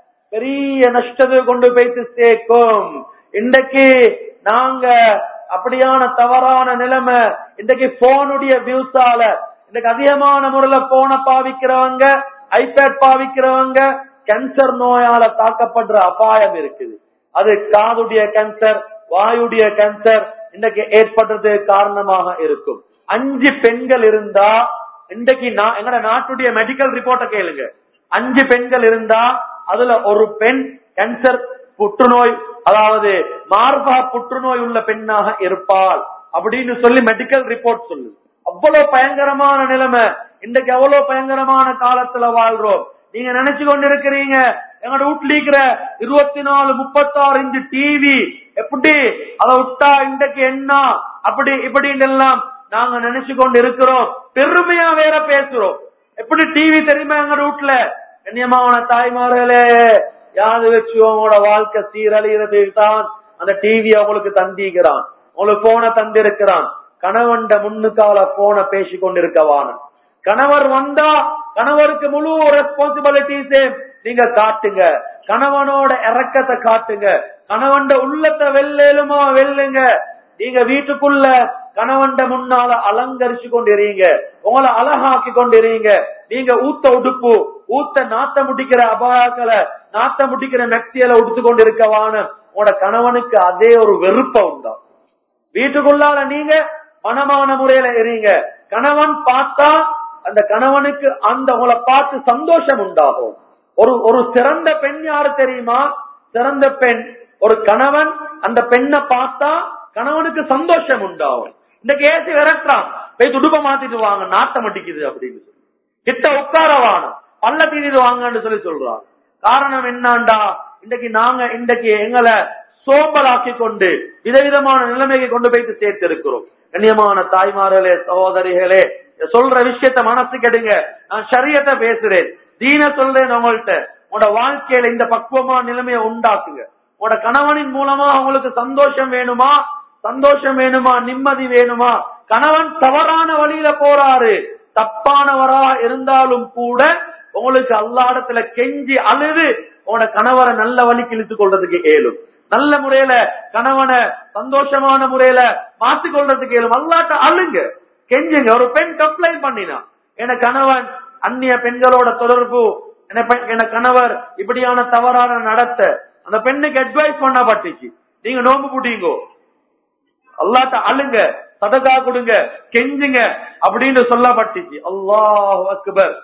பெரிய நஷ்டத்தை கொண்டு போய்த்து சேர்க்கும் இன்றைக்கு நாங்க அப்படியான தவறான நிலைமை இன்றைக்கு போனுடைய வியூஸால இன்றைக்கு அதிகமான முறையில போனை பாவிக்கிறவங்க ஐபேட் பாவிக்கிறவங்க கேன்சர் நோயால தாக்கப்படுற அபாயம் இருக்குது அது காதுடைய கேன்சர் வாயுடைய கேன்சர் இன்றைக்கு ஏற்படுறது காரணமாக இருக்கும் அஞ்சு பெண்கள் இருந்தா இன்றைக்கு நான் எங்கட நாட்டுடைய மெடிக்கல் ரிப்போர்ட்டை கேளுங்க அஞ்சு பெண்கள் இருந்தா அதுல ஒரு பெண் கேன்சர் புற்றுநோய் அதாவது மார்பா புற்றுநோய் உள்ள பெண்ணாக இருப்பாள் அப்படின்னு சொல்லி மெடிக்கல் ரிப்போர்ட் சொல்லு அவ்வளவு பயங்கரமான நிலைமை இன்றைக்கு அவ்வளவு பயங்கரமான காலத்துல வாழ்றோம் நீங்க நினைச்சு கொண்டு இருக்கிறீங்க எங்களோட வீட்டுல இருக்கிற இருபத்தி நாலு முப்பத்தாறு இன்ச்சு டிவி எப்படி அதை விட்டா இன்றைக்கு என்ன அப்படி இப்படின்னு எல்லாம் நாங்க நினைச்சு கொண்டு இருக்கிறோம் பெருமையா வேற பேசுறோம் எப்படி டிவி தெரியுமா எங்க வீட்டுல கண்ணியமான தாய்மார்களே யாது வச்சு உங்களோட வாழ்க்கை சீரழிகிறதுக்கு தான் அந்த டிவி அவங்களுக்கு தந்திக்கிறான் உங்களுக்கு போன தந்திருக்கிறான் கணவன்ட முன்னுக்கால போன பேசி கொண்டிருக்கவான கணவர் வந்தா கணவருக்கு முழு ரெஸ்பான்சிபிலிட்டிஸே நீங்க காட்டுங்க கணவனோட இறக்கத்தை காட்டுங்க கணவன்ட உள்ளத்தை வெள்ளேலுமா வெல்லுங்க நீங்க வீட்டுக்குள்ள கணவன்ட முன்னால அலங்கரிச்சு கொண்டிருங்க உங்களை அழகாக்கி கொண்டிருங்க நீங்க ஊத்த உடுப்பு ஊத்த நாத்த முடிக்கிற அபாயங்களை நாத்த முடிக்கிற நக்தியில உடுத்து கொண்டிருக்கவான உங்களோட கணவனுக்கு அதே ஒரு வெறுப்ப உண்டா வீட்டுக்குள்ளால நீங்க மனமான முறையில இருங்க கணவன் பார்த்தா அந்த கணவனுக்கு அந்த உங்களை பார்த்து சந்தோஷம் உண்டாகும் ஒரு ஒரு சிறந்த பெண் யாரு தெரியுமா சிறந்த பெண் ஒரு கணவன் அந்த பெண்ணை பார்த்தா கணவனுக்கு சந்தோஷம் உண்டாகும் இன்னைக்கு ஏசி விரட்டுறான் போய் துடுப்ப மாத்திட்டு வாங்க நாட்டம் அடிக்குது அப்படின்னு சொல்லி கிட்ட உட்காரவான பல்ல தீனிட்டு வாங்கன்னு சொல்லி சொல்றான் காரணம் என்னண்டா இன்னைக்கு நாங்க இன்னைக்கு எங்களை சோம்பலாக்கி கொண்டு விதவிதமான நிலைமைக்கு கொண்டு போயிட்டு சேர்த்து இருக்கிறோம் கண்ணியமான தாய்மார்களே சகோதரிகளே சொல்ற விஷயத்த மனசு கெடுங்க நான் சரியத்தை பேசுறேன் தீன சொல்றேன் உங்கள்கிட்ட உங்களோட வாழ்க்கையில இந்த பக்குவமான நிலைமையை உண்டாக்குங்க உங்களோட கணவனின் மூலமா உங்களுக்கு சந்தோஷம் வேணுமா சந்தோஷம் வேணுமா நிம்மதி வேணுமா கணவன் தவறான வழியில போறாரு தப்பானவரா இருந்தாலும் கூட உங்களுக்கு அல்லாடத்துல கெஞ்சி அழுது உங்களோட கணவரை நல்ல வழிக்கு இழுத்துக் கொள்றதுக்கு ஏலும் நல்ல முறையில கணவனை சந்தோஷமான முறையில மாத்திக் கொள்றதுக்கு இயலும் அல்லாட்ட அழுங்க கெஞ்சுங்க ஒரு பெண் கம்ப்ளைண்ட் பண்ணினா என கணவன் அந்நிய பெண்களோட தொடர்பு என பெண்- என கணவர் இப்படியான தவறான நடத்த அந்த பெண்ணுக்கு அட்வைஸ் பண்ணப்பட்டுச்சு நீங்க நோம்பு புட்டீங்கோ அல்லாட்ட அழுங்க சதகா கொடுங்க கெஞ்சுங்க அப்படின்னு சொல்லப்பட்டுச்சு அல்லாஹ் அக்பர்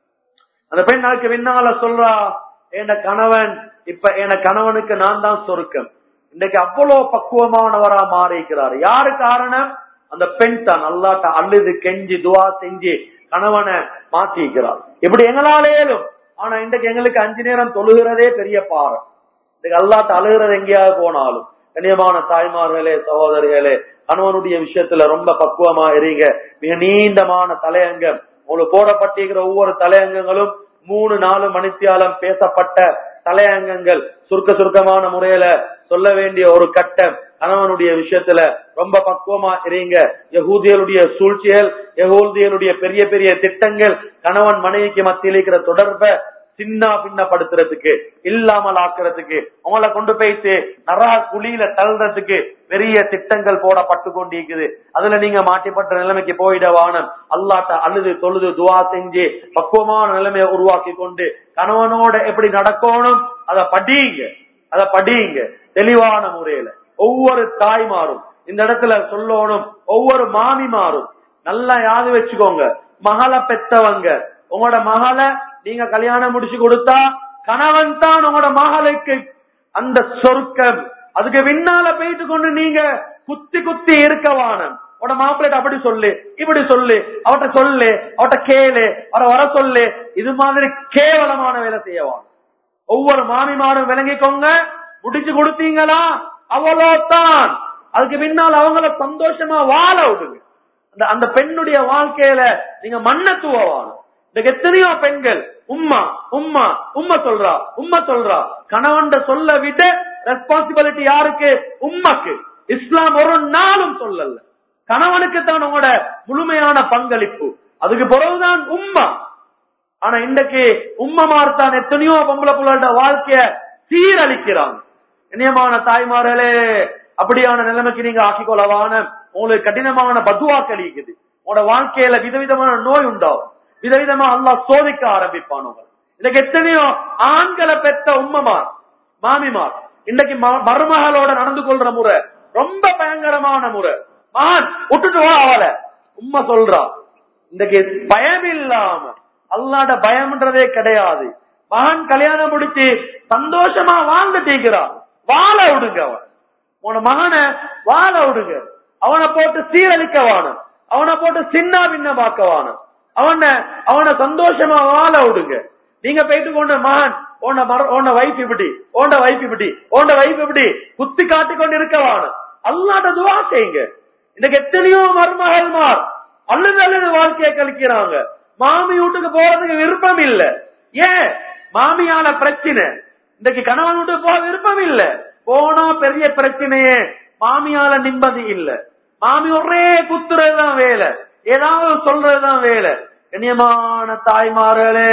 அந்த பெண் அதுக்கு பின்னால சொல்றா என் கணவன் இப்ப என் கணவனுக்கு நான் தான் சொருக்கம் இன்னைக்கு அவ்வளவு பக்குவமானவரா மாறிக்கிறார் யாரு காரணம் அந்த பெண் தான் அல்லாட்ட அழுது கெஞ்சி துவா செஞ்சு கணவனை மாத்திக்கிறார் இப்படி எங்களாலேயும் ஆனா இன்றைக்கு எங்களுக்கு அஞ்சு நேரம் தொழுகிறதே பெரிய பாரம் இன்னைக்கு அல்லாட்ட அழுகிறது எங்கேயாவது போனாலும் கண்ணியமான தாய்மார்களே சகோதரிகளே கணவனுடைய விஷயத்துல ரொம்ப பக்குவமா இருங்க மிக நீண்டமான தலையங்கம் உங்களுக்கு போடப்பட்டிருக்கிற ஒவ்வொரு தலையங்கங்களும் மூணு நாலு மணித்தியாலம் பேசப்பட்ட தலையங்கங்கள் சுருக்க சுருக்கமான முறையில சொல்ல வேண்டிய ஒரு கட்டம் கணவனுடைய விஷயத்துல ரொம்ப பக்குவமா இருங்க யகூதியலுடைய சூழ்ச்சிகள் யகூதியலுடைய பெரிய பெரிய திட்டங்கள் கணவன் மனைவிக்கு மத்தியில் இருக்கிற தொடர்பை சின்ன பின்னப்படுத்துறதுக்கு இல்லாமல் ஆக்குறதுக்கு உங்களை கொண்டு போயிட்டு நரா குழியில தள்ளுறதுக்கு பெரிய திட்டங்கள் போடப்பட்டு கொண்டிருக்குது அதுல நீங்க மாட்டிப்பட்ட நிலைமைக்கு போயிட வானம் அல்லாட்ட அழுது தொழுது துவா செஞ்சு பக்குவமான நிலைமையை உருவாக்கி கொண்டு கணவனோட எப்படி நடக்கணும் அதை படியுங்க அதை படியுங்க தெளிவான முறையில ஒவ்வொரு தாய்மாரும் இந்த இடத்துல சொல்லணும் ஒவ்வொரு மாமிமாரும் நல்லா யாது வச்சுக்கோங்க மகளை பெத்தவங்க உங்களோட மகளை நீங்க கல்யாணம் முடிச்சு கொடுத்தா கணவன் தான் உங்களோட மகளுக்கு அந்த சொர்க்கம் அதுக்கு பின்னால போயிட்டு கொண்டு நீங்க குத்தி குத்தி இருக்க வானம் உட மாப்பிள்ளைட்ட அப்படி சொல்லு இப்படி சொல்லு அவட்ட சொல்லு அவட்ட கேளு வர வர சொல்லு இது மாதிரி கேவலமான வேலை செய்யவான் ஒவ்வொரு மாமிமாரும் விளங்கிக்கோங்க முடிச்சு கொடுத்தீங்களா அவ்வளோதான் அதுக்கு பின்னால் அவங்கள சந்தோஷமா வாழ விடுங்க அந்த அந்த பெண்ணுடைய வாழ்க்கையில நீங்க மண்ண தூவாங்க இந்த எத்தனையோ பெண்கள் உம்மா உம்மா உம்மா சொல்றா உம்மா சொல்றா கணவன் சொல்ல விட ரெஸ்பான்சிபிலிட்டி யாருக்கு உம்மக்கு இஸ்லாம் ஒரு நாளும் சொல்லல கணவனுக்கு தான் உங்களோட முழுமையான பங்களிப்பு அதுக்கு பிறகுதான் உம்மா ஆனா இன்றைக்கு உம்மமார் தான் எத்தனையோ பொம்பளை புள்ளோட வாழ்க்கைய சீரழிக்கிறாங்க இனியமான தாய்மார்களே அப்படியான நிலைமைக்கு நீங்க ஆக்கிக்கொள்ளவான உங்களுக்கு கடினமான பதுவா கழிக்குது உங்களோட வாழ்க்கையில விதவிதமான நோய் உண்டாகும் விதவிதமா அல்லாஹ் சோதிக்க ஆரம்பிப்பான் உங்களை இன்னைக்கு எத்தனையோ ஆண்களை பெற்ற உம்மமார் மாமிமார் இன்னைக்கு ம- மருமகளோட நடந்து கொள்ற முறை ரொம்ப பயங்கரமான முறை மகன் விட்டுட்டு வா அவளை உம்மா சொல்றா இன்றைக்கு பயம் இல்லாம அல்லாட பயம்ன்றதே கிடையாது மகன் கல்யாணம் முடிச்சு சந்தோஷமா வாழ்ந்துட்டு இருக்கிறான் வாழ விடுங்க அவன் உன மகனை வாழ விடுங்க அவனை போட்டு சீரழிக்க வானம் அவனை போட்டு சின்ன பின்னமாக்க வானம் அவனை அவனை சந்தோஷமா வாழ விடுங்க நீங்க போயிட்டு கொண்ட மகன் உன்ன மர உன்ன வைஃப் இப்படி உன்ன வைஃப் இப்படி உன்ன வைஃப் இப்படி குத்தி காட்டி கொண்டு இருக்க வானம் அல்லாட்ட துவா செய்யுங்க இன்னைக்கு எத்தனையோ மருமகள்மார் அழுது அழுது வாழ்க்கையை கழிக்கிறாங்க மாமி வீட்டுக்கு போறதுக்கு விருப்பம் இல்ல ஏன் மாமியால பிரச்சனை இன்னைக்கு கணவன் வீட்டுக்கு போக விருப்பம் இல்ல போனா பெரிய பிரச்சனையே மாமியால நிம்மதி இல்ல மாமி ஒரே குத்துறதுதான் வேலை ஏதாவது சொல்றதுதான் வேலை கண்ணியமான தாய்மார்களே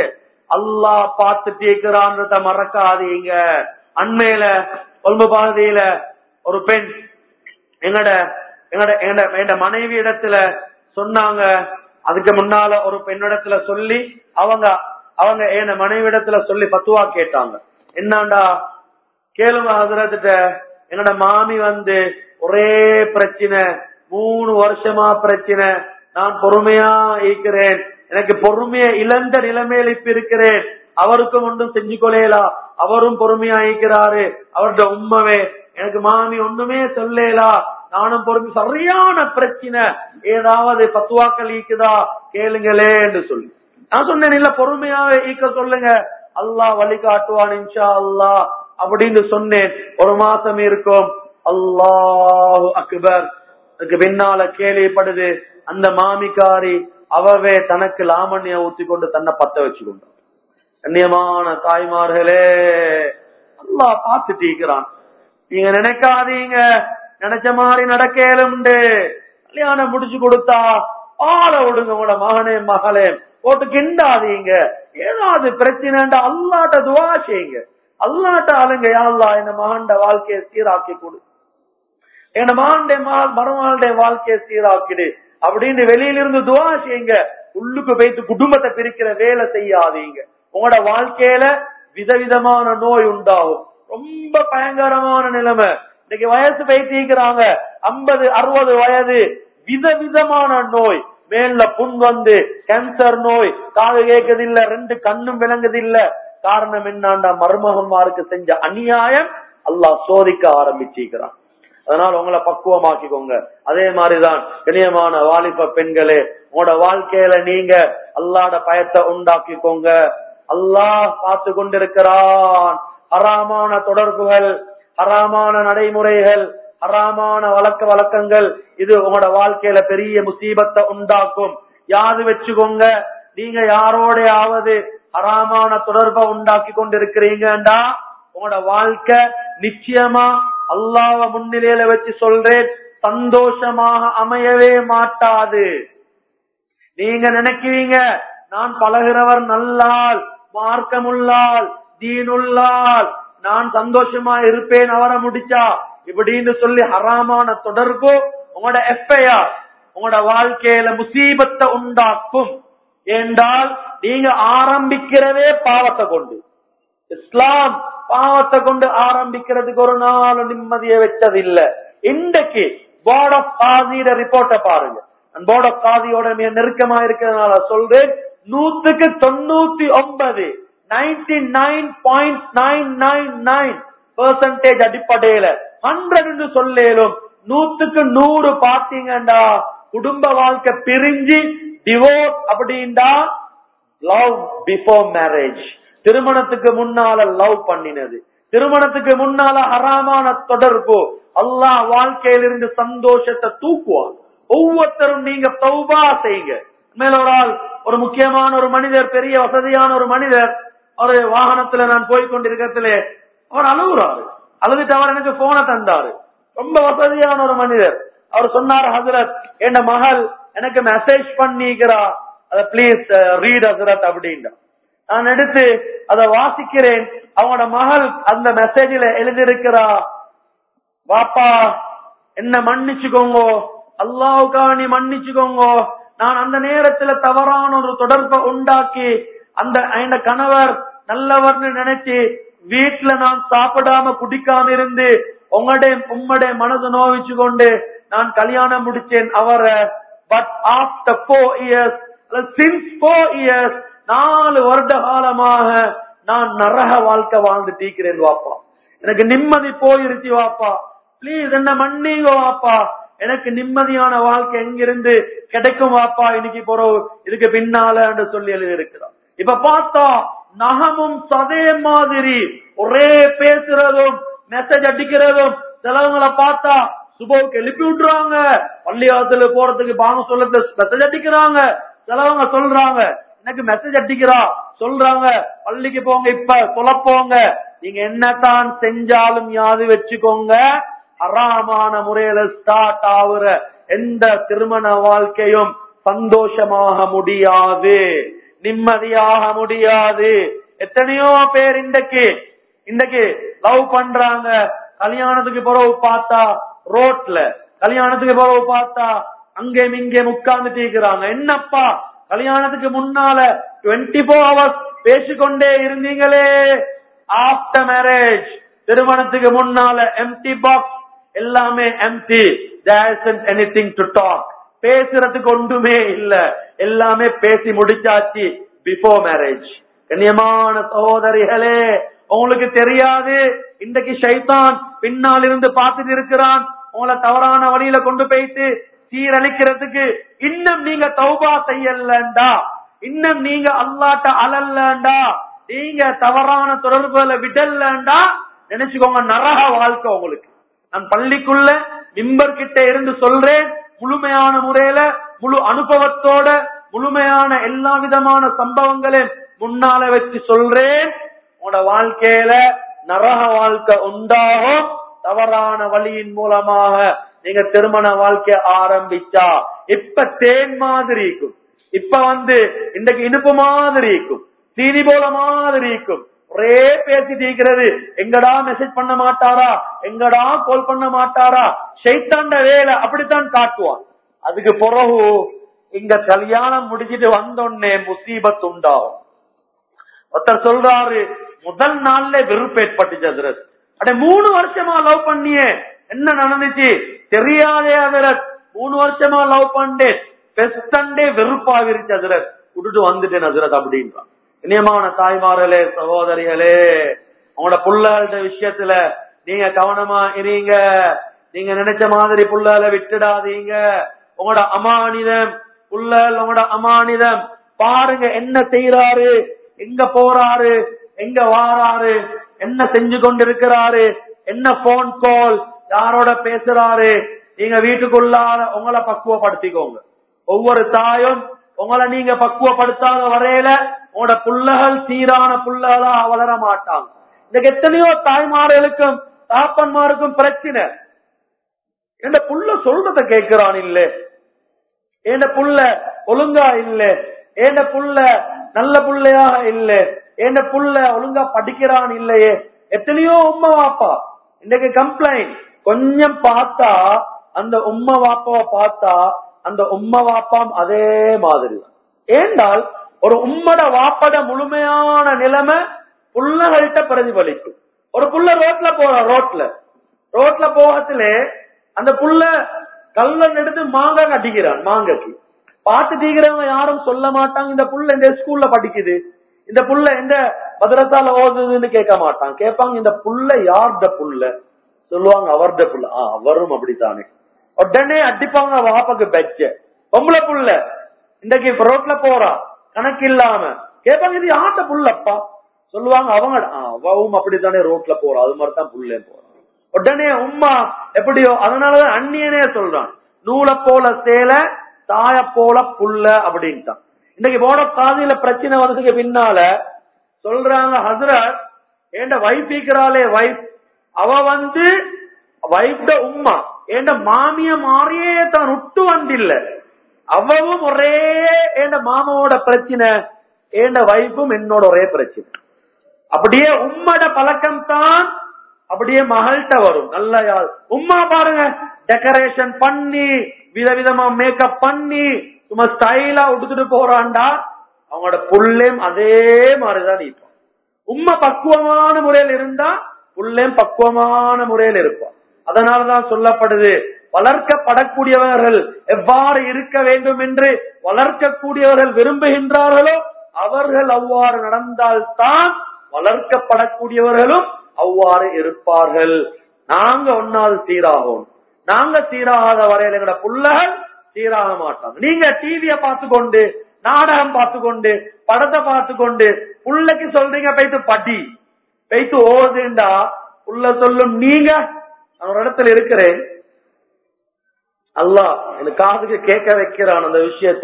அல்லாஹ் பார்த்துட்டு இருக்கிறான்றத மறக்காதீங்க அண்மையில கொல்பு பாதையில ஒரு பெண் எங்கட எங்கட எங்கட எங்க மனைவி இடத்துல சொன்னாங்க அதுக்கு முன்னால ஒரு பெண்ணிடத்துல சொல்லி அவங்க அவங்க என் மனைவி இடத்துல சொல்லி பத்துவா கேட்டாங்க என்னண்டா கேளுங்க ஹசரத்திட்ட என்னோட மாமி வந்து ஒரே பிரச்சனை மூணு வருஷமா பிரச்சனை நான் பொறுமையா இருக்கிறேன் எனக்கு பொறுமைய இழந்த நிலைமையில் இப்ப இருக்கிறேன் அவருக்கும் ஒன்றும் செஞ்சு கொள்ளலா அவரும் பொறுமையா இருக்கிறாரு அவருடைய உண்மைவே எனக்கு மாமி ஒண்ணுமே சொல்லலா நானும் பொறுமை சரியான பிரச்சனை ஏதாவது பத்துவாக்கள் ஈக்குதா கேளுங்களே என்று சொல்லி நான் சொன்னேன் இல்ல பொறுமையாவே ஈக்க சொல்லுங்க அல்லாஹ் வழிகாட்டுவான் இன்ஷா அல்லாஹ் அப்படின்னு சொன்னேன் ஒரு மாசம் இருக்கும் அல்லாஹ் அக்பர் அதுக்கு பின்னால கேள்விப்படுது அந்த மாமிக்காரி அவவே தனக்கு லாமண்ய ஊத்தி கொண்டு தன்னை பத்த வச்சு கொண்டான் கண்ணியமான தாய்மார்களே அல்லாஹ் பார்த்துட்டு இருக்கிறான் நீங்க நினைக்காதீங்க நினைச்ச மாதிரி நடக்கலும்ண்டு கல்யாணம் முடிச்சு கொடுத்தா ஆள விடுங்க உங்களோட மகனே மகளே போட்டு கிண்டாதீங்க ஏதாவது பிரச்சனைண்டா அல்லாட்ட துவா செய்யுங்க அல்லாட்ட ஆளுங்க யாழ்லா இந்த மகண்ட வாழ்க்கையை சீராக்கி கொடு என் மகண்ட மருமகளுடைய வாழ்க்கையை சீராக்கிடு அப்படின்னு வெளியிலிருந்து துவா செய்யுங்க உள்ளுக்கு வைத்து குடும்பத்தை பிரிக்கிற வேலை செய்யாதீங்க உங்களோட வாழ்க்கையில விதவிதமான நோய் உண்டாகும் ரொம்ப பயங்கரமான நிலைமை இன்னைக்கு வயசு வைத்திருக்கிறாங்க ஐம்பது அறுபது வயது விதவிதமான நோய் மேல புண் வந்து கேன்சர் நோய் காது கேட்கதில்ல ரெண்டு கண்ணும் விளங்குதில்ல காரணம் என்னாண்டா மருமகன்மாருக்கு செஞ்ச அநியாயம் அல்லாஹ் சோதிக்க ஆரம்பிச்சிருக்கிறான் அதனால உங்களை பக்குவமாக்கிக்கோங்க அதே மாதிரிதான் இணையமான வாலிப பெண்களே உங்களோட வாழ்க்கையில நீங்க அல்லாட பயத்தை உண்டாக்கிக்கோங்க அல்லாஹ் பார்த்து கொண்டிருக்கிறான் ஹராமான தொடர்புகள் ஹராமான நடைமுறைகள் ஹராமான வழக்க வழக்கங்கள் இது உங்களோட வாழ்க்கையில பெரிய முசீபத்தை உண்டாக்கும் யாது வச்சுக்கோங்க நீங்க யாரோடையாவது ஹராமான தொடர்பை உண்டாக்கி கொண்டிருக்கிறீங்கடா உங்களோட வாழ்க்கை நிச்சயமா அல்லாவ முன்னிலையில வச்சு சொல்றேன் சந்தோஷமாக அமையவே மாட்டாது நீங்க நினைக்கிறீங்க நான் பழகிறவர் நல்லால் மார்க்கமுள்ளால் தீனுள்ளால் நான் சந்தோஷமா இருப்பேன் அவரை முடிச்சா இப்படின்னு சொல்லி ஹராமான தொடர்பு உங்களோட எஃப்ஐஆர் உங்களோட வாழ்க்கையில முசீபத்தை உண்டாக்கும் என்றால் நீங்க ஆரம்பிக்கிறதே பாவத்தை கொண்டு இஸ்லாம் பாவத்தை கொண்டு ஆரம்பிக்கிறதுக்கு ஒரு நாள் நிம்மதியை வச்சதில்லை இன்றைக்கு போர்ட் ஆஃப் காதியோட ரிப்போர்ட்டை பாருங்க போர்ட் ஆஃப் காதியோட மிக நெருக்கமா இருக்கிறதுனால சொல்றேன் நூத்துக்கு தொண்ணூத்தி ஒன்பது ninety nine point nine nine nine percentage அடிப்படையில ஹண்ட்ரட் சொல்லேலும் நூத்துக்கு நூறு பாத்தீங்கடா குடும்ப வாழ்க்கை பிரிஞ்சு டிவோர்ஸ் அப்படின்டா லவ் பிஃபோர் மேரேஜ் திருமணத்துக்கு முன்னால லவ் பண்ணினது திருமணத்துக்கு முன்னால ஹராமான தொடர்பு அல்லாஹ் வாழ்க்கையிலிருந்து சந்தோஷத்தை தூக்குவான் ஒவ்வொருத்தரும் நீங்க தௌபா செய்யுங்க மேல ஒரு ஆள் ஒரு முக்கியமான ஒரு மனிதர் பெரிய வசதியான ஒரு மனிதர் ஒரு வாகனத்துல நான் போய் கொண்டிருக்கிறதுல அவர் அழுகுறாரு அழுதுட்டு அவர் எனக்கு போனை தந்தாரு ரொம்ப வசதியான ஒரு மனிதர் அவர் சொன்னார் ஹசரத் என் மகள் எனக்கு மெசேஜ் பண்ணிக்கிறா அத பிளீஸ் ரீட் ஹசரத் அப்படின்ட்டு நான் எடுத்து அதை வாசிக்கிறேன் அவனோட மகள் அந்த மெசேஜில் எழுதியிருக்கிறா வாப்பா என்ன மன்னிச்சுக்கோங்க அல்லாவுக்கா நீ மன்னிச்சுக்கோங்க நான் அந்த நேரத்துல தவறான ஒரு தொடர்பை உண்டாக்கி அந்த என் கணவர் நல்லவர்னு நினைச்சு வீட்டுல நான் சாப்பிடாம குடிக்காம இருந்து உங்களுடைய உம்முடைய மனது நோவிச்சு கொண்டு நான் கல்யாணம் முடிச்சேன் அவரை but after four years since four years நாலு வருட காலமாக நான் நரக வாழ்க்கை வாழ்ந்து தீக்கிறேன் வாப்பா எனக்கு நிம்மதி போயிருச்சு வாப்பா பிளீஸ் என்ன மன்னிங்க வாப்பா எனக்கு நிம்மதியான வாழ்க்கை எங்கிருந்து கிடைக்கும் வாப்பா இன்னைக்கு போறோம் இதுக்கு பின்னால என்று சொல்லி எழுதி இருக்கிறார் இப்ப பார்த்தா நகமும் சதே மாதிரி ஒரே பேசுறதும் மெசேஜ் அடிக்கிறதும் சிலவங்களை பார்த்தா சுபவுக்கு எழுப்பி விட்டுறாங்க பள்ளியாத்துல போறதுக்கு பாங்க சொல்ல மெசேஜ் அடிக்கிறாங்க சிலவங்க சொல்றாங்க எனக்கு மெசேஜ் அடிக்கிறா சொல்றாங்க பள்ளிக்கு போங்க இப்ப சொல்ல போங்க நீங்க என்னதான் செஞ்சாலும் யாது வச்சுக்கோங்க அறாமான முறையில ஸ்டார்ட் ஆகுற எந்த திருமண வாழ்க்கையும் சந்தோஷமாக முடியாது நிம்மதியாக முடியாது எத்தனையோ பேர் இன்றைக்கு இன்றைக்கு லவ் பண்றாங்க கல்யாணத்துக்கு பிறகு பார்த்தா ரோட்ல கல்யாணத்துக்கு பிறகு பார்த்தா அங்கேயும் இங்கே உட்கார்ந்துட்டு இருக்கிறாங்க என்னப்பா கல்யாணத்துக்கு முன்னால டுவெண்ட்டி போர் ஹவர்ஸ் பேசிக்கொண்டே இருந்தீங்களே ஆஃப்டர் மேரேஜ் திருமணத்துக்கு முன்னால எம்டி பாக்ஸ் எல்லாமே எம்டி எனிதிங் டு டாக் பேசுறதுக்கு ஒன்றுமே இல்ல எல்லாமே பேசி முடிச்சாச்சு பிஃபோர் மேரேஜ் கண்ணியமான சகோதரிகளே உங்களுக்கு தெரியாது இன்றைக்கு ஷைத்தான் பின்னால் இருந்து பார்த்துட்டு இருக்கிறான் உங்களை தவறான வழியில கொண்டு போயிட்டு சீரழிக்கிறதுக்கு இன்னும் நீங்க தௌபா செய்யலண்டா இன்னும் நீங்க அல்லாட்ட அலல்லண்டா நீங்க தவறான தொடர்புகளை விடலண்டா நினைச்சுக்கோங்க நரக வாழ்க்கை உங்களுக்கு நான் பள்ளிக்குள்ள மிம்பர் கிட்ட இருந்து சொல்றேன் முழுமையான முறையில முழு அனுபவத்தோட முழுமையான எல்லா விதமான சம்பவங்களையும் முன்னால வச்சு சொல்றேன் உங்களோட வாழ்க்கையில நரக வாழ்க்கை உண்டாகும் தவறான வழியின் மூலமாக நீங்க திருமண வாழ்க்கை ஆரம்பிச்சா இப்ப தேன் மாதிரி இருக்கும் இப்ப வந்து இன்றைக்கு இனிப்பு மாதிரி இருக்கும் சீனி போல மாதிரி இருக்கும் ஒரே பேசிட்டு இருக்கிறது எங்கடா மெசேஜ் பண்ண மாட்டாரா எங்கடா கால் பண்ண மாட்டாரா ஷைத்தாண்ட வேலை அப்படித்தான் காட்டுவான் அதுக்கு பிறகு இங்க கல்யாணம் முடிச்சிட்டு வந்தோடனே முசீபத் உண்டாகும் ஒருத்தர் சொல்றாரு முதல் நாள்ல வெறுப்பு ஏற்பட்டுச்சு ஹசரத் அட மூணு வருஷமா லவ் பண்ணியே என்ன நடந்துச்சு தெரியாதே ஹசரத் மூணு வருஷமா லவ் பண்ணேன் பெஸ்டண்டே வெறுப்பாகிருச்சு ஹசரத் விட்டுட்டு வந்துட்டேன் ஹசரத் அப்படின்றான் இனியமான தாய்மார்களே சகோதரிகளே உங்களோட புள்ளகள விஷயத்துல நீங்க கவனமா இருங்க நீங்க நினைச்ச மாதிரி புள்ளகளை விட்டுடாதீங்க உங்களோட அமானிதம் புள்ளல் உங்களோட அமானிதம் பாருங்க என்ன செய்யறாரு எங்க போறாரு எங்க வாராரு என்ன செஞ்சு கொண்டிருக்கிறாரு என்ன போன் கால் யாரோட பேசுறாரு நீங்க வீட்டுக்குள்ளார உங்களை பக்குவப்படுத்திக்கோங்க ஒவ்வொரு தாயும் உங்களை நீங்க பக்குவப்படுத்தாத வரையில உங்களோட புள்ளகள் சீரான புள்ளகளா வளர மாட்டாங்க இன்னைக்கு எத்தனையோ தாய்மார்களுக்கும் தாப்பன்மாருக்கும் பிரச்சனை என் புள்ள சொல்றத கேட்கிறான் இல்ல என் புள்ள ஒழுங்கா இல்ல என் புள்ள நல்ல புள்ளையாக இல்ல என் புள்ள ஒழுங்கா படிக்கிறான் இல்லையே எத்தனையோ உம்மா வாப்பா இன்னைக்கு கம்ப்ளைண்ட் கொஞ்சம் பார்த்தா அந்த உம்மா வாப்பாவை பார்த்தா அந்த உம்மா வாப்பாம் அதே மாதிரி தான் ஏண்டால் ஒரு உம்மட வாப்பட முழுமையான நிலைமை புள்ளகள்கிட்ட பிரதிபலிக்கும் ஒரு புள்ள ரோட்ல போற ரோட்ல ரோட்ல போகத்துல அந்த புள்ள கல்லன் எடுத்து மாங்காய் அடிக்கிறான் மாங்காய்க்கு பார்த்து தீக்கிறவங்க யாரும் சொல்ல மாட்டாங்க இந்த புள்ள இந்த ஸ்கூல்ல படிக்குது இந்த புள்ள எந்த மதரசால ஓதுதுன்னு கேட்க மாட்டாங்க கேட்பாங்க இந்த புள்ள யார்ட புள்ள சொல்லுவாங்க அவர்ட புள்ள ஆ அவரும் அப்படித்தானே உடனே அடிப்பாங்க வாப்பாக்கு பெச்ச பொம்பளை புள்ள இன்றைக்கு ரோட்ல போறா கணக்கு இல்லாம கேட்பாங்க இது யார்ட புள்ளப்பா சொல்லுவாங்க அவங்க "ஆ, அவவும் அப்படித்தானே ரோட்ல போறா அது மாதிரி தான் புள்ளே போறான் உடனே உம்மா எப்படியோ அதனாலதான் அந்நியனே சொல்றான் நூலை போல சேலை தாய போல புல்ல அப்படின்ட்டான் இன்னைக்கு போன காதில பிரச்சனை வந்ததுக்கு பின்னால சொல்றாங்க ஹசரத் ஏண்ட வைஃப் இருக்கிறாளே வைஃப் அவ வந்து வைஃப்ட உம்மா ஏண்ட மாமிய மாறியே தான் விட்டு வந்தில்ல அவவும் ஒரே ஏண்ட மாமாவோட பிரச்சனை ஏண்ட வைஃபும் என்னோட ஒரே பிரச்சனை அப்படியே உம்மட பழக்கம் தான் அப்படியே மகள்கிட்ட வரும் நல்ல யாழ் உம்மா பாருங்க டெக்கரேஷன் பண்ணி விதவிதமா மேக்கப் பண்ணி சும்மா ஸ்டைலா உடுத்துட்டு போறான்டா அவங்களோட புள்ளேம் அதே மாதிரிதான் இருப்பான் உம்மா பக்குவமான முறையில் இருந்தா புள்ளேம் பக்குவமான முறையில் இருப்பான் அதனாலதான் சொல்லப்படுது வளர்க்கப்படக்கூடியவர்கள் எவ்வாறு இருக்க வேண்டும் என்று வளர்க்கக்கூடியவர்கள் விரும்புகின்றார்களோ அவர்கள் அவ்வாறு நடந்தால்தான் வளர்க்கப்படக்கூடியவர்களும் அவ்வாறு இருப்பார்கள் நாங்க ஒன்னாவது சீராகும் நாங்க சீராகாத வரையில எங்கட புள்ளகள் சீராக மாட்டாங்க நீங்க டிவிய பார்த்து கொண்டு நாடகம் பார்த்து கொண்டு படத்தை பார்த்து கொண்டு புள்ளைக்கு சொல்றீங்க போயிட்டு படி போயிட்டு ஓதுண்டா புள்ள சொல்லும் நீங்க நான் ஒரு இடத்துல இருக்கிறேன் அல்லாஹ் எனக்கு காதுக்கு கேட்க வைக்கிறான் அந்த விஷயத்த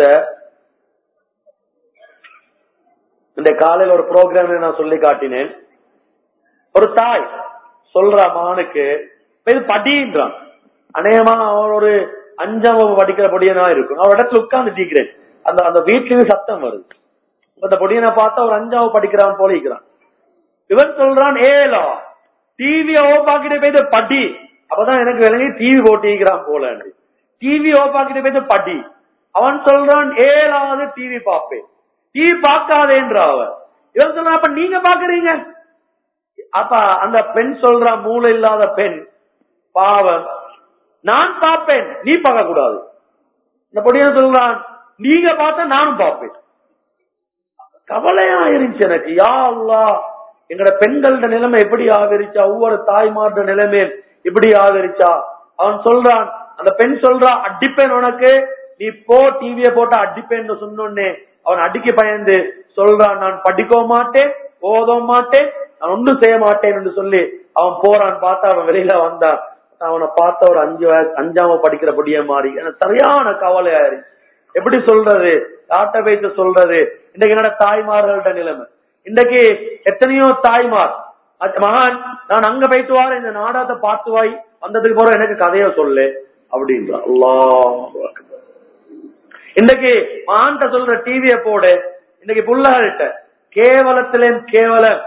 இந்த காலையில ஒரு ப்ரோக்ராம் நான் சொல்லி காட்டினேன் ஒரு தாய் சொல்ற மகனுக்கு "இப்ப இது படின்றான் அநேகமா அவன் ஒரு அஞ்சாம் வகுப்பு படிக்கிற பொடியனா இருக்கும் அவன் இடத்துல உட்கார்ந்து டீக்கிறேன் அந்த அந்த வீட்லயும் சத்தம் வருது இப்ப அந்த பொடியனை பார்த்தா ஒரு அஞ்சாம் வகுப்பு படிக்கிறான் போல இருக்கிறான் இவன் சொல்றான் ஏலா டிவிய ஓப்பாக்கிட்டு போயிட்டு படி அப்பதான் எனக்கு விளங்கி டிவி போட்டிக்கிறான் போல டிவி ஓப்பாக்கிட்டு போயிட்டு படி அவன் சொல்றான் ஏழாவது டிவி பாப்பேன் டிவி பார்க்காதேன்ற அவன் இவன் சொல்றான் அப்ப நீங்க பாக்குறீங்க அப்ப அந்த பெண் சொல்றா மூளை இல்லாத பெண் பாவம் நான் பார்ப்பேன் நீ பார்க்க கூடாது இந்த பொடியன் சொல்றான் நீங்க பார்த்தா நானும் பார்ப்பேன் கவலையா இருந்துச்சு எனக்கு யா அல்லாஹ் எங்கட பெண்களோட நிலைமை எப்படி ஆதரிச்சா ஒவ்வொரு தாய்மார்ட நிலைமை இப்படி ஆதரிச்சா அவன் சொல்றான் அந்த பெண் சொல்றா அடிப்பேன் உனக்கு நீ போ டிவிய போட்டு அடிப்பேன்னு சொன்னோடனே அவன் அடிக்க பயந்து சொல்றான் நான் படிக்கவும் மாட்டேன் ஓதவும் மாட்டேன் நான் ஒன்றும் செய்ய மாட்டேன் என்று சொல்லி அவன் போறான் பார்த்தா அவன் வெளியில வந்தான் அவனை பார்த்த ஒரு அஞ்சு வயசு அஞ்சாம படிக்கிற பொடிய மாறி எனக்கு சரியான கவலை ஆயிருச்சு எப்படி சொல்றது யார்கிட்ட வைத்து சொல்றது இன்னைக்கு என்னோட தாய்மார்கள்ட்ட நிலைமை இன்னைக்கு எத்தனையோ தாய்மார் அச்ச- மகான் நான் அங்க போயிட்டு வாரேன் இந்த நாடகத்தை பார்த்து வாய் வந்ததுக்கு போற எனக்கு கதைய சொல்லு அப்படின்றா அல்லாஹ் அக்பர். இன்னைக்கு மகான்கிட்ட சொல்ற டிவிய போடு இன்னைக்கு புள்ளகள்கிட்ட கேவலத்திலே கேவலம்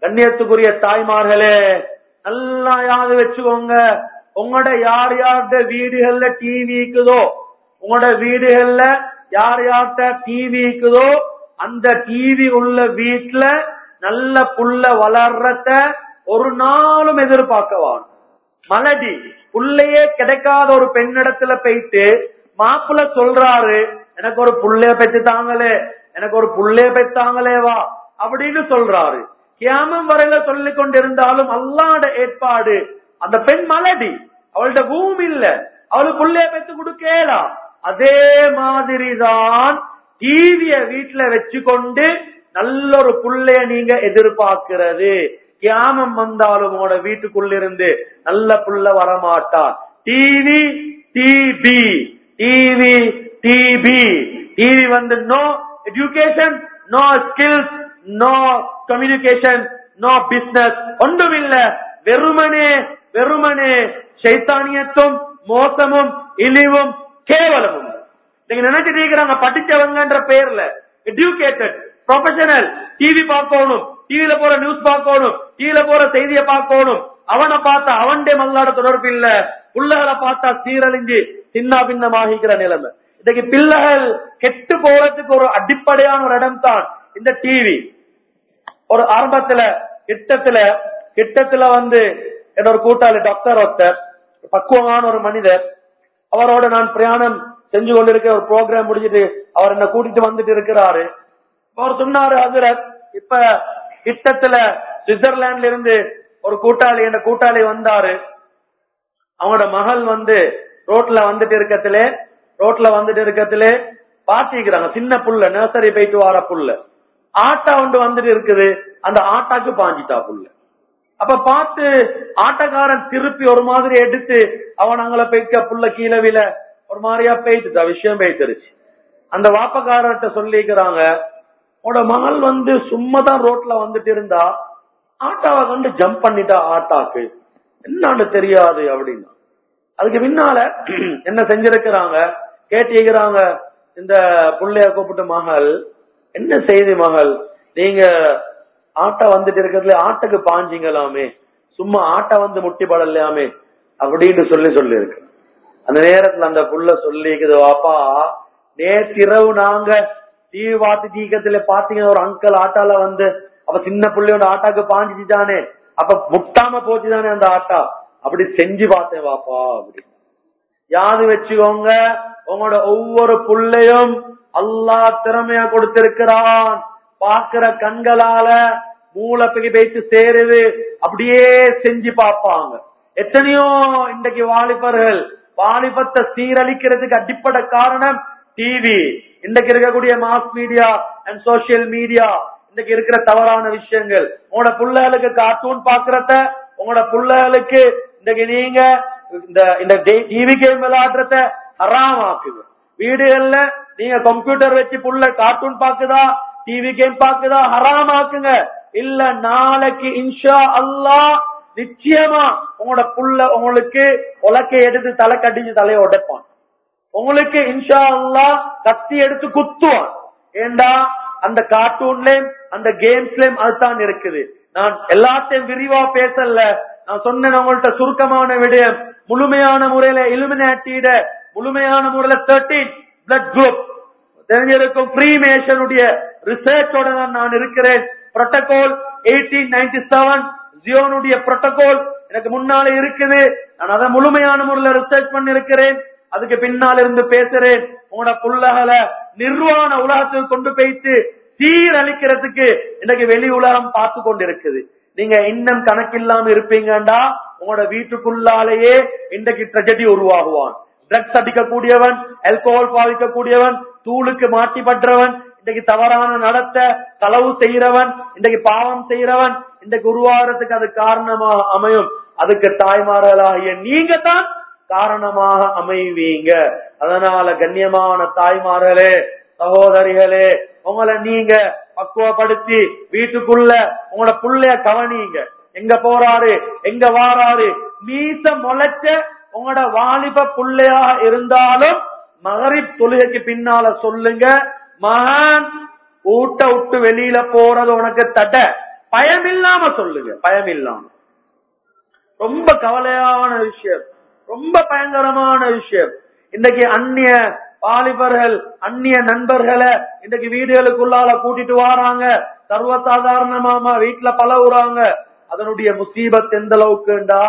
கண்ணியத்துக்குரிய தாய்மார்களே நல்லா யாது வச்சுக்கோங்க உங்களோட யார் யார்கிட்ட வீடுகள்ல டிவி இருக்குதோ உங்களோட வீடுகள்ல யார் யார்கிட்ட டிவி இருக்குதோ அந்த டிவி உள்ள வீட்டுல நல்ல புள்ள வளர்றத ஒரு நாளும் எதிர்பார்க்கவான் மலடி புள்ளையே கிடைக்காத ஒரு பெண்ணிடத்துல போயிட்டு மாப்பிள்ள சொல்றாரு எனக்கு ஒரு புள்ளைய பெற்று தாங்களே எனக்கு ஒரு புள்ளைய பெற்றாங்களே வா அப்படின்னு சொல்றாரு கியாமம் வரையில சொல்லிக் கொண்டிருந்தாலும் அல்லாட ஏற்பாடு அந்த பெண் மலடி அவள்கிட்ட பூமி இல்ல அவளுக்கு புள்ளைய பெற்று கொடுக்கலாம் அதே மாதிரிதான் டிவிய வீட்டுல வச்சுக்கொண்டு நல்ல ஒரு புள்ளைய நீங்க எதிர்பார்க்கிறது கியாமம் வந்தாலும் உங்களோட வீட்டுக்குள்ள இருந்து நல்ல புள்ள வரமாட்டான் TV DP TV DP TV வந்து no education no skills no communication no business ஒன்றும் இல்ல வெறுமனே வெறுமனே சைத்தானியத்தும் மோசமும் இழிவும் கேவலமும் நீங்க நினைச்சிட்டு இருக்கிறாங்க படிச்சவங்கன்ற பேர்ல எஜுகேட்டட் ப்ரொஃபஷனல் டிவி பார்க்கணும் டிவில போற நியூஸ் பார்க்கணும் டிவில போற செய்திய பார்க்கணும் அவனை பார்த்தா அவன்டே மல்லாட தொடர்பு இல்ல புள்ளகளை பார்த்தா சீரழிஞ்சு சின்ன பின்னமாகிக்கிற நிலைமை இன்னைக்கு பிள்ளைகள் கெட்டு போறதுக்கு ஒரு அடிப்படையான ஒரு இடம் தான் இந்த டிவி ஒரு ஆரம்பத்துல கிட்டத்துல கிட்டத்துல வந்து என்னோட கூட்டாளி டாக்டர் ஒருத்தர் பக்குவமான ஒரு மனிதர் அவரோட நான் பிரயாணம் செஞ்சு கொண்டிருக்க ஒரு ப்ரோக்ராம் முடிஞ்சிட்டு அவர் என்ன கூட்டிட்டு வந்துட்டு இருக்கிறாரு அவர் சொன்னாரு ஹசரத் இப்ப கிட்டத்துல சுவிட்சர்லாந்துல இருந்து ஒரு கூட்டாளி என்ன கூட்டாளி வந்தாரு அவனோட மகள் வந்து ரோட்ல வந்துட்டு இருக்கத்துல ரோட்ல வந்துட்டு இருக்கத்துல பாத்திக்கிறாங்க சின்ன புள்ள நர்சரி போயிட்டு வர புள்ள ஆட்டா ஒன்று வந்துட்டு இருக்குது அந்த ஆட்டாக்கு பாஞ்சிட்டா புள்ள அப்ப பார்த்து ஆட்டக்காரன் திருப்பி ஒரு மாதிரி எடுத்து அவன் அங்களை போய்க்க புள்ள கீழே விழ ஒரு மாதிரியா போயிட்டு விஷயம் போயிட்டுருச்சு அந்த வாப்பக்காரர்கிட்ட சொல்லிக்கிறாங்க உன்னோட மகள் வந்து சும்மா தான் ரோட்ல வந்துட்டு இருந்தா ஆட்டாவை கண்டு ஜம்ப் பண்ணிட்டா ஆட்டாக்கு என்னன்னு தெரியாது அப்படின்னா அதுக்கு பின்னால என்ன செஞ்சிருக்கிறாங்க கேட்டிருக்கிறாங்க இந்த புள்ளைய கூப்பிட்டு மகள் என்ன செய்தி மகள் நீங்க ஆட்டை வந்துட்டு இருக்கிறதுல ஆட்டுக்கு பாஞ்சிங்களாமே சும்மா ஆட்டை வந்து முட்டி படலையாமே அப்படின்னு சொல்லி சொல்லி இருக்கு அந்த நேரத்துல அந்த புள்ள சொல்லிக்குது வாப்பா நேற்றிரவு நாங்க டிவி பார்த்து தீக்கத்துல பாத்தீங்க ஒரு அங்கிள் ஆட்டால வந்து அப்ப சின்ன புள்ளையோட ஆட்டாக்கு பாஞ்சிச்சுதானே அப்ப முட்டாம போச்சுதானே அந்த ஆட்டா அப்படி செஞ்சு பார்த்தேன் வாப்பா அப்படி யாது வச்சுக்கோங்க உங்களோட ஒவ்வொரு புள்ளையும் அல்லாஹ் திறமையா கொடுத்திருக்கிறான் பாக்குற கண்களால மூலப்பைக்கு வைத்து சேருது அப்படியே செஞ்சு பார்ப்பாங்க எத்தனையோ இன்றைக்கு வாலிபர்கள் வாலிபத்தை சீரழிக்கிறதுக்கு அடிப்படை காரணம் டிவி இன்றைக்கு இருக்கக்கூடிய mass media and social media இன்றைக்கு இருக்கிற தவறான விஷயங்கள் உங்களோட பிள்ளைகளுக்கு கார்ட்டூன் பாக்குறத உங்களோட பிள்ளைகளுக்கு இன்றைக்கு நீங்க இந்த இந்த டிவி கேம் விளையாடுறத ஹராமாக்குது வீடுகள்ல நீங்க கம்ப்யூட்டர் வச்சு புள்ள கார்ட்டூன் பாக்குதா டிவி கேம் பாக்குதா ஹராமாக்குங்க இல்ல நாளைக்கு இன்ஷா அல்லாஹ் நிச்சயமா உங்களோட புள்ள உங்களுக்கு உலக்கை எடுத்து தலை கட்டிச்சு தலையை உடைப்பான் உங்களுக்கு இன்ஷா அல்லாஹ் கத்தி எடுத்து குத்துவான் ஏண்டா அந்த கார்ட்டூன்லயும் அந்த கேம்ஸ்லயும் அதுதான் இருக்குது நான் எல்லாத்தையும் விரிவா பேசல நான் சொன்னேன் உங்கள்ட்ட சுருக்கமான விடயம் முழுமையான முறையில இலுமினாட்டியிட முழுமையான முறையில தேர்ட்டீன் பிளட் குரூப் தெரிஞ்சிருக்கும் ஃப்ரீமேஷனுடைய ரிசர்ச்சோட தான் நான் இருக்கிறேன் புரோட்டோகால் எயிட்டீன் நைன்டி செவன் ஜியோனுடைய புரோட்டோகால் எனக்கு முன்னால இருக்குது நான் அதை முழுமையான முறையில ரிசர்ச் பண்ணி இருக்கிறேன் அதுக்கு பின்னால் இருந்து பேசுறேன் உங்களோட புள்ளகளை நிர்வாண உலகத்துக்கு கொண்டு போயிட்டு சீரழிக்கிறதுக்கு இன்னைக்கு வெளி உலகம் பார்த்து கொண்டு இருக்குது நீங்க இன்னும் கணக்கில்லாம இருப்பீங்கண்டா உங்களோட வீட்டுக்குள்ளாலேயே இன்றைக்கு ட்ரெஜடி உருவாகுவான் ட்ரக்ஸ் அடிக்கக்கூடியவன் ஆல்கோஹால் பாவிக்கக்கூடியவன் தூளுக்கு மாட்டி பற்றவன் இன்றைக்கு தவறான நடத்த களவு செய்யறவன் இன்றைக்கு பாவம் செய்யறவன் இன்றைக்கு உருவாகிறதுக்கு அது காரணமாக அமையும் அதுக்கு தாய்மார்களாகிய நீங்க தான் காரணமாக அமைவீங்க அதனால கண்ணியமான தாய்மார்களே சகோதரிகளே உங்களை நீங்க பக்குவப்படுத்தி வீட்டுக்குள்ள உங்களோட புள்ளைய கவனிங்க எங்க போறாரு எங்க வாராரு மீச முளைச்ச உங்களோட வாலிப புள்ளையா இருந்தாலும் மகரிப் தொழுகைக்கு பின்னால சொல்லுங்க மகன் ஊட்ட விட்டு வெளியில போறது உனக்கு தட பயம் இல்லாம சொல்லுங்க பயம் இல்லாம ரொம்ப கவலையான விஷயம் ரொம்ப பயங்கரமான விஷயம் இன்னைக்கு அந்நிய வாலிபர்கள் அந்நிய நண்பர்களை இன்னைக்கு வீடுகளுக்குள்ளால கூட்டிட்டு வராங்க சர்வசாதாரணமா வீட்டுல பழகுறாங்க அதனுடைய முசீபத் எந்த அளவுக்குண்டா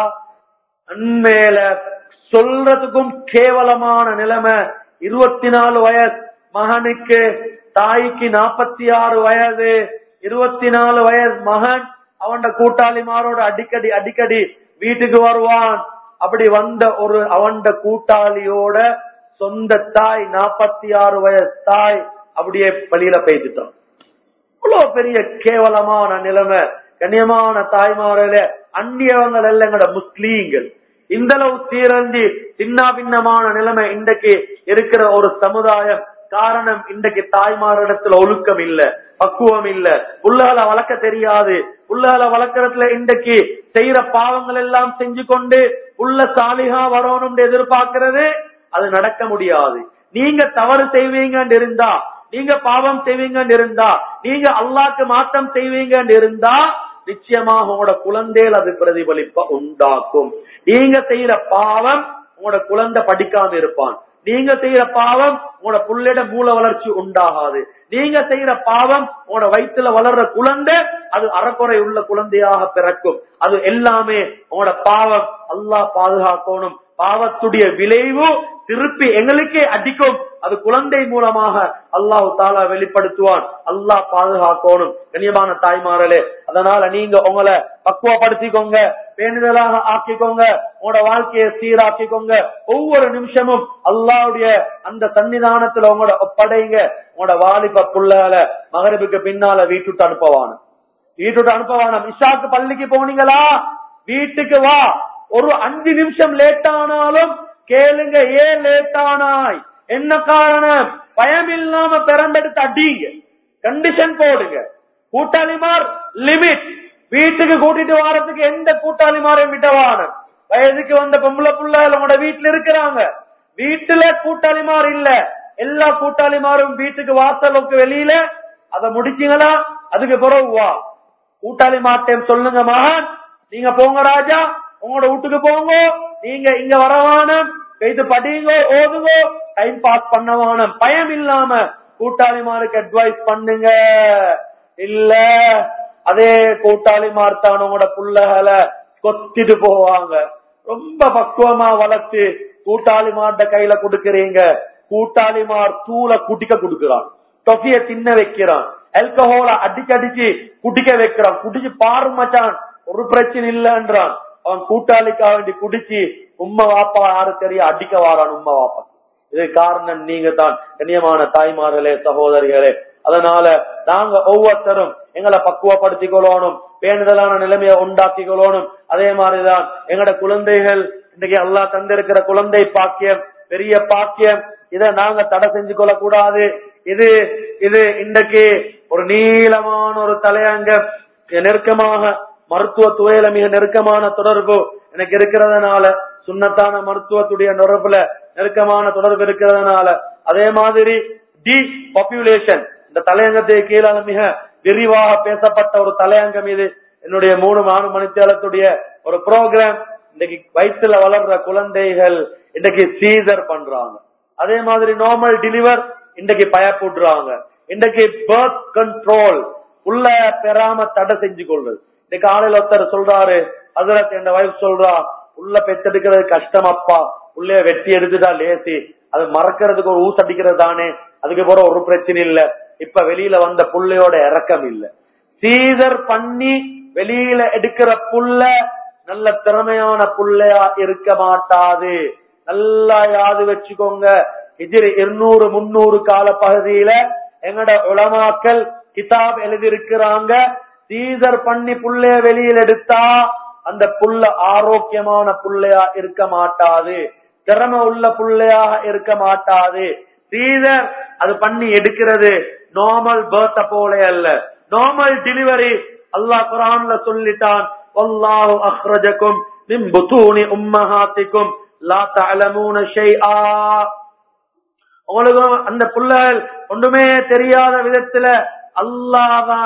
அண்மையில சொல்றதுக்கும் கேவலமான நிலைமை இருபத்தி நாலு வயசு மகனுக்கு தாய்க்கு நாற்பத்தி ஆறு வயது இருபத்தி நாலு வயசு மகன் அவன் கூட்டாளிமாரோட அடிக்கடி அடிக்கடி வீட்டுக்கு வருவான் அப்படி வந்த ஒரு அவன் கூட்டாளியோட சொந்த தாய் நாற்பத்தி ஆறு வயசு தாய் அப்படியே பள்ளியில பெய்துட்டான் இவ்வளவு பெரிய கேவலமான நிலைமை கண்ணியமான தாய்மாரில அந்நியவங்கள் எல்லாம் எங்கட முஸ்லீம்கள் இந்த அளவு சீரந்தி சின்ன பின்னமான நிலைமை இன்றைக்கு இருக்கிற ஒரு சமுதாயம் காரணம் இன்றைக்கு தாய்மாரிடத்துல ஒழுக்கம் இல்ல பக்குவம் இல்ல புள்ளகளை வளர்க்க தெரியாது புள்ளகளை வளர்க்கறதுல இன்றைக்கு செய்யற பாவங்கள் எல்லாம் செஞ்சு கொண்டு உள்ள சாலிகா வரணும் எதிர்பார்க்கிறது அது நடக்க முடியாது நீங்க தவறு செய்வீங்கன்னு இருந்தா நீங்க பாவம் செய்வீங்கன்னு இருந்தா நீங்க அல்லாக்கு மாற்றம் செய்வீங்கன்னு இருந்தா நிச்சயமாக உங்களோட குழந்தைகள் அது பிரதிபலிப்ப உண்டாக்கும் நீங்க செய்யற பாவம் உங்களோட குழந்தை படிக்காம இருப்பான் நீங்க செய்யற பாவம் உங்களோட புள்ளைட மூல வளர்ச்சி உண்டாகாது நீங்க செய்யற பாவம் உங்களோட வயிற்றுல வளர்ற குழந்தை அது அறக்குறை உள்ள குழந்தையாக பிறக்கும் அது எல்லாமே உங்களோட பாவம் அல்லாஹ் பாதுகாக்கணும் பாவத்துடைய விளைவு திருப்பி எங்களுக்கே அடிக்கும் அது குழந்தை மூலமாக அல்லாஹு தாலா வெளிப்படுத்துவான் அல்லாஹ் பாதுகாக்கணும் கண்ணியமான தாய்மார்களே அதனால நீங்க உங்களை பக்குவப்படுத்திக்கோங்க பேணுதலாக ஆக்கிக்கோங்க உங்களோட வாழ்க்கையை சீராக்கிக்கோங்க ஒவ்வொரு நிமிஷமும் அல்லாவுடைய அந்த சன்னிதானத்துல உங்களோட ஒப்படைங்க உங்களோட வாலிப புள்ளால மகரபுக்கு பின்னால வீட்டுட்டு அனுப்பவான வீட்டுட்டு அனுப்பவான இஷாக்கு பள்ளிக்கு போனீங்களா வீட்டுக்கு வா ஒரு அஞ்சு நிமிஷம் லேட் ஆனாலும் கேளுங்க ஏன் லேட் ஆனாய் என்ன காரணம் பயம் இல்லாம பிறந்தெடுத்து அடிங்க கண்டிஷன் போடுங்க கூட்டாளிமார் லிமிட் வீட்டுக்கு கூட்டிட்டு வாரத்துக்கு எந்த கூட்டாளிமாரையும் விட்டவான வயதுக்கு வந்த பொம்பளை புள்ள உங்களோட வீட்டுல இருக்கிறாங்க வீட்டுல கூட்டாளிமார் இல்ல எல்லா கூட்டாளிமாரும் வீட்டுக்கு வாசலுக்கு வெளியில அதை முடிச்சீங்களா அதுக்கு பிறகு வா கூட்டாளி மாட்டேன் சொல்லுங்க மகன் நீங்க போங்க ராஜா உங்களோட வீட்டுக்கு போங்க நீங்க இங்க வரவானம் பெய்து படிங்க ஓதுங்க டைம் பாஸ் பண்ணவானம் பயம் இல்லாம கூட்டாளிமாருக்கு அட்வைஸ் பண்ணுங்க இல்ல அதே கூட்டாளிமார் தான் உங்களோட புள்ளகளை கொத்திட்டு போவாங்க ரொம்ப பக்குவமா வளர்த்து கூட்டாளிமார்ட கையில கொடுக்கறீங்க கூட்டாளிமார் தூள குடிக்க கொடுக்கிறான் டொஃபிய தின்ன வைக்கிறான் ஆல்கஹோல அடிச்சு அடிச்சு குடிக்க வைக்கிறான் குடிச்சு பாரு மச்சான் ஒரு பிரச்சனை இல்லைன்றான் அவன் கூட்டாளிக்காக வேண்டி குடிச்சு உம்மா வாப்பா யாரு தெரியும் அடிக்க வாரான் உம்மா வாப்பா இது காரணம் நீங்க தான் கண்ணியமான தாய்மார்களே சகோதரிகளே அதனால நாங்க ஒவ்வொருத்தரும் எங்களை பக்குவப்படுத்திக் கொள்ளணும் பேணுதலான நிலைமையை உண்டாக்கி கொள்ளணும் அதே மாதிரிதான் எங்கட குழந்தைகள் இன்னைக்கு எல்லாம் தந்திருக்கிற குழந்தை பாக்கியம் பெரிய பாக்கியம் இதை நாங்க தடை செஞ்சு கொள்ள கூடாது இது இது இன்றைக்கு ஒரு நீளமான ஒரு தலையங்கம் நெருக்கமாக மருத்துவ துறையில மிக நெருக்கமான தொடர்பு எனக்கு இருக்கிறதுனால சுண்ணத்தான மருத்துவத்துடைய தொடர்புல நெருக்கமான தொடர்பு இருக்கிறதுனால அதே மாதிரி டி பாப்புலேஷன் இந்த தலையங்கத்தை கீழே மிக விரிவாக பேசப்பட்ட ஒரு தலையங்கம் இது என்னுடைய மூணு நாலு மணித்தேலத்துடைய ஒரு ப்ரோக்ராம் இன்னைக்கு வயிற்றுல வளர்ற குழந்தைகள் இன்னைக்கு சீசர் பண்றாங்க அதே மாதிரி நார்மல் டெலிவர் இன்னைக்கு பயப்படுறாங்க இன்னைக்கு பர்த் கண்ட்ரோல் உள்ள பெறாம தடை செஞ்சு கொள்றது இன்னைக்கு ஆளுல ஒருத்தர் சொல்றாரு அதுல என் வைஃப் சொல்றா உள்ள பெத்தெடுக்கிறது கஷ்டம் அப்பா உள்ளே வெட்டி எடுத்துட்டா லேசி அது மறக்கிறதுக்கு ஒரு ஊச அடிக்கிறது தானே அதுக்கு பிறகு ஒரு பிரச்சனை இல்ல இப்ப வெளியில வந்த புள்ளையோட இறக்கம் இல்ல சீதர் பண்ணி வெளியில எடுக்கிற புள்ள நல்ல திறமையான புள்ளையா இருக்க மாட்டாது நல்லா யாது வச்சுக்கோங்க ஹிஜ்ரி இருநூறு முன்னூறு கால பகுதியில எங்கட உலமாக்கள் கிதாப் எழுதியிருக்கிறாங்க சீதர் பண்ணி புள்ளைய வெளியில் எடுத்தா அந்த புள்ள ஆரோக்கியமான புள்ளையா இருக்க மாட்டாது திறமை உள்ள புள்ளையாக இருக்க மாட்டாது சீதர் அது பண்ணி எடுக்கிறது நார்மல் பேர்த்த போல அல்ல நார்மல் டெலிவரி அல்லாஹ் குரான்ல சொல்லிட்டான் வல்லாஹு அஹ்ரஜக்கும் மின் புதூனி உம்மஹாத்திக்கும் லா தஅலமூன ஷைஆ உங்களுக்கு அந்த புள்ளல் ஒன்றுமே தெரியாத விதத்துல அல்லாதான்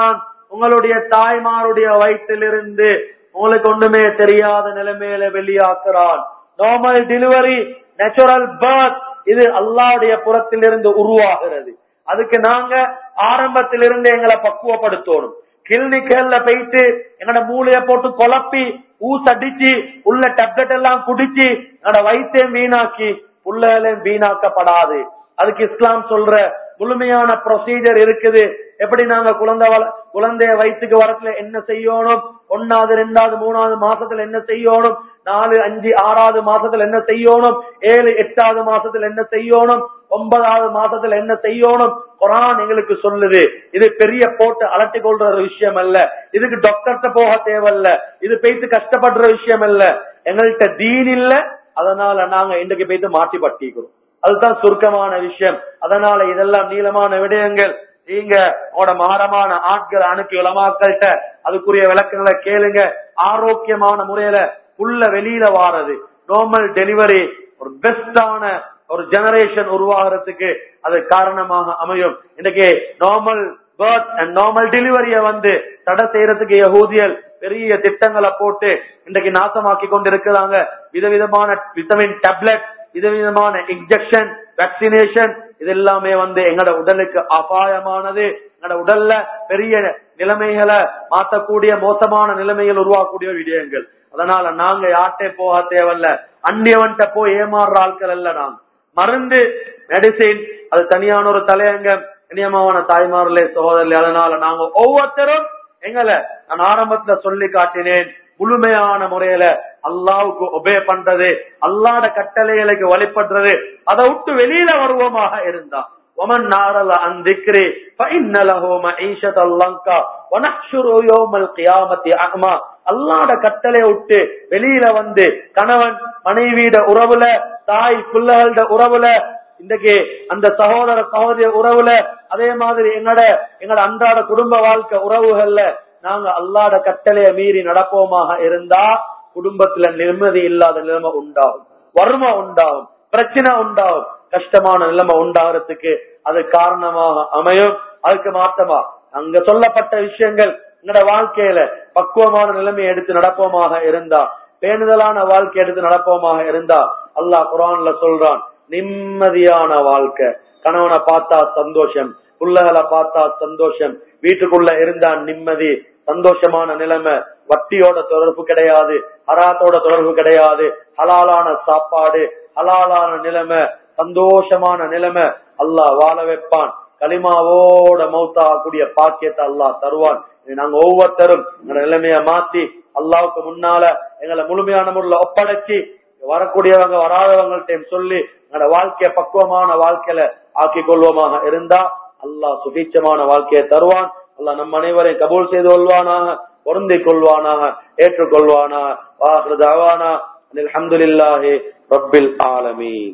உங்களுடைய தாய்மாருடைய வயிற்றிலிருந்து உங்களுக்கு ஒண்ணுமே தெரியாத நிலைமையில வெளியாக்குறான் நார்மல் டெலிவரி நேச்சுரல் பர்த் இது அல்லாவுடைய புறத்திலிருந்து உருவாகிறது அதுக்கு நாங்க ஆரம்பத்திலிருந்து எங்களை பக்குவப்படுத்தணும் கிளினிக்கல்ல போயிட்டு எங்கட மூளைய போட்டு குழப்பி ஊசடிச்சு உள்ள டப்லெட் எல்லாம் குடிச்சு எங்கட வயிற்றையும் வீணாக்கி புள்ளைகளையும் வீணாக்கப்படாது அதுக்கு இஸ்லாம் சொல்ற முழுமையான ப்ரொசீஜர் இருக்குது எப்படி நாங்க குழந்தை வள- குழந்தைய வயிற்றுக்கு வரத்துல என்ன செய்யணும் ஒன்னாவது ரெண்டாவது மூணாவது மாசத்துல என்ன செய்யணும் நாலு அஞ்சு ஆறாவது மாசத்துல என்ன செய்யணும் ஏழு எட்டாவது மாசத்துல என்ன செய்யணும் ஒன்பதாவது மாசத்துல என்ன செய்யணும் குரான் எங்களுக்கு சொல்லுது இது பெரிய போட்டு அலட்டி கொள்ற ஒரு விஷயம் அல்ல இதுக்கு டாக்டர்கிட்ட போக தேவையில்ல இது போயிட்டு கஷ்டப்படுற விஷயம் அல்ல எங்கள்கிட்ட தீன் இல்ல அதனால நாங்க இன்றைக்கு போயிட்டு மாட்டி பட்டிக்கிறோம் அதுதான் சுருக்கமான விஷயம் அதனால இதெல்லாம் நீளமான விடயங்கள் நீங்க உங்களோட மாறமான ஆட்கள் அணுக்கு இளமாக்கள்கிட்ட அதுக்குரிய விளக்கங்களை கேளுங்க ஆரோக்கியமான முறையில உள்ள வெளியில வாரது நார்மல் டெலிவரி ஒரு பெஸ்டான ஒரு ஜெனரேஷன் உருவாகிறதுக்கு அது காரணமாக அமையும் இன்னைக்கு நார்மல் பர்த் அண்ட் நார்மல் டெலிவரிய வந்து தடை செய்யறதுக்கு யகூதியல் பெரிய திட்டங்களை போட்டு இன்றைக்கு நாசமாக்கி கொண்டு இருக்கிறாங்க விதவிதமான விட்டமின் டேப்லெட் விதவிதமான இன்ஜெக்ஷன் வேக்சினேஷன் இது எல்லாமே வந்து எங்கட உடலுக்கு அபாயமானது எங்கட உடல்ல பெரிய நிலைமைகளை மாற்றக்கூடிய மோசமான நிலைமைகள் உருவாக்கக்கூடிய விடயங்கள் அதனால நாங்க யார்கிட்ட போக தேவையில்ல அந்நியவன்கிட்ட போய் ஏமாறுற ஆட்கள் அல்ல நாங்க மருந்து மெடிசின் அது தனியான ஒரு தலையங்கம் இனியமான தாய்மார்களே சகோதரர்களே அதனால நாங்க ஒவ்வொருத்தரும் எங்களை நான் ஆரம்பத்துல சொல்லி காட்டினேன் முழுமையான முறையில அல்லாவுக்கு ஒபே பண்றது அல்லாட கட்டளைகளுக்கு வழிபடுறது அதை விட்டு வெளியில வருவோமாக இருந்தா ومن نارل عن ذكري فإن له معيشة ضنكا ونحشره يوم القيامة أعمى அல்லாட கட்டளை விட்டு வெளியில வந்து கணவன் மனைவியிட உறவுல தாய் பிள்ளைகளோட உறவுல இன்றைக்கு அந்த சகோதர சகோதரிய உறவுல அதே மாதிரி எங்கட எங்கட அன்றாட குடும்ப வாழ்க்கை உறவுகள்ல நாங்க அல்லாட கட்டளைய மீறி நடப்போமாக இருந்தா குடும்பத்துல நிம்மதி இல்லாத நிலைமை உண்டாகும் வறுமை உண்டாகும் பிரச்சனை உண்டாகும் கஷ்டமான நிலைமை உண்டாகிறதுக்கு அது காரணமாக அமையும் அதுக்கு மாற்றமா அங்க சொல்லப்பட்ட விஷயங்கள் எங்கட வாழ்க்கையில பக்குவமான நிலைமையை எடுத்து நடப்போமாக இருந்தா பேணுதலான வாழ்க்கை எடுத்து நடப்போமாக இருந்தா அல்லாஹ் குரான்ல சொல்றான் நிம்மதியான வாழ்க்கை கணவனை பார்த்தா சந்தோஷம் புள்ளகளை பார்த்தா சந்தோஷம் வீட்டுக்குள்ள இருந்தா நிம்மதி சந்தோஷமான நிலைமை வட்டியோட தொடர்பு கிடையாது ஹராத்தோட தொடர்பு கிடையாது ஹலாலான சாப்பாடு ஹலாலான நிலைமை சந்தோஷமான நிலைமை அல்லாஹ் வாழ வைப்பான் களிமாவோட மௌத்தா கூடிய பாக்கியத்தை அல்லாஹ் தருவான் இது நாங்க ஒவ்வொருத்தரும் எங்க நிலைமைய மாத்தி அல்லாவுக்கு முன்னால எங்களை முழுமையான முறையில ஒப்படைச்சு வரக்கூடியவங்க வராதவங்கள்ட்ட சொல்லி எங்களோட வாழ்க்கைய பக்குவமான வாழ்க்கையில ஆக்கி கொள்வோமாக இருந்தா அல்லாஹ் சுபீட்சமான வாழ்க்கையை தருவான் அல்லாஹ் நம் அனைவரையும் கபூல் செய்து கொள்வானாக பொருந்திக் கொள்வானாக ஏற்றுக்கொள்வானாக வாஹ்ரு தாவானா அல்ஹம்துலில்லாஹி ரப்பில் ஆலமீன்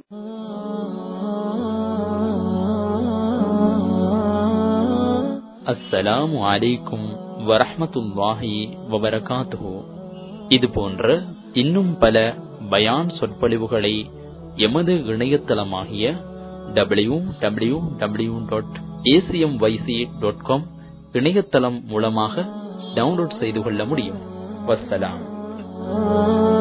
அஸ்ஸலாமு அலைக்கும் வரஹ்மத்துல்லாஹி வபரகாத்துஹு இது போன்ற இன்னும் பல பயான் சொற்பொழிவுகளை எமது இணையதளமாகிய W W W dot ACM YC dot com இணையதளம் மூலமாக டவுன்லோட் செய்து கொள்ள முடியும் வஸ்ஸலாம்